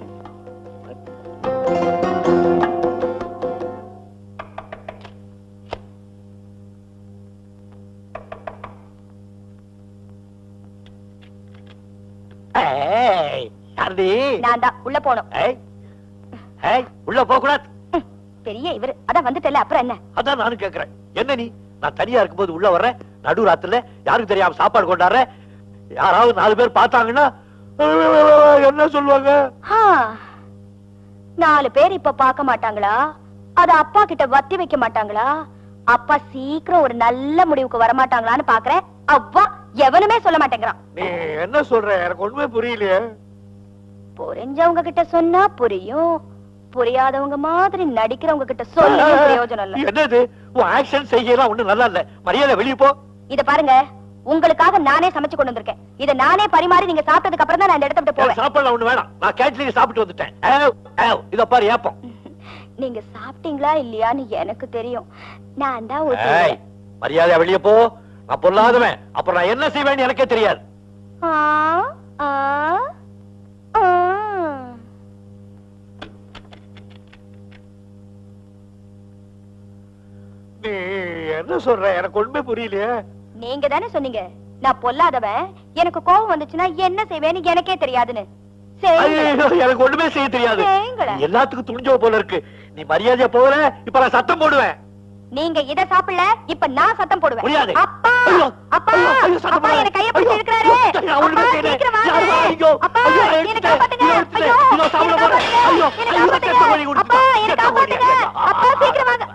ஏய், யாருடி? நான் தான் உள்ள போனோம் ஏய், ஏய், உள்ள போக கூடாது பெரிய இவரு அதான் வந்துட்டல அப்புறம் என்ன அதான் நானும் கேக்குறேன் என்ன நீ நான் தனியா இருக்கும்போது உள்ள வர்றேன் நடு ராத்திரில யாருக்கும் தெரியாம சாப்பாடு கொண்டாடுறேன் யாராவது நாலு பேர் பார்த்தாங்கன்னா என்ன சொல்லுவாங்க ஆ, நாலு பேர் இப்ப பார்க்க மாட்டாங்களா அத அப்பா கிட்ட வத்தி வைக்க மாட்டாங்களா அப்பா சீக்கிரம் ஒரு நல்ல முடிவுக்கு வர மாட்டாங்களான்னு பாக்குறேன் அவ்வா எவனுமே சொல்ல மாட்டேங்கிறான் நீ என்ன சொல்ற எனக்கு ஒண்ணுமே புரியலையே புரிஞ்சவங்க கிட்ட சொன்னா புரியும் புரியாதவங்க மாதிரி நடிக்கிறவங்க கிட்ட சொல்லி பிரயோஜனம் இல்ல என்னது உன் ஆக்ஷன் செய்யலாம் ஒண்ணு நல்லா இல்ல மரியாதை வெளிய போ இத பாருங்க உங்களுக்காக நானே சமைச்சு கொண்டு வந்திருக்கேன் இத நானே பரிமாறி நீங்க சாப்பிட்டதுக்கு அப்புறம் தான் நான் இந்த இடத்த விட்டு போவேன் சாப்பாடு ஒண்ணு வேணாம் நான் கேட்லிங்க சாப்பிட்டு வந்துட்டேன் ஏவ், ஏவ், இத பாரு ஏப்பம் நீங்க சாப்பிட்டீங்களா இல்லையான்னு எனக்கு தெரியும் நான் தான் ஏய், ஊத்தி மரியாதை வெளிய போ நான் பொல்லாதவன் அப்புறம் நான் என்ன செய்வேன்னு எனக்கே தெரியாது ஆ, ஆ, ஆ. நீ என்ன சொல்ற எனக்கு ஒண்ணுமே புரியலையே நீங்க தானே சொன்னீங்க நான் பொல்லாதவன் எனக்கு கோபம் வந்துச்சுன்னா என்ன செய்வேன்னு எனக்கே தெரியாதுன்னு செய்யுங்களேன். ஐயோ, எனக்கு ஒண்ணுமே செய்ய தெரியாது செய்யுங்களேன். நீ எல்லாத்துக்கும் துணிஞ்சோ போல இருக்கு நீ மரியாதையா போற இப்ப நான் சத்தம் போடுவேன் நீங்க இத சாப்பிடல இப்ப நான் சத்தம் போடுவேன் முடியாது. அப்பா ஐயோ, அப்பா ஐயோ, ஐயோ, சத்தம் அப்பா போடாத. என்ன கைய பிடிச்சு ஐயோ, இழுக்கறாரு ஐயோ, நான் ஒண்ணுமே அப்பா, செய்யல. சீக்கிரம் வாங்க. யாருமா? ஐயோ, அப்பா ஐயோ, என்ன எடுத்துட்டேன். காப்பாத்துங்க இதோ எடுத்துட்டேன். ஐயோ இதோ சாப்பிட என்ன போறேன். காப்பாத்துங்க. ஐயோ, என்ன ஐயோ, காப்பாத்துங்க. ரத்தம் வலி அப்பா கொடுத்துட்டா. என்ன ரத்தம் வலி. காப்பாத்துங்க அப்பா சீக்கிரம் வாங்க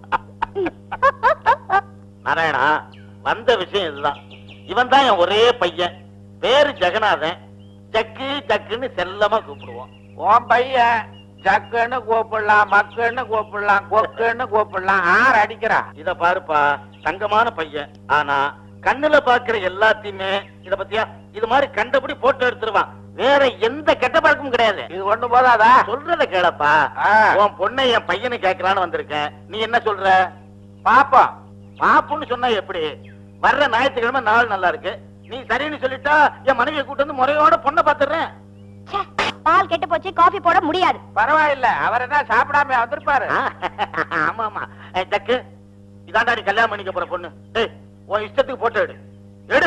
நாராயணா வந்த விஷயம் இதுதான் இவன் தான் என் ஒரே பையன் பேரு ஜெகநாதன் ஜக்கு ஜக்குன்னு செல்லமா கூப்பிடுவோம் உன் பையன் ஜக்குன்னு கூப்பிடலாம் மக்குன்னு கூப்பிடலாம் கொக்குன்னு கூப்பிடலாம் ஆறு அடிக்கிறா இத பாருப்பா தங்கமான பையன் ஆனா கண்ணுல பாக்குற எல்லாத்தையுமே இத பத்தியா இது மாதிரி கண்டபடி போட்டோ எடுத்துருவான் வேற எந்த கெட்ட பழக்கமும் கிடையாது இது ஒண்ணு போதாதா சொல்றத கேளப்பா உன் பொண்ணை என் பையனை கேட்கலான்னு வந்திருக்கேன் நீ என்ன சொல்ற பாப்பா பாப்புன்னு சொன்னா எப்படி வர்ற ஞாயிற்றுக்கிழமை நாள் நல்லா இருக்கு நீ சரின்னு சொல்லிட்டா என் மனைவியை கூட்டு வந்து முறையோட பொண்ணை பாத்துறேன் ச்சே, பால் கெட்டு போச்சு காஃபி போட முடியாது பரவாயில்ல அவர் என்ன சாப்பிடாம வந்திருப்பாரு ஆமா ஆமா ஏய், ஜக்கு இதாண்டா நீ கல்யாணம் பண்ணிக்க போற பொண்ணு ஏய் உன் இஷ்டத்துக்கு போட்டோ எடு எடு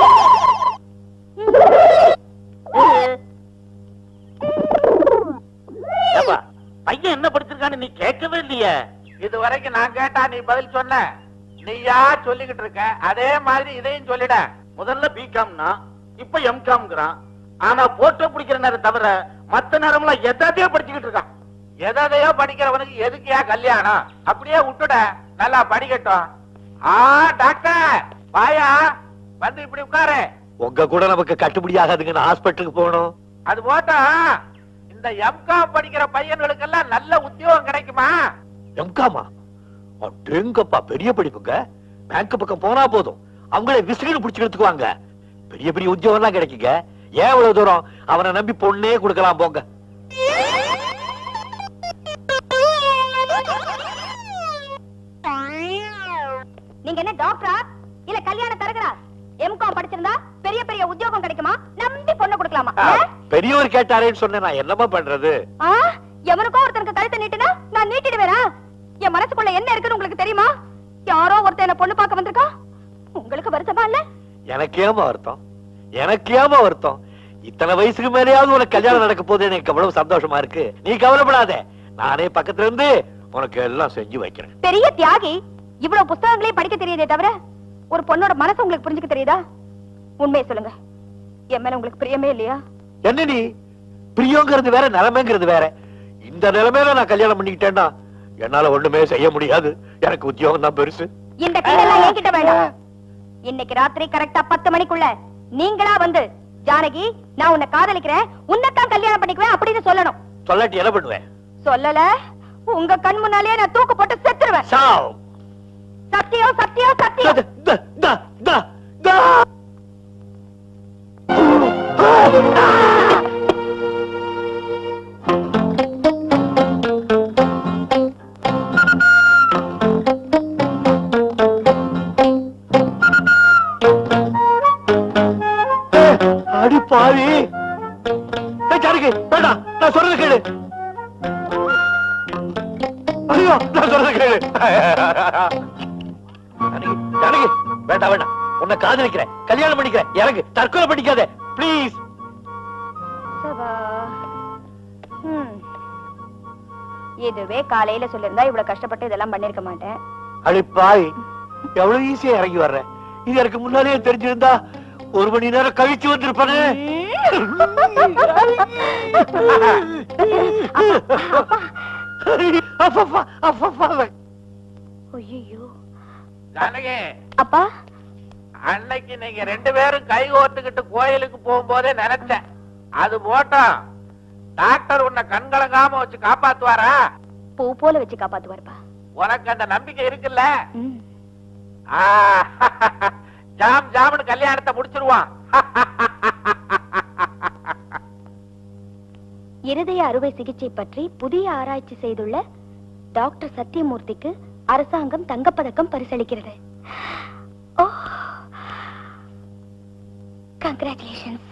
ஏப்பா, பையன் என்ன படிச்சிருக்கான்னு நீ கேட்கவே இல்லையே இது வரைக்கும் நான் கேட்டா நீ பதில் சொன்ன நீயா சொல்லிக்கிட்டு இருக்க அதே மாதிரி இதையும் சொல்லிட முதல்ல பிகாம்னா இப்ப எம்காம்ங்கிறான் ஆனா போட்டோ பிடிக்கிற நேரம் தவிர மத்த நேரம்லாம் எதையோ படிச்சுக்கிட்டு இருக்கான் எதையோ படிக்கிறவனுக்கு எதுக்கியா கல்யாணம் அப்படியே விட்டுட நல்லா படிக்கட்டும் ஆ டாக்டர் வாயா வந்து இப்படி உட்காரு உங்க கூட நமக்கு கட்டுப்படி ஆகாதுங்கன்னு ஹாஸ்பிட்டலுக்கு போகணும் அது போட்டா இந்த எம்காம் படிக்கிற பையன்களுக்கெல்லாம் நல்ல உத்தியோகம் கிடைக்குமா எம்காமா அடேங்கப்பா பெரிய படிப்புங்க பேங்க் பக்கம் போனா போதும் அவங்களே விசிறின்னு புடிச்சு எடுத்துக்குவாங்க பெரிய பெரிய உத்தியோகம் எல்லாம் கிடைக்குங்க ஏன் இவ்வளவு தூரம் அவனை நம்பி பொண்ணே கொடுக்கலாம் போங்க நீங்க என்ன டாக்டரா இல்ல கல்யாண தரகரா எம்காம் படிச்சிருந்தா பெரிய பெரிய உத்தியோகம் கிடைக்குமா நம்பி பொண்ணு கொடுக்கலாமா ஆ, ஆ? பெரியவர் கேட்டாரேன்னு சொன்னேன் நான் என்னமா பண்றது ஆ? எவனுக்கோ ஒருத்தனுக்கு கழுத்தை நீட்டுனா நான் நீட்டிடுவேனா என் மனசுக்குள்ள என்ன இருக்குன்னு உங்களுக்கு தெரியுமா யாரோ ஒருத்தன் என்ன பொண்ணு பார்க்க வந்திருக்கா உங்களுக்கு வருத்தமா இல்ல எனக்கு ஏமா வருத்தம் எனக்கு ஏமா வருத்தம் இத்தனை வயசுக்கு மேலேயாவது உனக்கு கல்யாணம் நடக்க போது எனக்கு எவ்வளவு சந்தோஷமா இருக்கு நீ கவலைப்படாத நானே பக்கத்துல இருந்து உனக்கு எல்லாம் செஞ்சு வைக்கிறேன் பெரிய தியாகி இவ்வளவு புஸ்தகங்களையும் படிக்க தெரியுதே தவிர ஒரு பொண்ணோட மனசு உங்களுக்கு புரிஞ்சுக்க தெரியுதா உண்மையை சொல்லுங்க என் மேல உங்களுக்கு பிரியமே இல்லையா என்ன நீ பிரியங்கிறது வேற நிலைமைங்கிறது வேற இந்த நிலைமையில நான் கல்யாணம் பண்ணிக்கிட்டேன்னா என்னால ஒண்ணுமே செய்ய முடியாது எனக்கு உத்தியோகம் தான் பெருசு இந்த கையெல்லாம் என்கிட்ட வேண்டாம் இன்னைக்கு ராத்திரி கரெக்டா பத்து மணிக்குள்ள நீங்களா வந்து ஜானகி நான் உன்னை காதலிக்கிறேன் உன்னைத்தான் கல்யாணம் பண்ணிக்குவேன் அப்படின்னு சொல்லணும் சொல்லாட்டி என்ன பண்ணுவேன் சொல்லல உங்க கண் முன்னாலே நான் தூக்கு போட்டு செத்துருவேன் சாவ் சத்தியம் சத்தியம் சத்தியம் த, த, த, த. ஜானகி வேண்டாம் நான் சொல்றது கேளு ஐயோ நான் சொல்றது கேளு ஜானகி ஜானகி வேண்டாம் வேண்டாம் உன்னை காதலிக்கிறேன் கல்யாணம் பண்ணிக்கிறேன் எனக்கு தற்கொலை பண்ணிக்காத ப்ளீஸ் சபா. ஹம். இதுவே காலையில சொல்லிருந்தா இவ்வளவு கஷ்டப்பட்டு இதெல்லாம் பண்ணிருக்க மாட்டேன் அழிப்பாய் எவ்வளவு ஈஸியா இறங்கி வர்றேன் இது எனக்கு முன்னாலேயே தெரிஞ்சிருந்தா ஒரு மணி நேரம் கழிச்சு வந்திருப்பானே அப்பப்பா, அப்பப்பா. ஐயோ ஜானகி அப்பா அன்னைக்கு நீங்க ரெண்டு பேரும் கை கோர்த்துக்கிட்டு கோயிலுக்கு போகும்போதே நினைச்சேன் அது போட்டோம் டாக்டர் உன்னை கண்கலங்காம வச்சு காப்பாத்துவாரா பூ போல வச்சு காப்பாத்துவாருப்பா உனக்கு அந்த நம்பிக்கை இருக்குல்ல ம். ஆ, ஜாம் ஜாம்னு கல்யாணத்தை முடிச்சிருவான் இருதய அறுவை சிகிச்சை பற்றி புதிய ஆராய்ச்சி செய்துள்ள டாக்டர் சத்யமூர்த்திக்கு அரசாங்கம் தங்கப்பதக்கம் பரிசளிக்கிறது ஓ கங்க்ராச்சுலேஷன்ஸ்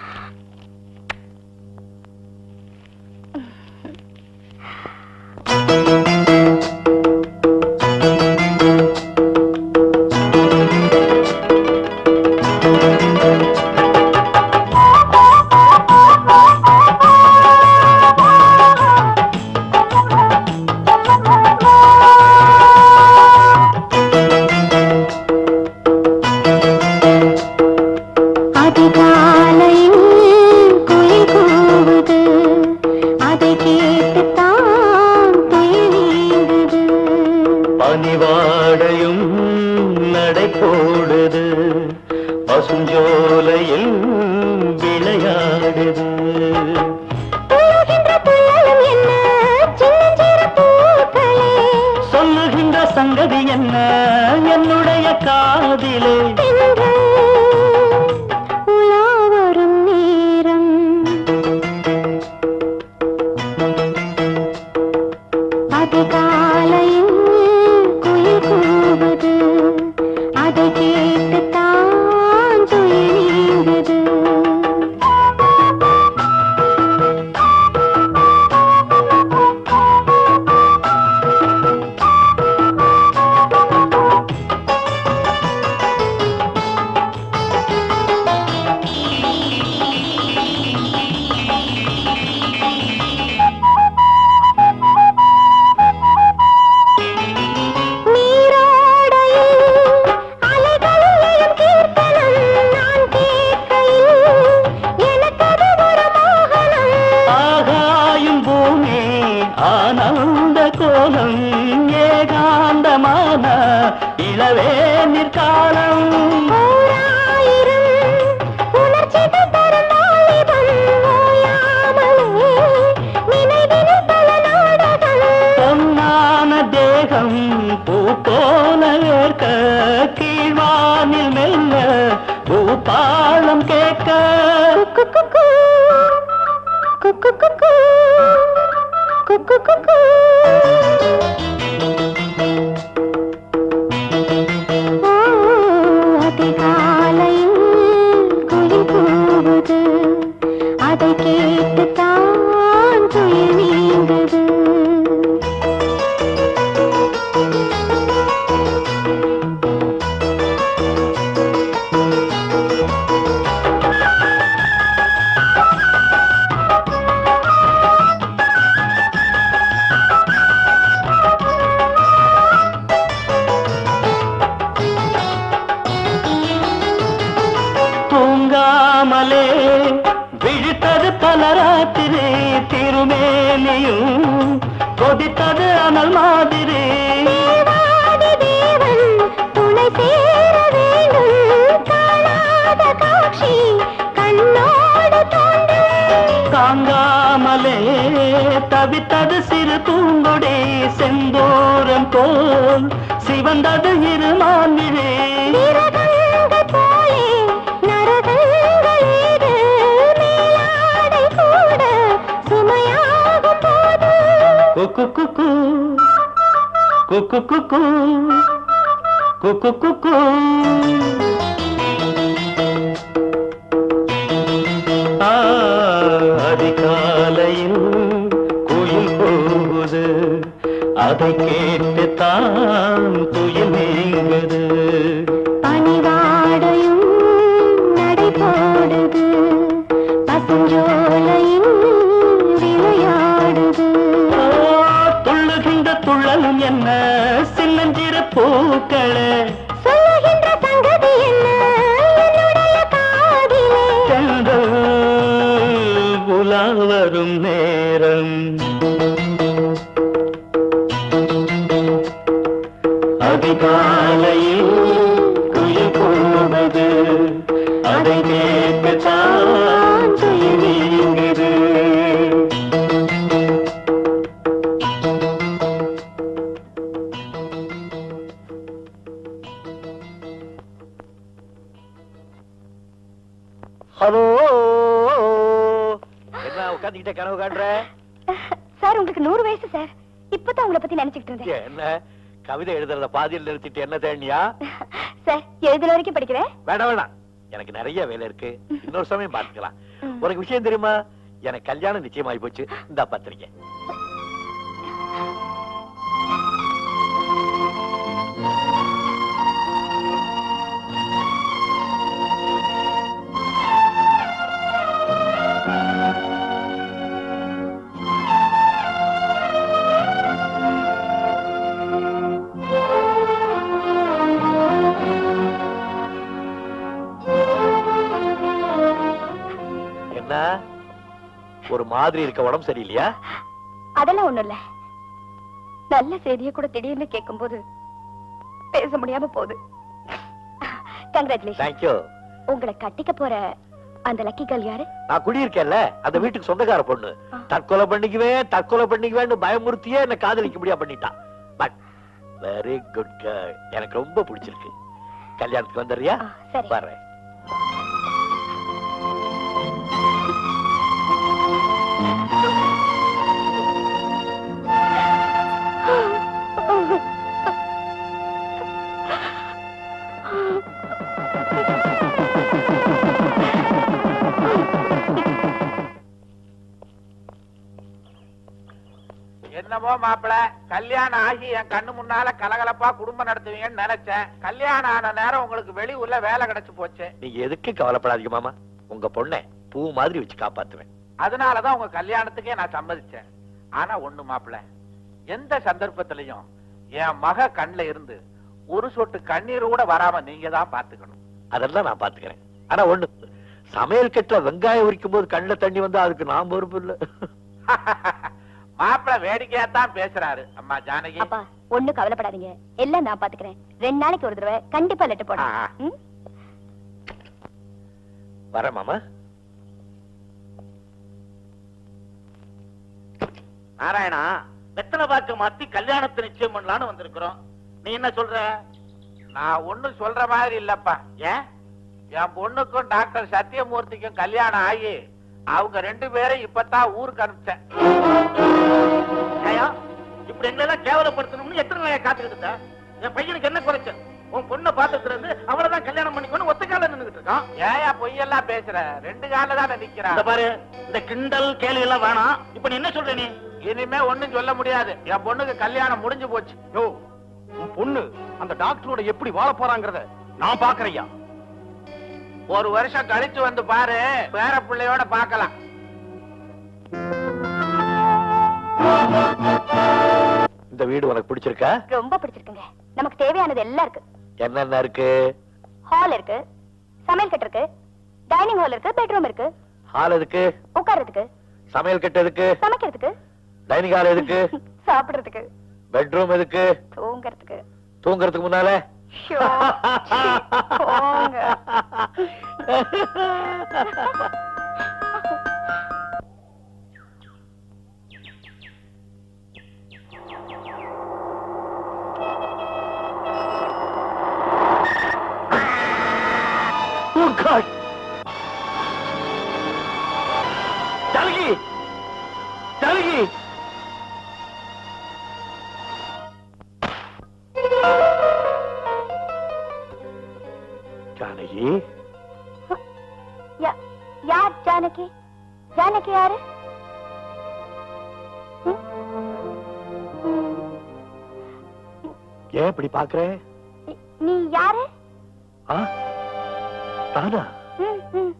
அதிகாலையில் குயில் கூவுது அதை கேட்டுத்தான் துயில் நீங்குது பனிவாடையும் நடை போடுது பசுஞ்சோலையில் விளையாடுது துள்ளுகின்ற துள்ளலும் என்ன சின்னஞ்சிறு பூக்களே சொல்லுகின்ற சங்கதி என்ன என்னுடைய காதிலே தென்றல் உலா வரும் நேரம் அதிகாலையில் குயில் கூவுது அதை கேட்டுத்தான் துயில் நீங்குது நீரோடையில் அலைகளில் எழும் கீர்த்தனம் நான் கேட்கையில் எனக்கது ஒரு மோகனம் ஆகாயும் பூமி ஆனந்த கோலம் ஏகாந்தமான இளவே நிற்காலம் ஓராயிரம் உணர்ச்சிகள் தரும் வாலிபம் ஓயாமலே நினைவினில் பல நாடகம் பொன்னான தேகம் பூ போல ஏற்க கீழ்வானில் மெல்ல பூபாலம் கேட்க குக்கு குக்கு குக்கு குக்கு குக்கு ஓ, அதிகாலையில் குயில் கூவுது அதை கேட்டுத்தான் துயில் நீங்குது தூங்காமலே விழித்தது பலராத்திரி திருமேனியும் கொதித்தது அனல் மாதிரி தேவாதி தேவன் துணை சேர வேண்டும் காணாத காட்சி கண்ணோடு தோன்றும் தாங்காமலே தவித்தது சிறு பூங்கொடி செந்தூரம் போல் சிவந்தது இருமான்மிழே விரகங்கள் போலே நரகங்கள் ஏது மேலாடை கூட சுமையாகும் போது குக்கு குக்கு குக்கு குக்கு குக்கு குக்கு ஆ, அதிகாலை அதை கேட்டுத்தான் துயில் நீங்குது பனிவாடையும் நடை போடுது பசுஞ்சோலையில் விளையாடுது ஓ, துள்ளுகின்ற துள்ளலும் என்ன சின்னஞ்சிறு பூக்களே சொல்லுகின்ற சங்கதி என்ன என்னுடைய காதிலே செந்தல் உலா வரும் நேரம் அதிகாலையில் குயில் கொள்வது அதை கேட்கத்தான் துயில் நீங்குது ஹலோ என்ன உட்காந்துக்கிட்டே கனவு காட்டுற சார் உங்களுக்கு நூறு வயசு சார் இப்பதான் உங்களை பத்தி நினைச்சுக்கிட்டு இருந்தேன் என்ன கவிதை எழுதுறத பாதியில் நிறுத்திட்டு என்ன தேடியா சார் எழுதுன வரைக்கும் படிக்கிறேன் வேண்டாம் வேண்டாம் எனக்கு நிறைய வேலை இருக்கு இன்னொரு சமயம் பார்த்துக்கலாம் உனக்கு விஷயம் தெரியுமா எனக்கு கல்யாணம் நிச்சயமாயி போச்சு இந்த பத்திரிக்கை என்ன ஒரு மாதிரி இருக்க உடம்பு சரியில்லையா அதெல்லாம் ஒண்ணும் இல்ல நல்ல செய்தியை கூட திடீர்னு கேட்கும்போது பேச முடியாம போகுது கங்க்ராச்சுலேஷன் தேங்க்யூ உங்களை கட்டிக்க போற அந்த லக்கி கேர்ள் யாரு நான் குடியிருக்கேன்ல அந்த வீட்டுக்கு சொந்தக்கார பொண்ணு தற்கொலை பண்ணிக்குவேன் தற்கொலை பண்ணிக்குவேன்னு பயமுறுத்தியே என்ன காதலிக்க முடியா பண்ணிட்டான் பட் வெரி குட் கேர்ள் எனக்கு ரொம்ப பிடிச்சிருக்கு கல்யாணத்துக்கு வந்துடுறியா சரி. வர்றேன் என்னமோ மாப்பிள கல்யாணம் ஆகி என் கண்ணு முன்னால கலகலப்பா குடும்பம் நடத்துவீங்கன்னு நினைச்சேன் கல்யாணம் ஆன நேரம் உங்களுக்கு வெளியூர்ல வேலை கிடைச்சு போச்சு நீங்க எதுக்கு கவலைப்படாதீங்க மாமா உங்க பொண்ணை பூ மாதிரி வச்சு காப்பாத்துவேன் அதனாலதான் உங்க கல்யாணத்துக்கே நான் சம்மதிச்சேன் ஆனா ஒண்ணு மாப்பிள எந்த சந்தர்ப்பத்திலையும் என் மக கண்ணுல இருந்து ஒரு சொட்டு கண்ணீர் கூட வராம நீங்க தான் பாத்துக்கணும் அதெல்லாம் நான் பாத்துக்கிறேன் ஆனா ஒண்ணு சமையல் கட்டுல வெங்காயம் உரிக்கும் போது கண்ணுல தண்ணி வந்தா அதுக்கு நான் பொறுப்பு இல்ல மாப்பிள வேடிக்கையா தான் பேசுறாரு அம்மா ஜானகி அப்பா ஒண்ணு கவலைப்படாதீங்க எல்லாம் நான் பாத்துக்கிறேன் ரெண்டு நாளைக்கு ஒரு தடவை கண்டிப்பா லெட்டர் போடுறேன் ம்? வரேன் மாமா நாராயணா வெத்தலை பாக்க மாத்தி கல்யாணத்தை நிச்சயம் பண்ணலாம்னு வந்திருக்கிறோம் நீ என்ன சொல்ற நான் ஒண்ணும் சொல்ற மாதிரி இல்லப்பா ஏன் என் பொண்ணுக்கும் டாக்டர் சத்தியமூர்த்திக்கும் கல்யாணம் ஆகி அவங்க ரெண்டு பேரும் இப்பதான் ஊருக்கு அனுப்பிச்சேன் ஏயா, இப்படி எங்களெல்லாம் கேவலப்படுத்தணும்னு எத்தனை நாளையா காத்துக்கிட்டு இருந்த? என் பையனுக்கு என்ன குறைச்சல் உன் பொண்ணை பார்த்துட்டு இருந்து அவளதான் கல்யாணம் பண்ணிக்கணும் ஒத்த கால நின்னுகிட்டு இருக்கான் ஏயா பொய்யெல்லாம் பேசுற ரெண்டு கால தானே நிக்கிறான் இந்த பாரு இந்த கிண்டல் கேள்வி எல்லாம் வேணாம் இப்ப நீ என்ன சொல்ற நீ இனிமே ஒண்ணும் சொல்ல முடியாது என் பொண்ணுக்கு கல்யாணம் முடிஞ்சு போச்சு யோ உன் பொண்ணு அந்த டாக்டரோட எப்படி வாழ போறாங்கறத நான் பாக்குறையா ஒரு வருஷம் கழிச்சு வந்து பாரு பேர பிள்ளையோட பார்க்கலாம் இந்த வீடு உனக்கு பிடிச்சிருக்கா ரொம்ப பிடிச்சிருக்குங்க நமக்கு தேவையானது எல்லாம் இருக்கு என்னென்ன இருக்கு ஹால் இருக்கு சமையல் கட்டு இருக்கு டைனிங் ஹால் இருக்கு பெட்ரூம் இருக்கு ஹால் எதுக்கு உட்கார்றதுக்கு சமையல் கட்டு எதுக்கு சமைக்கிறதுக்கு டைனிங் ஹால் எதுக்கு சாப்பிடுறதுக்கு பெட்ரூம் எதுக்கு தூங்குறதுக்கு தூங்குறதுக்கு முன்னால ஷோ, சீ, போங்க. Oh God! ஜானகி ஜானகி ஜானகி யா- யார் ஜானகி ஜானகி யாரு ம்? ம். ஏன் இப்படி பாக்குற நீ யாரு ஆ? நானா ம், ம்.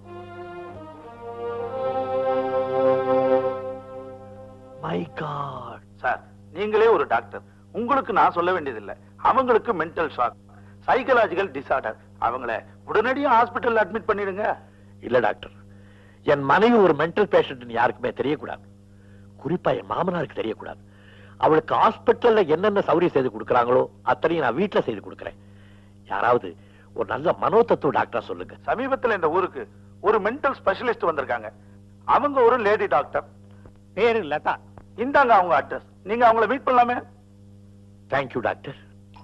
மை காட் சார் நீங்களே ஒரு டாக்டர் உங்களுக்கு நான் சொல்ல வேண்டியதில்லை அவங்களுக்கு மென்டல் ஷாக் சைக்கலாஜிக்கல் டிசார்டர் அவங்கள உடனடியா ஹாஸ்பிட்டல் அட்மிட் பண்ணிடுங்க இல்ல டாக்டர் என் மனைவி ஒரு மென்டல் பேஷண்ட் யாருக்குமே தெரியக்கூடாது குறிப்பா என் மாமனாருக்கு தெரியக்கூடாது அவளுக்கு ஹாஸ்பிட்டல்ல என்னென்ன சௌகரியம் செய்து கொடுக்கறாங்களோ அத்தனையும் நான் வீட்டுல செய்து கொடுக்கறேன் யாராவது ஒரு நல்ல மனோதத்துவ டாக்டரா சொல்லுங்க சமீபத்துல இந்த ஊருக்கு ஒரு மென்டல் ஸ்பெஷலிஸ்ட் வந்திருக்காங்க அவங்க ஒரு லேடி டாக்டர் பேரு லதா இந்தாங்க அவங்க அட்ரஸ் நீங்க அவங்கள மீட் பண்ணலாமே தேங்க்யூ டாக்டர்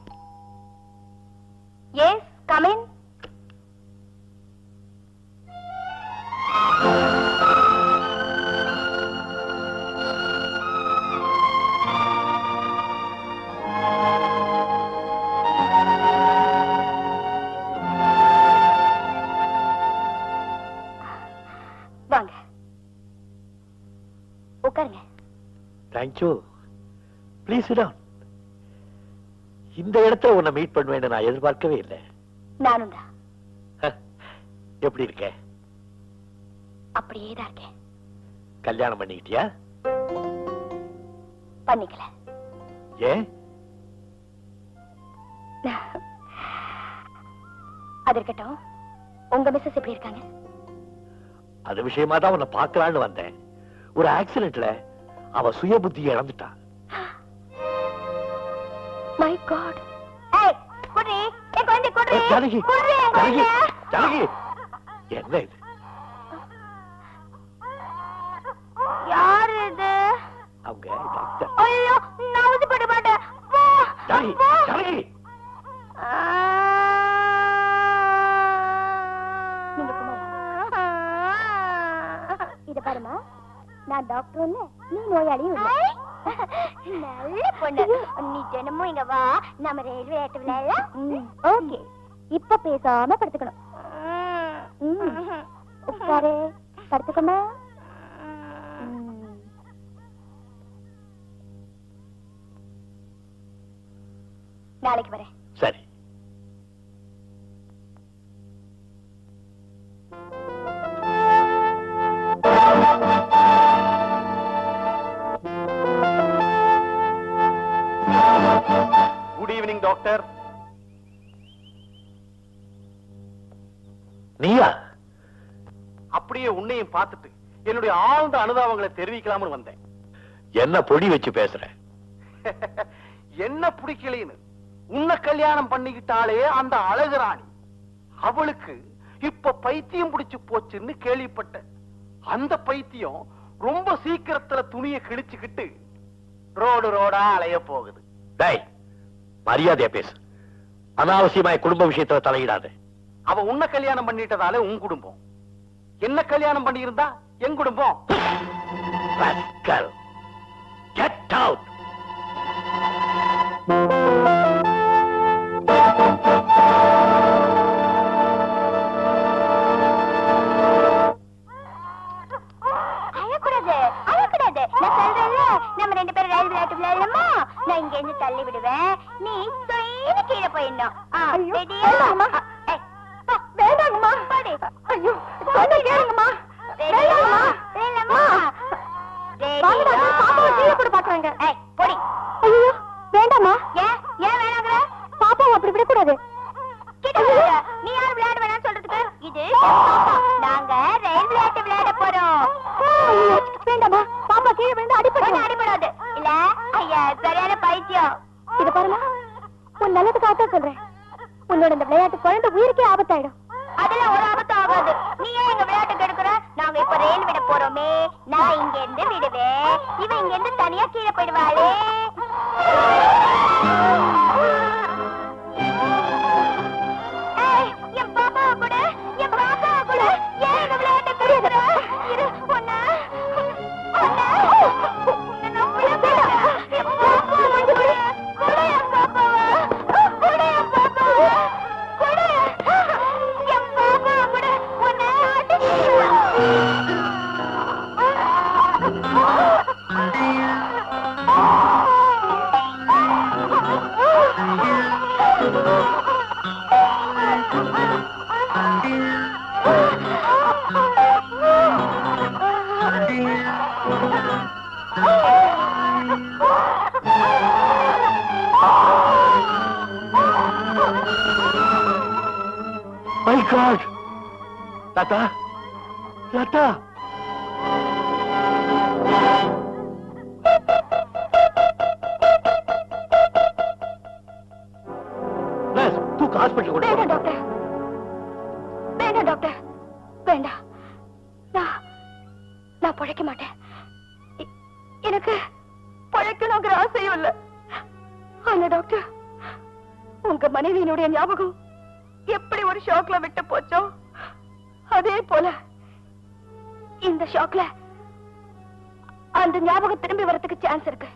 எஸ் கமின் வாங்க உட்காருங்க தேங்க்யூ ப்ளீஸ் டவுன் இந்த இடத்துல உன்னை மீட் பண்ணுவேன்னு நான் எதிர்பார்க்கவே இல்லை நானும் தான் எப்படி இருக்க அப்படியே தான் இருக்கேன் கல்யாணம் பண்ணிக்கிட்டியா பண்ணிக்கல ஏன் அது இருக்கட்டும் உங்க மிஸ்ஸஸ் எப்படி இருக்காங்க அது விஷயமா தான் உன்னை பார்க்கலான்னு வந்தேன் ஒரு ஆக்சிடென்ட்ல அவ சுய புத்தியை இழந்துட்டா மை காட் ஏய் குடி ஏ குழந்தை குடி ஏய், ஜானகி குடி ஜானகி ஜானகி என்ன இது யார் இது அவங்க டாக்டர் ஐயோ நான் அவதிப்பட மாட்டேன் வா ஜானகி ஜானகி நீங்க சும்மா இத பாருமா நான் டாக்டர் இல்ல நீ நோயாளியும் இல்ல நல்ல பொண்ணு நீ தினமும் இங்க வா நம்ம ரயில்வே ஆட்டு விளையாடலாம் ஓகே இப்ப பேசாம படுத்துக்கணும் ம். உட்காரு படுத்துக்கணும் நாளைக்கு வரேன் சரி குட் ஈவினிங் டாக்டர் நீயா அப்படியே உன்னையும் பார்த்துட்டு என்னுடைய ஆழ்ந்த அனுதாபங்களை தெரிவிக்கலாம்னு வந்தேன் என்ன பொடி வச்சு பேசுற என்ன பிடிக்கலைன்னு உன்னை கல்யாணம் பண்ணிக்கிட்டாலே அந்த அழகு ராணி அவளுக்கு இப்ப பைத்தியம் பிடிச்சு போச்சுன்னு கேள்விப்பட்டேன் அந்த பைத்தியம் ரொம்ப சீக்கிரத்துல துணியை கிழிச்சுக்கிட்டு ரோடு ரோடா அலைய போகுது டேய் மரியாதையா பேசு அனாவசியமா என் குடும்ப விஷயத்துல தலையிடாத அவ உன்னை கல்யாணம் பண்ணிட்டதால உன் குடும்பம் என்ன கல்யாணம் பண்ணியிருந்தா என் குடும்பம் Rascal. Get out! அழக்கூடாது அழக்கூடாது நான் சொல்றேன்ல நம்ம ரெண்டு பேரும் ரயில் விளையாட்டு விளையாடலாமா நான் இங்க இருந்து தள்ளி விடுவேன் நீ சொயின்னு கீழே போயிடணும் ஆ, ரெடியா? ஆ, ஏய், போ, வேண்டாங்கம்மா போடி. ஐயோ சொன்ன கேளுங்கம்மா வேண்டாங்கம்மா வேண்டாம்மா ஏய், போடி. ஐயோ வேண்டாம்மா ஏன் ஏன் வேணாங்கிற பாப்பாவை அப்படி விடக்கூடாது கிட்ட வாங்க. நீ யார் விளையாட வேணாம்னு சொல்றதுக்கு இது பாப்பா. நாங்க ரயில் விளையாட்டு விளையாட போறோம் வேண்டாமா பாப்பா கீழே விழுந்து அடிப்படாது அடிப்படாது இல்ல ஐயா சரியான பைத்தியம் இது பாருமா உன் நல்லதுக்காக சொல்றேன் உன்னோட இந்த விளையாட்டு குழந்தை உயிருக்கே ஆபத்தாயிடும் அதெல்லாம் ஒரு ஆபத்து ஆகாது நீ ஏன் எங்க விளையாட்டு கெடுக்கிற நாங்க இப்ப ரயில் விட போறோமே நான் இங்க இருந்து விடுவேன் இவன் இங்க இருந்து தனியா கீழே போயிடுவாளே ஏய், என் பாப்பாவை கொடு, என் பாப்பாவை கொடு. ஏன் இந்த விளையாட்டை கெடுக்கிற? இரு, உன்னை, உன்னை, உன்னை நான் விட மாட்டேன். என் பாப்பாவை கொடு. கொடு என் பாப்பாவை. கொடு என் பாப்பாவை. கொடு. என் பாப்பாவை கொடு. உன்னை அடிச்சிடுவேன். My god Latha Latha nurse தூக்கு ஹாஸ்பிட்டல் கொண்டு வேண்டாம் போ. டாக்டர் வேண்டாம் டாக்டர் வேண்டாம் நான் நான் பழைக்க மாட்டேன் எ- எனக்கு பழைக்கணுங்கிற ஆசையும் இல்ல ஆனா டாக்டர் உங்க மனைவியினுடைய ஞாபகம் எப்படி ஒரு ஷாக்ல விட்டு போச்சோ அதே போல இந்த ஷாக்ல அந்த ஞாபகம் திரும்பி வரதுக்கு சான்ஸ் இருக்கு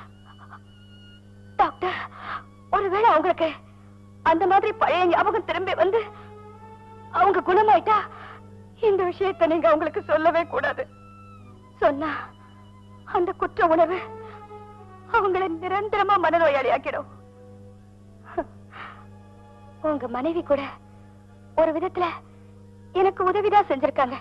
டாக்டர் ஒருவேளை அவங்களுக்கு அந்த மாதிரி பழைய ஞாபகம் திரும்பி வந்து அவங்க குணமாயிட்டா இந்த விஷயத்தை நீங்க அவங்களுக்கு சொல்லவே கூடாது சொன்னா அந்த குற்ற உணர்வு அவங்களை நிரந்தரமா மனநோயாளி ஆக்கிடும் உங்க மனைவி கூட ஒரு விதத்துல எனக்கு உதவிதான் செஞ்சிருக்காங்க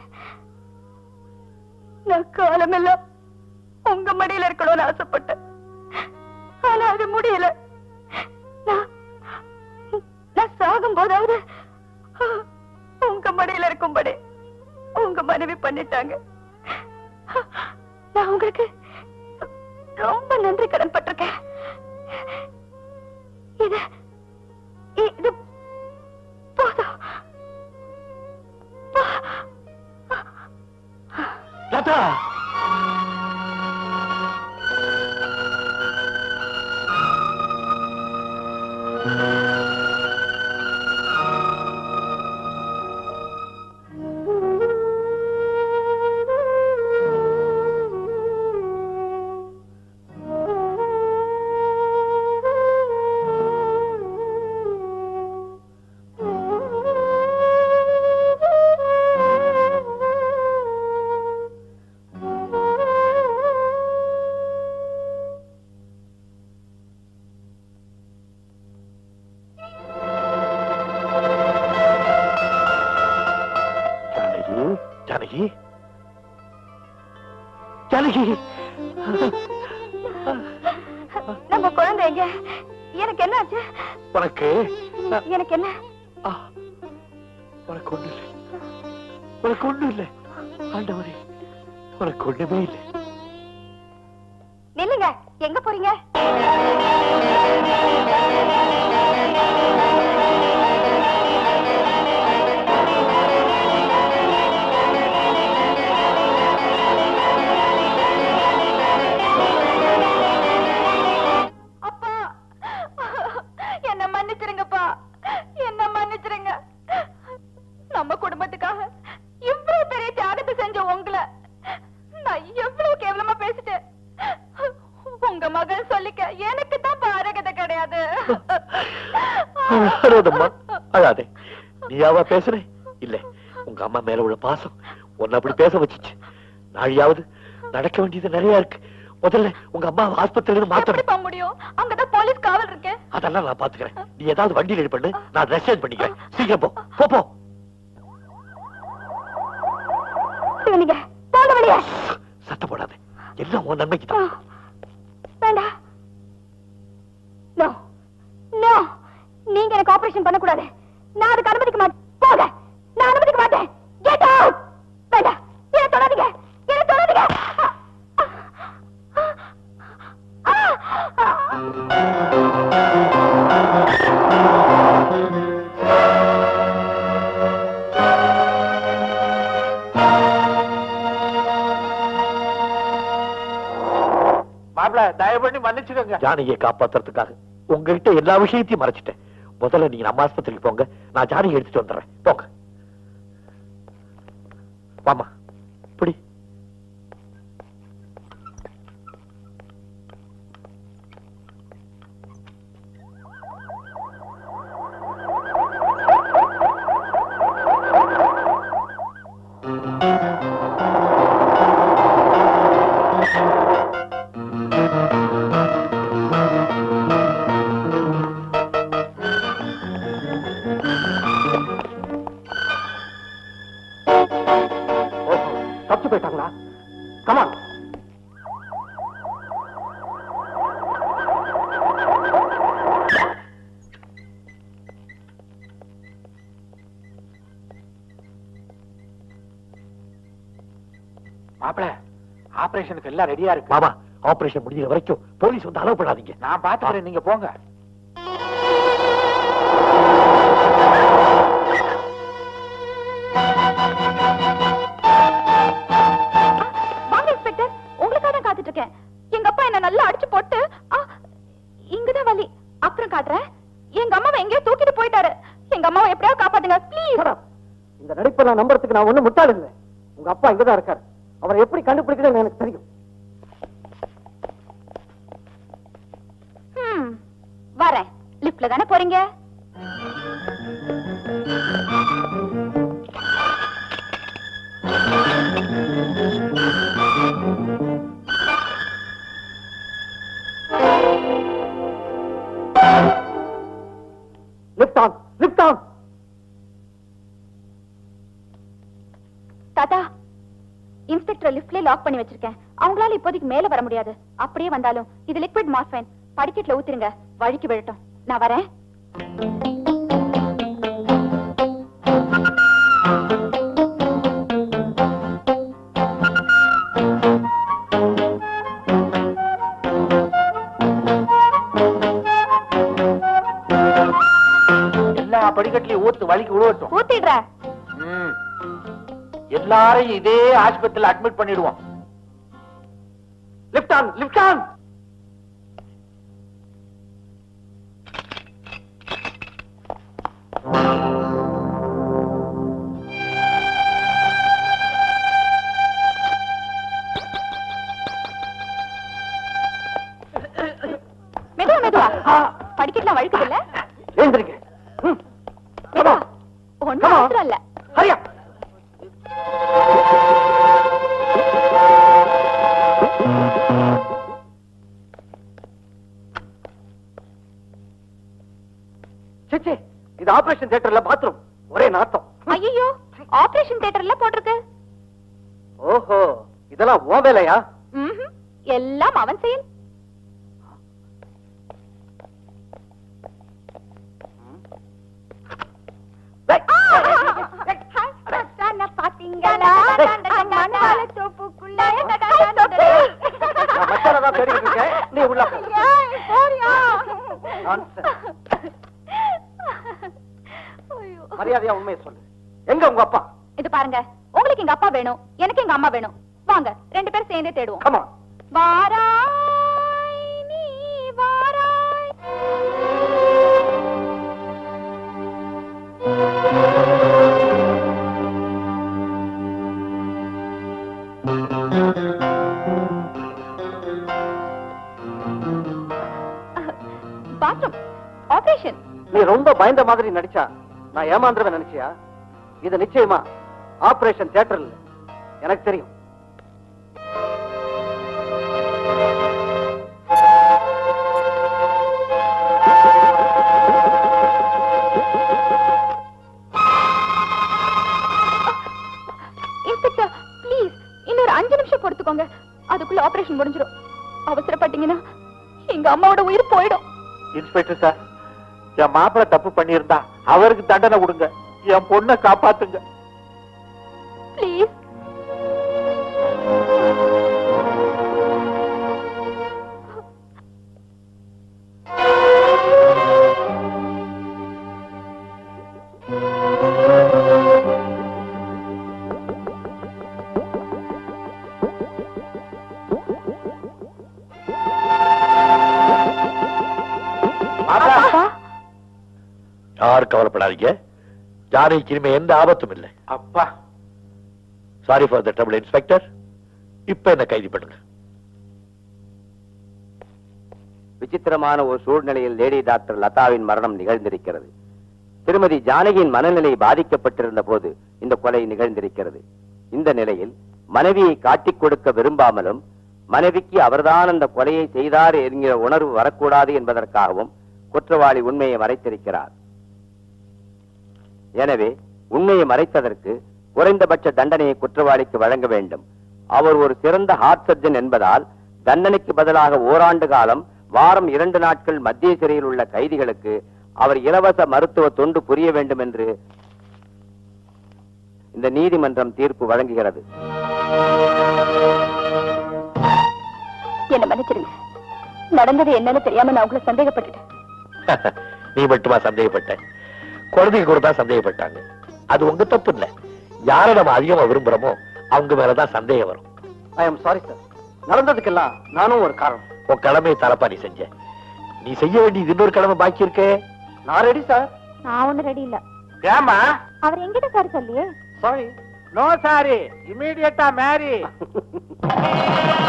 நான் காலமெல்லாம் உங்க மடியில இருக்கணும்னு ஆசைப்பட்டேன் ஆனா அது முடியல நான் நான் சாகும் போதாவது உங்க மடியில இருக்கும்படி உங்க மனைவி பண்ணிட்டாங்க நான் உங்களுக்கு ரொம்ப நன்றி கடன் பட்டிருக்கேன் இது இது போதும் லதா ஜானகி ஜானகி ஜானகி நம்ம குழந்தைங்க எனக்கு என்ன ஆச்சு உனக்கு எனக்கு என்ன உனக்கு ஒண்ணு இல்லை உனக்கு ஒண்ணு இல்லை ஆண்டவரே உனக்கு ஒண்ணுமே இல்லை நில்லுங்க எங்க போறீங்க அப்பா என்ன மன்னிச்சிருங்கப்பா என்ன மன்னிச்சிருங்க நம்ம குடும்பத்துக்காக இவ்வளவு பெரிய தியாகத்தை செஞ்ச உங்களை நான் எவ்வளவு கேவலமா பேசிட்டேன் உங்க மகள் சொல்லிக்க எனக்கு தான் பாரகதை கிடையாது அழாதம்மா அழாதே நீயாவா பேசுற இல்ல உங்க அம்மா மேல உள்ள பாசம் உன்னை அப்படி பேச வச்சுச்சு நாளையாவது நடக்க வேண்டியது நிறைய இருக்கு முதல்ல உங்க அம்மா ஆஸ்பத்திரியில மாத்தணும் எப்படி போக முடியும் அங்கதான் போலீஸ் காவல் இருக்கு அதெல்லாம் நான் பாத்துக்கிறேன் நீ ஏதாவது வண்டி ரெடி பண்ணு நான் ட்ரெஸ் சேஞ்ச் பண்ணிக்கிறேன் சீக்கிரம் போ போ போ நீங்க போங்க வெளியே சத்தம் போடாத எல்லாம் உன் நன்மைக்கு தான் வேண்டாம் நோ நோ நீங்க எனக்கு ஆபரேஷன் பண்ண கூடாது நான் அதுக்கு அனுமதிக்க மாட்டேன் போங்க நான் அனுமதிக்க மாட்டேன் கெட் அவுட் வேண்டாம் என்ன தொடாதீங்க என்ன தொடாதீங்க மாப்பிள தயவு பண்ணி மன்னிச்சுக்கோங்க ஜானகியை காப்பாத்துறதுக்காக உங்ககிட்ட எல்லா விஷயத்தையும் மறைச்சிட்டேன் முதல்ல நீங்க நம்ம ஆஸ்பத்திரிக்கு போங்க நான் ஜானகி எடுத்துட்டு வந்துடுறேன் போங்க வாமா இப்படி போயிட்டாங்களா கமான் மாப்பிள ஆபரேஷனுக்கு எல்லாம் ரெடியா இருக்கு மாமா ஆபரேஷன் முடிஞ்ச வரைக்கும் போலீஸ் வந்து அலோவ் பண்ணாதீங்க நான் பாத்துக்கிறேன் நீங்க போங்க வாங்க இன்ஸ்பெக்டர் உங்களுக்காக தான் காத்துட்டு இருக்கேன் எங்க அப்பா என்ன நல்லா அடிச்சு போட்டு ஆ, இங்கதான் வலி அப்புறம் காட்டுறேன் எங்க அம்மாவை எங்கேயோ தூக்கிட்டு போயிட்டாரு எங்க அம்மாவை எப்படியாவது காப்பாத்துங்க ப்ளீஸ் இந்த நடிப்பை நான் நம்புறதுக்கு நான் ஒண்ணும் முட்டாள் இல்லை உங்க அப்பா இங்கதான் இருக்காரு அவரை எப்படி கண்டுபிடிக்கணும்னு எனக்கு தெரியும் ம், வரேன் லிப்ட்ல தானே போறீங்க லிப்ட் ஆன் லிப்ட் ஆன் தாத்தா இன்ஸ்பெக்டர் லிஃப்ட்லயே லாக் பண்ணி வச்சிருக்கேன் அவங்களால இப்போதைக்கு மேல வர முடியாது அப்படியே வந்தாலும் இது லிக்விட் மாஸ்பைன் படிக்கட்டுல ஊத்திருங்க வழிக்கு விழட்டும் நான் வரேன் எல்லா படிக்கட்டுலயும் ஊத்து வழிக்கு விழுவட்டும் ஊத்திடுற ம். எல்லாரையும் இதே ஆஸ்பத்திரியில அட்மிட் பண்ணிடுவோம் லிப்ட் ஆன் லிப்ட் ஆன் மெதுவா மெதுவா படிக்கட்டுலாம் வழுக்குது இல்ல எழுந்திருங்க ம். மெதுவா ஒண்ணும் அவசரம் இல்ல ஹரியா சிச்சி இது ஆபரேஷன் தியேட்டர்ல பாத்ரூம் ஒரே நாத்தம் ஐயோ ஆபரேஷன் தியேட்டர்ல போட்டிருக்கு ஓஹோ இதெல்லாம் ஓ வேலையா ம்ஹும். எல்லாம் அவன் செயல் பாத்தீங்களா மண்ணால தோப்புக்குள்ள நான் மச்சானை தான் தேடிட்டு இருக்கேன் நீ உள்ள போ. Nonsense. மரியாதையா உண்மையை சொல்லு எங்க உங்க அப்பா இது பாருங்க உங்களுக்கு எங்க அப்பா வேணும் எனக்கு எங்க அம்மா வேணும் வாங்க ரெண்டு பேரும் சேர்ந்தே தேடுவோம் கமா வாராய் நீ வாராய் பாத்ரூம் ஆபரேஷன் நீ ரொம்ப பயந்த மாதிரி நடிச்சா நான் ஏமாந்துருவேன் நினைச்சியா இது நிச்சயமா ஆபரேஷன் தியேட்டர் இல்ல எனக்கு தெரியும் இன்ஸ்பெக்டர் ப்ளீஸ் இன்னொரு அஞ்சு நிமிஷம் பொறுத்துக்கோங்க அதுக்குள்ள ஆபரேஷன் முடிஞ்சிடும் அவசரப்பட்டீங்கன்னா எங்க அம்மாவோட உயிர் போயிடும் இன்ஸ்பெக்டர் சார் என் மாப்பிள்ளை தப்பு பண்ணியிருந்தா அவருக்கு தண்டனை கொடுங்க என் பொண்ணை காப்பாத்துங்க ப்ளீஸ் அப்பா யாரும் கவலைப்படாதீங்க ஜானகிக்கு இனிமே எந்த ஆபத்தும் இல்லை அப்பா sorry for the trouble inspector இப்ப என்ன கைது பண்ணுங்க விசித்திரமான ஒரு சூழ்நிலையில் லேடி டாக்டர் லதாவின் மரணம் நிகழ்ந்திருக்கிறது திருமதி ஜானகியின் மனநிலை பாதிக்கப்பட்டிருந்த போது இந்த கொலை நிகழ்ந்திருக்கிறது இந்த நிலையில் மனைவியை காட்டிக் கொடுக்க விரும்பாமலும் மனைவிக்கு அவர்தான் அந்த கொலையை செய்தார் என்கிற உணர்வு வரக்கூடாது என்பதற்காகவும் குற்றவாளி உண்மையை மறைத்திருக்கிறார் எனவே உண்மையை மறைத்ததற்கு குறைந்தபட்ச தண்டனையை குற்றவாளிக்கு வழங்க வேண்டும் அவர் ஒரு சிறந்த ஹார்ட் சர்ஜன் என்பதால் தண்டனைக்கு பதிலாக ஓராண்டு காலம் வாரம் இரண்டு நாட்கள் மத்திய சிறையில் உள்ள கைதிகளுக்கு அவர் இலவச மருத்துவ தொண்டு புரிய வேண்டும் என்று இந்த நீதிமன்றம் தீர்ப்பு வழங்குகிறது என்ன மன்னிச்சிருங்க நடந்தது என்னன்னு தெரியாம நான் உங்களை சந்தேகப்பட்டுட்டேன் நீ மட்டுமா சந்தேகப்பட்ட குழந்தைங்க கூட தான் சந்தேகப்பட்டாங்க அது உங்க தப்பு இல்ல யாரை நம்ம அதிகமா விரும்புறோமோ அவங்க மேலதான் சந்தேகம் வரும் ஐ எம் சாரி சார் நடந்ததுக்கெல்லாம் நானும் ஒரு காரணம் உன் கடமையை தலப்பா நீ செஞ்ச நீ செய்ய வேண்டியது இன்னொரு கடமை பாக்கி இருக்கே நான் ரெடி சார் நான் ஒண்ணு ரெடி இல்ல ஏமா அவர் எங்கிட்ட சார் சொல்லியே சாரி நோ சாரி இமீடியட்டா மேரி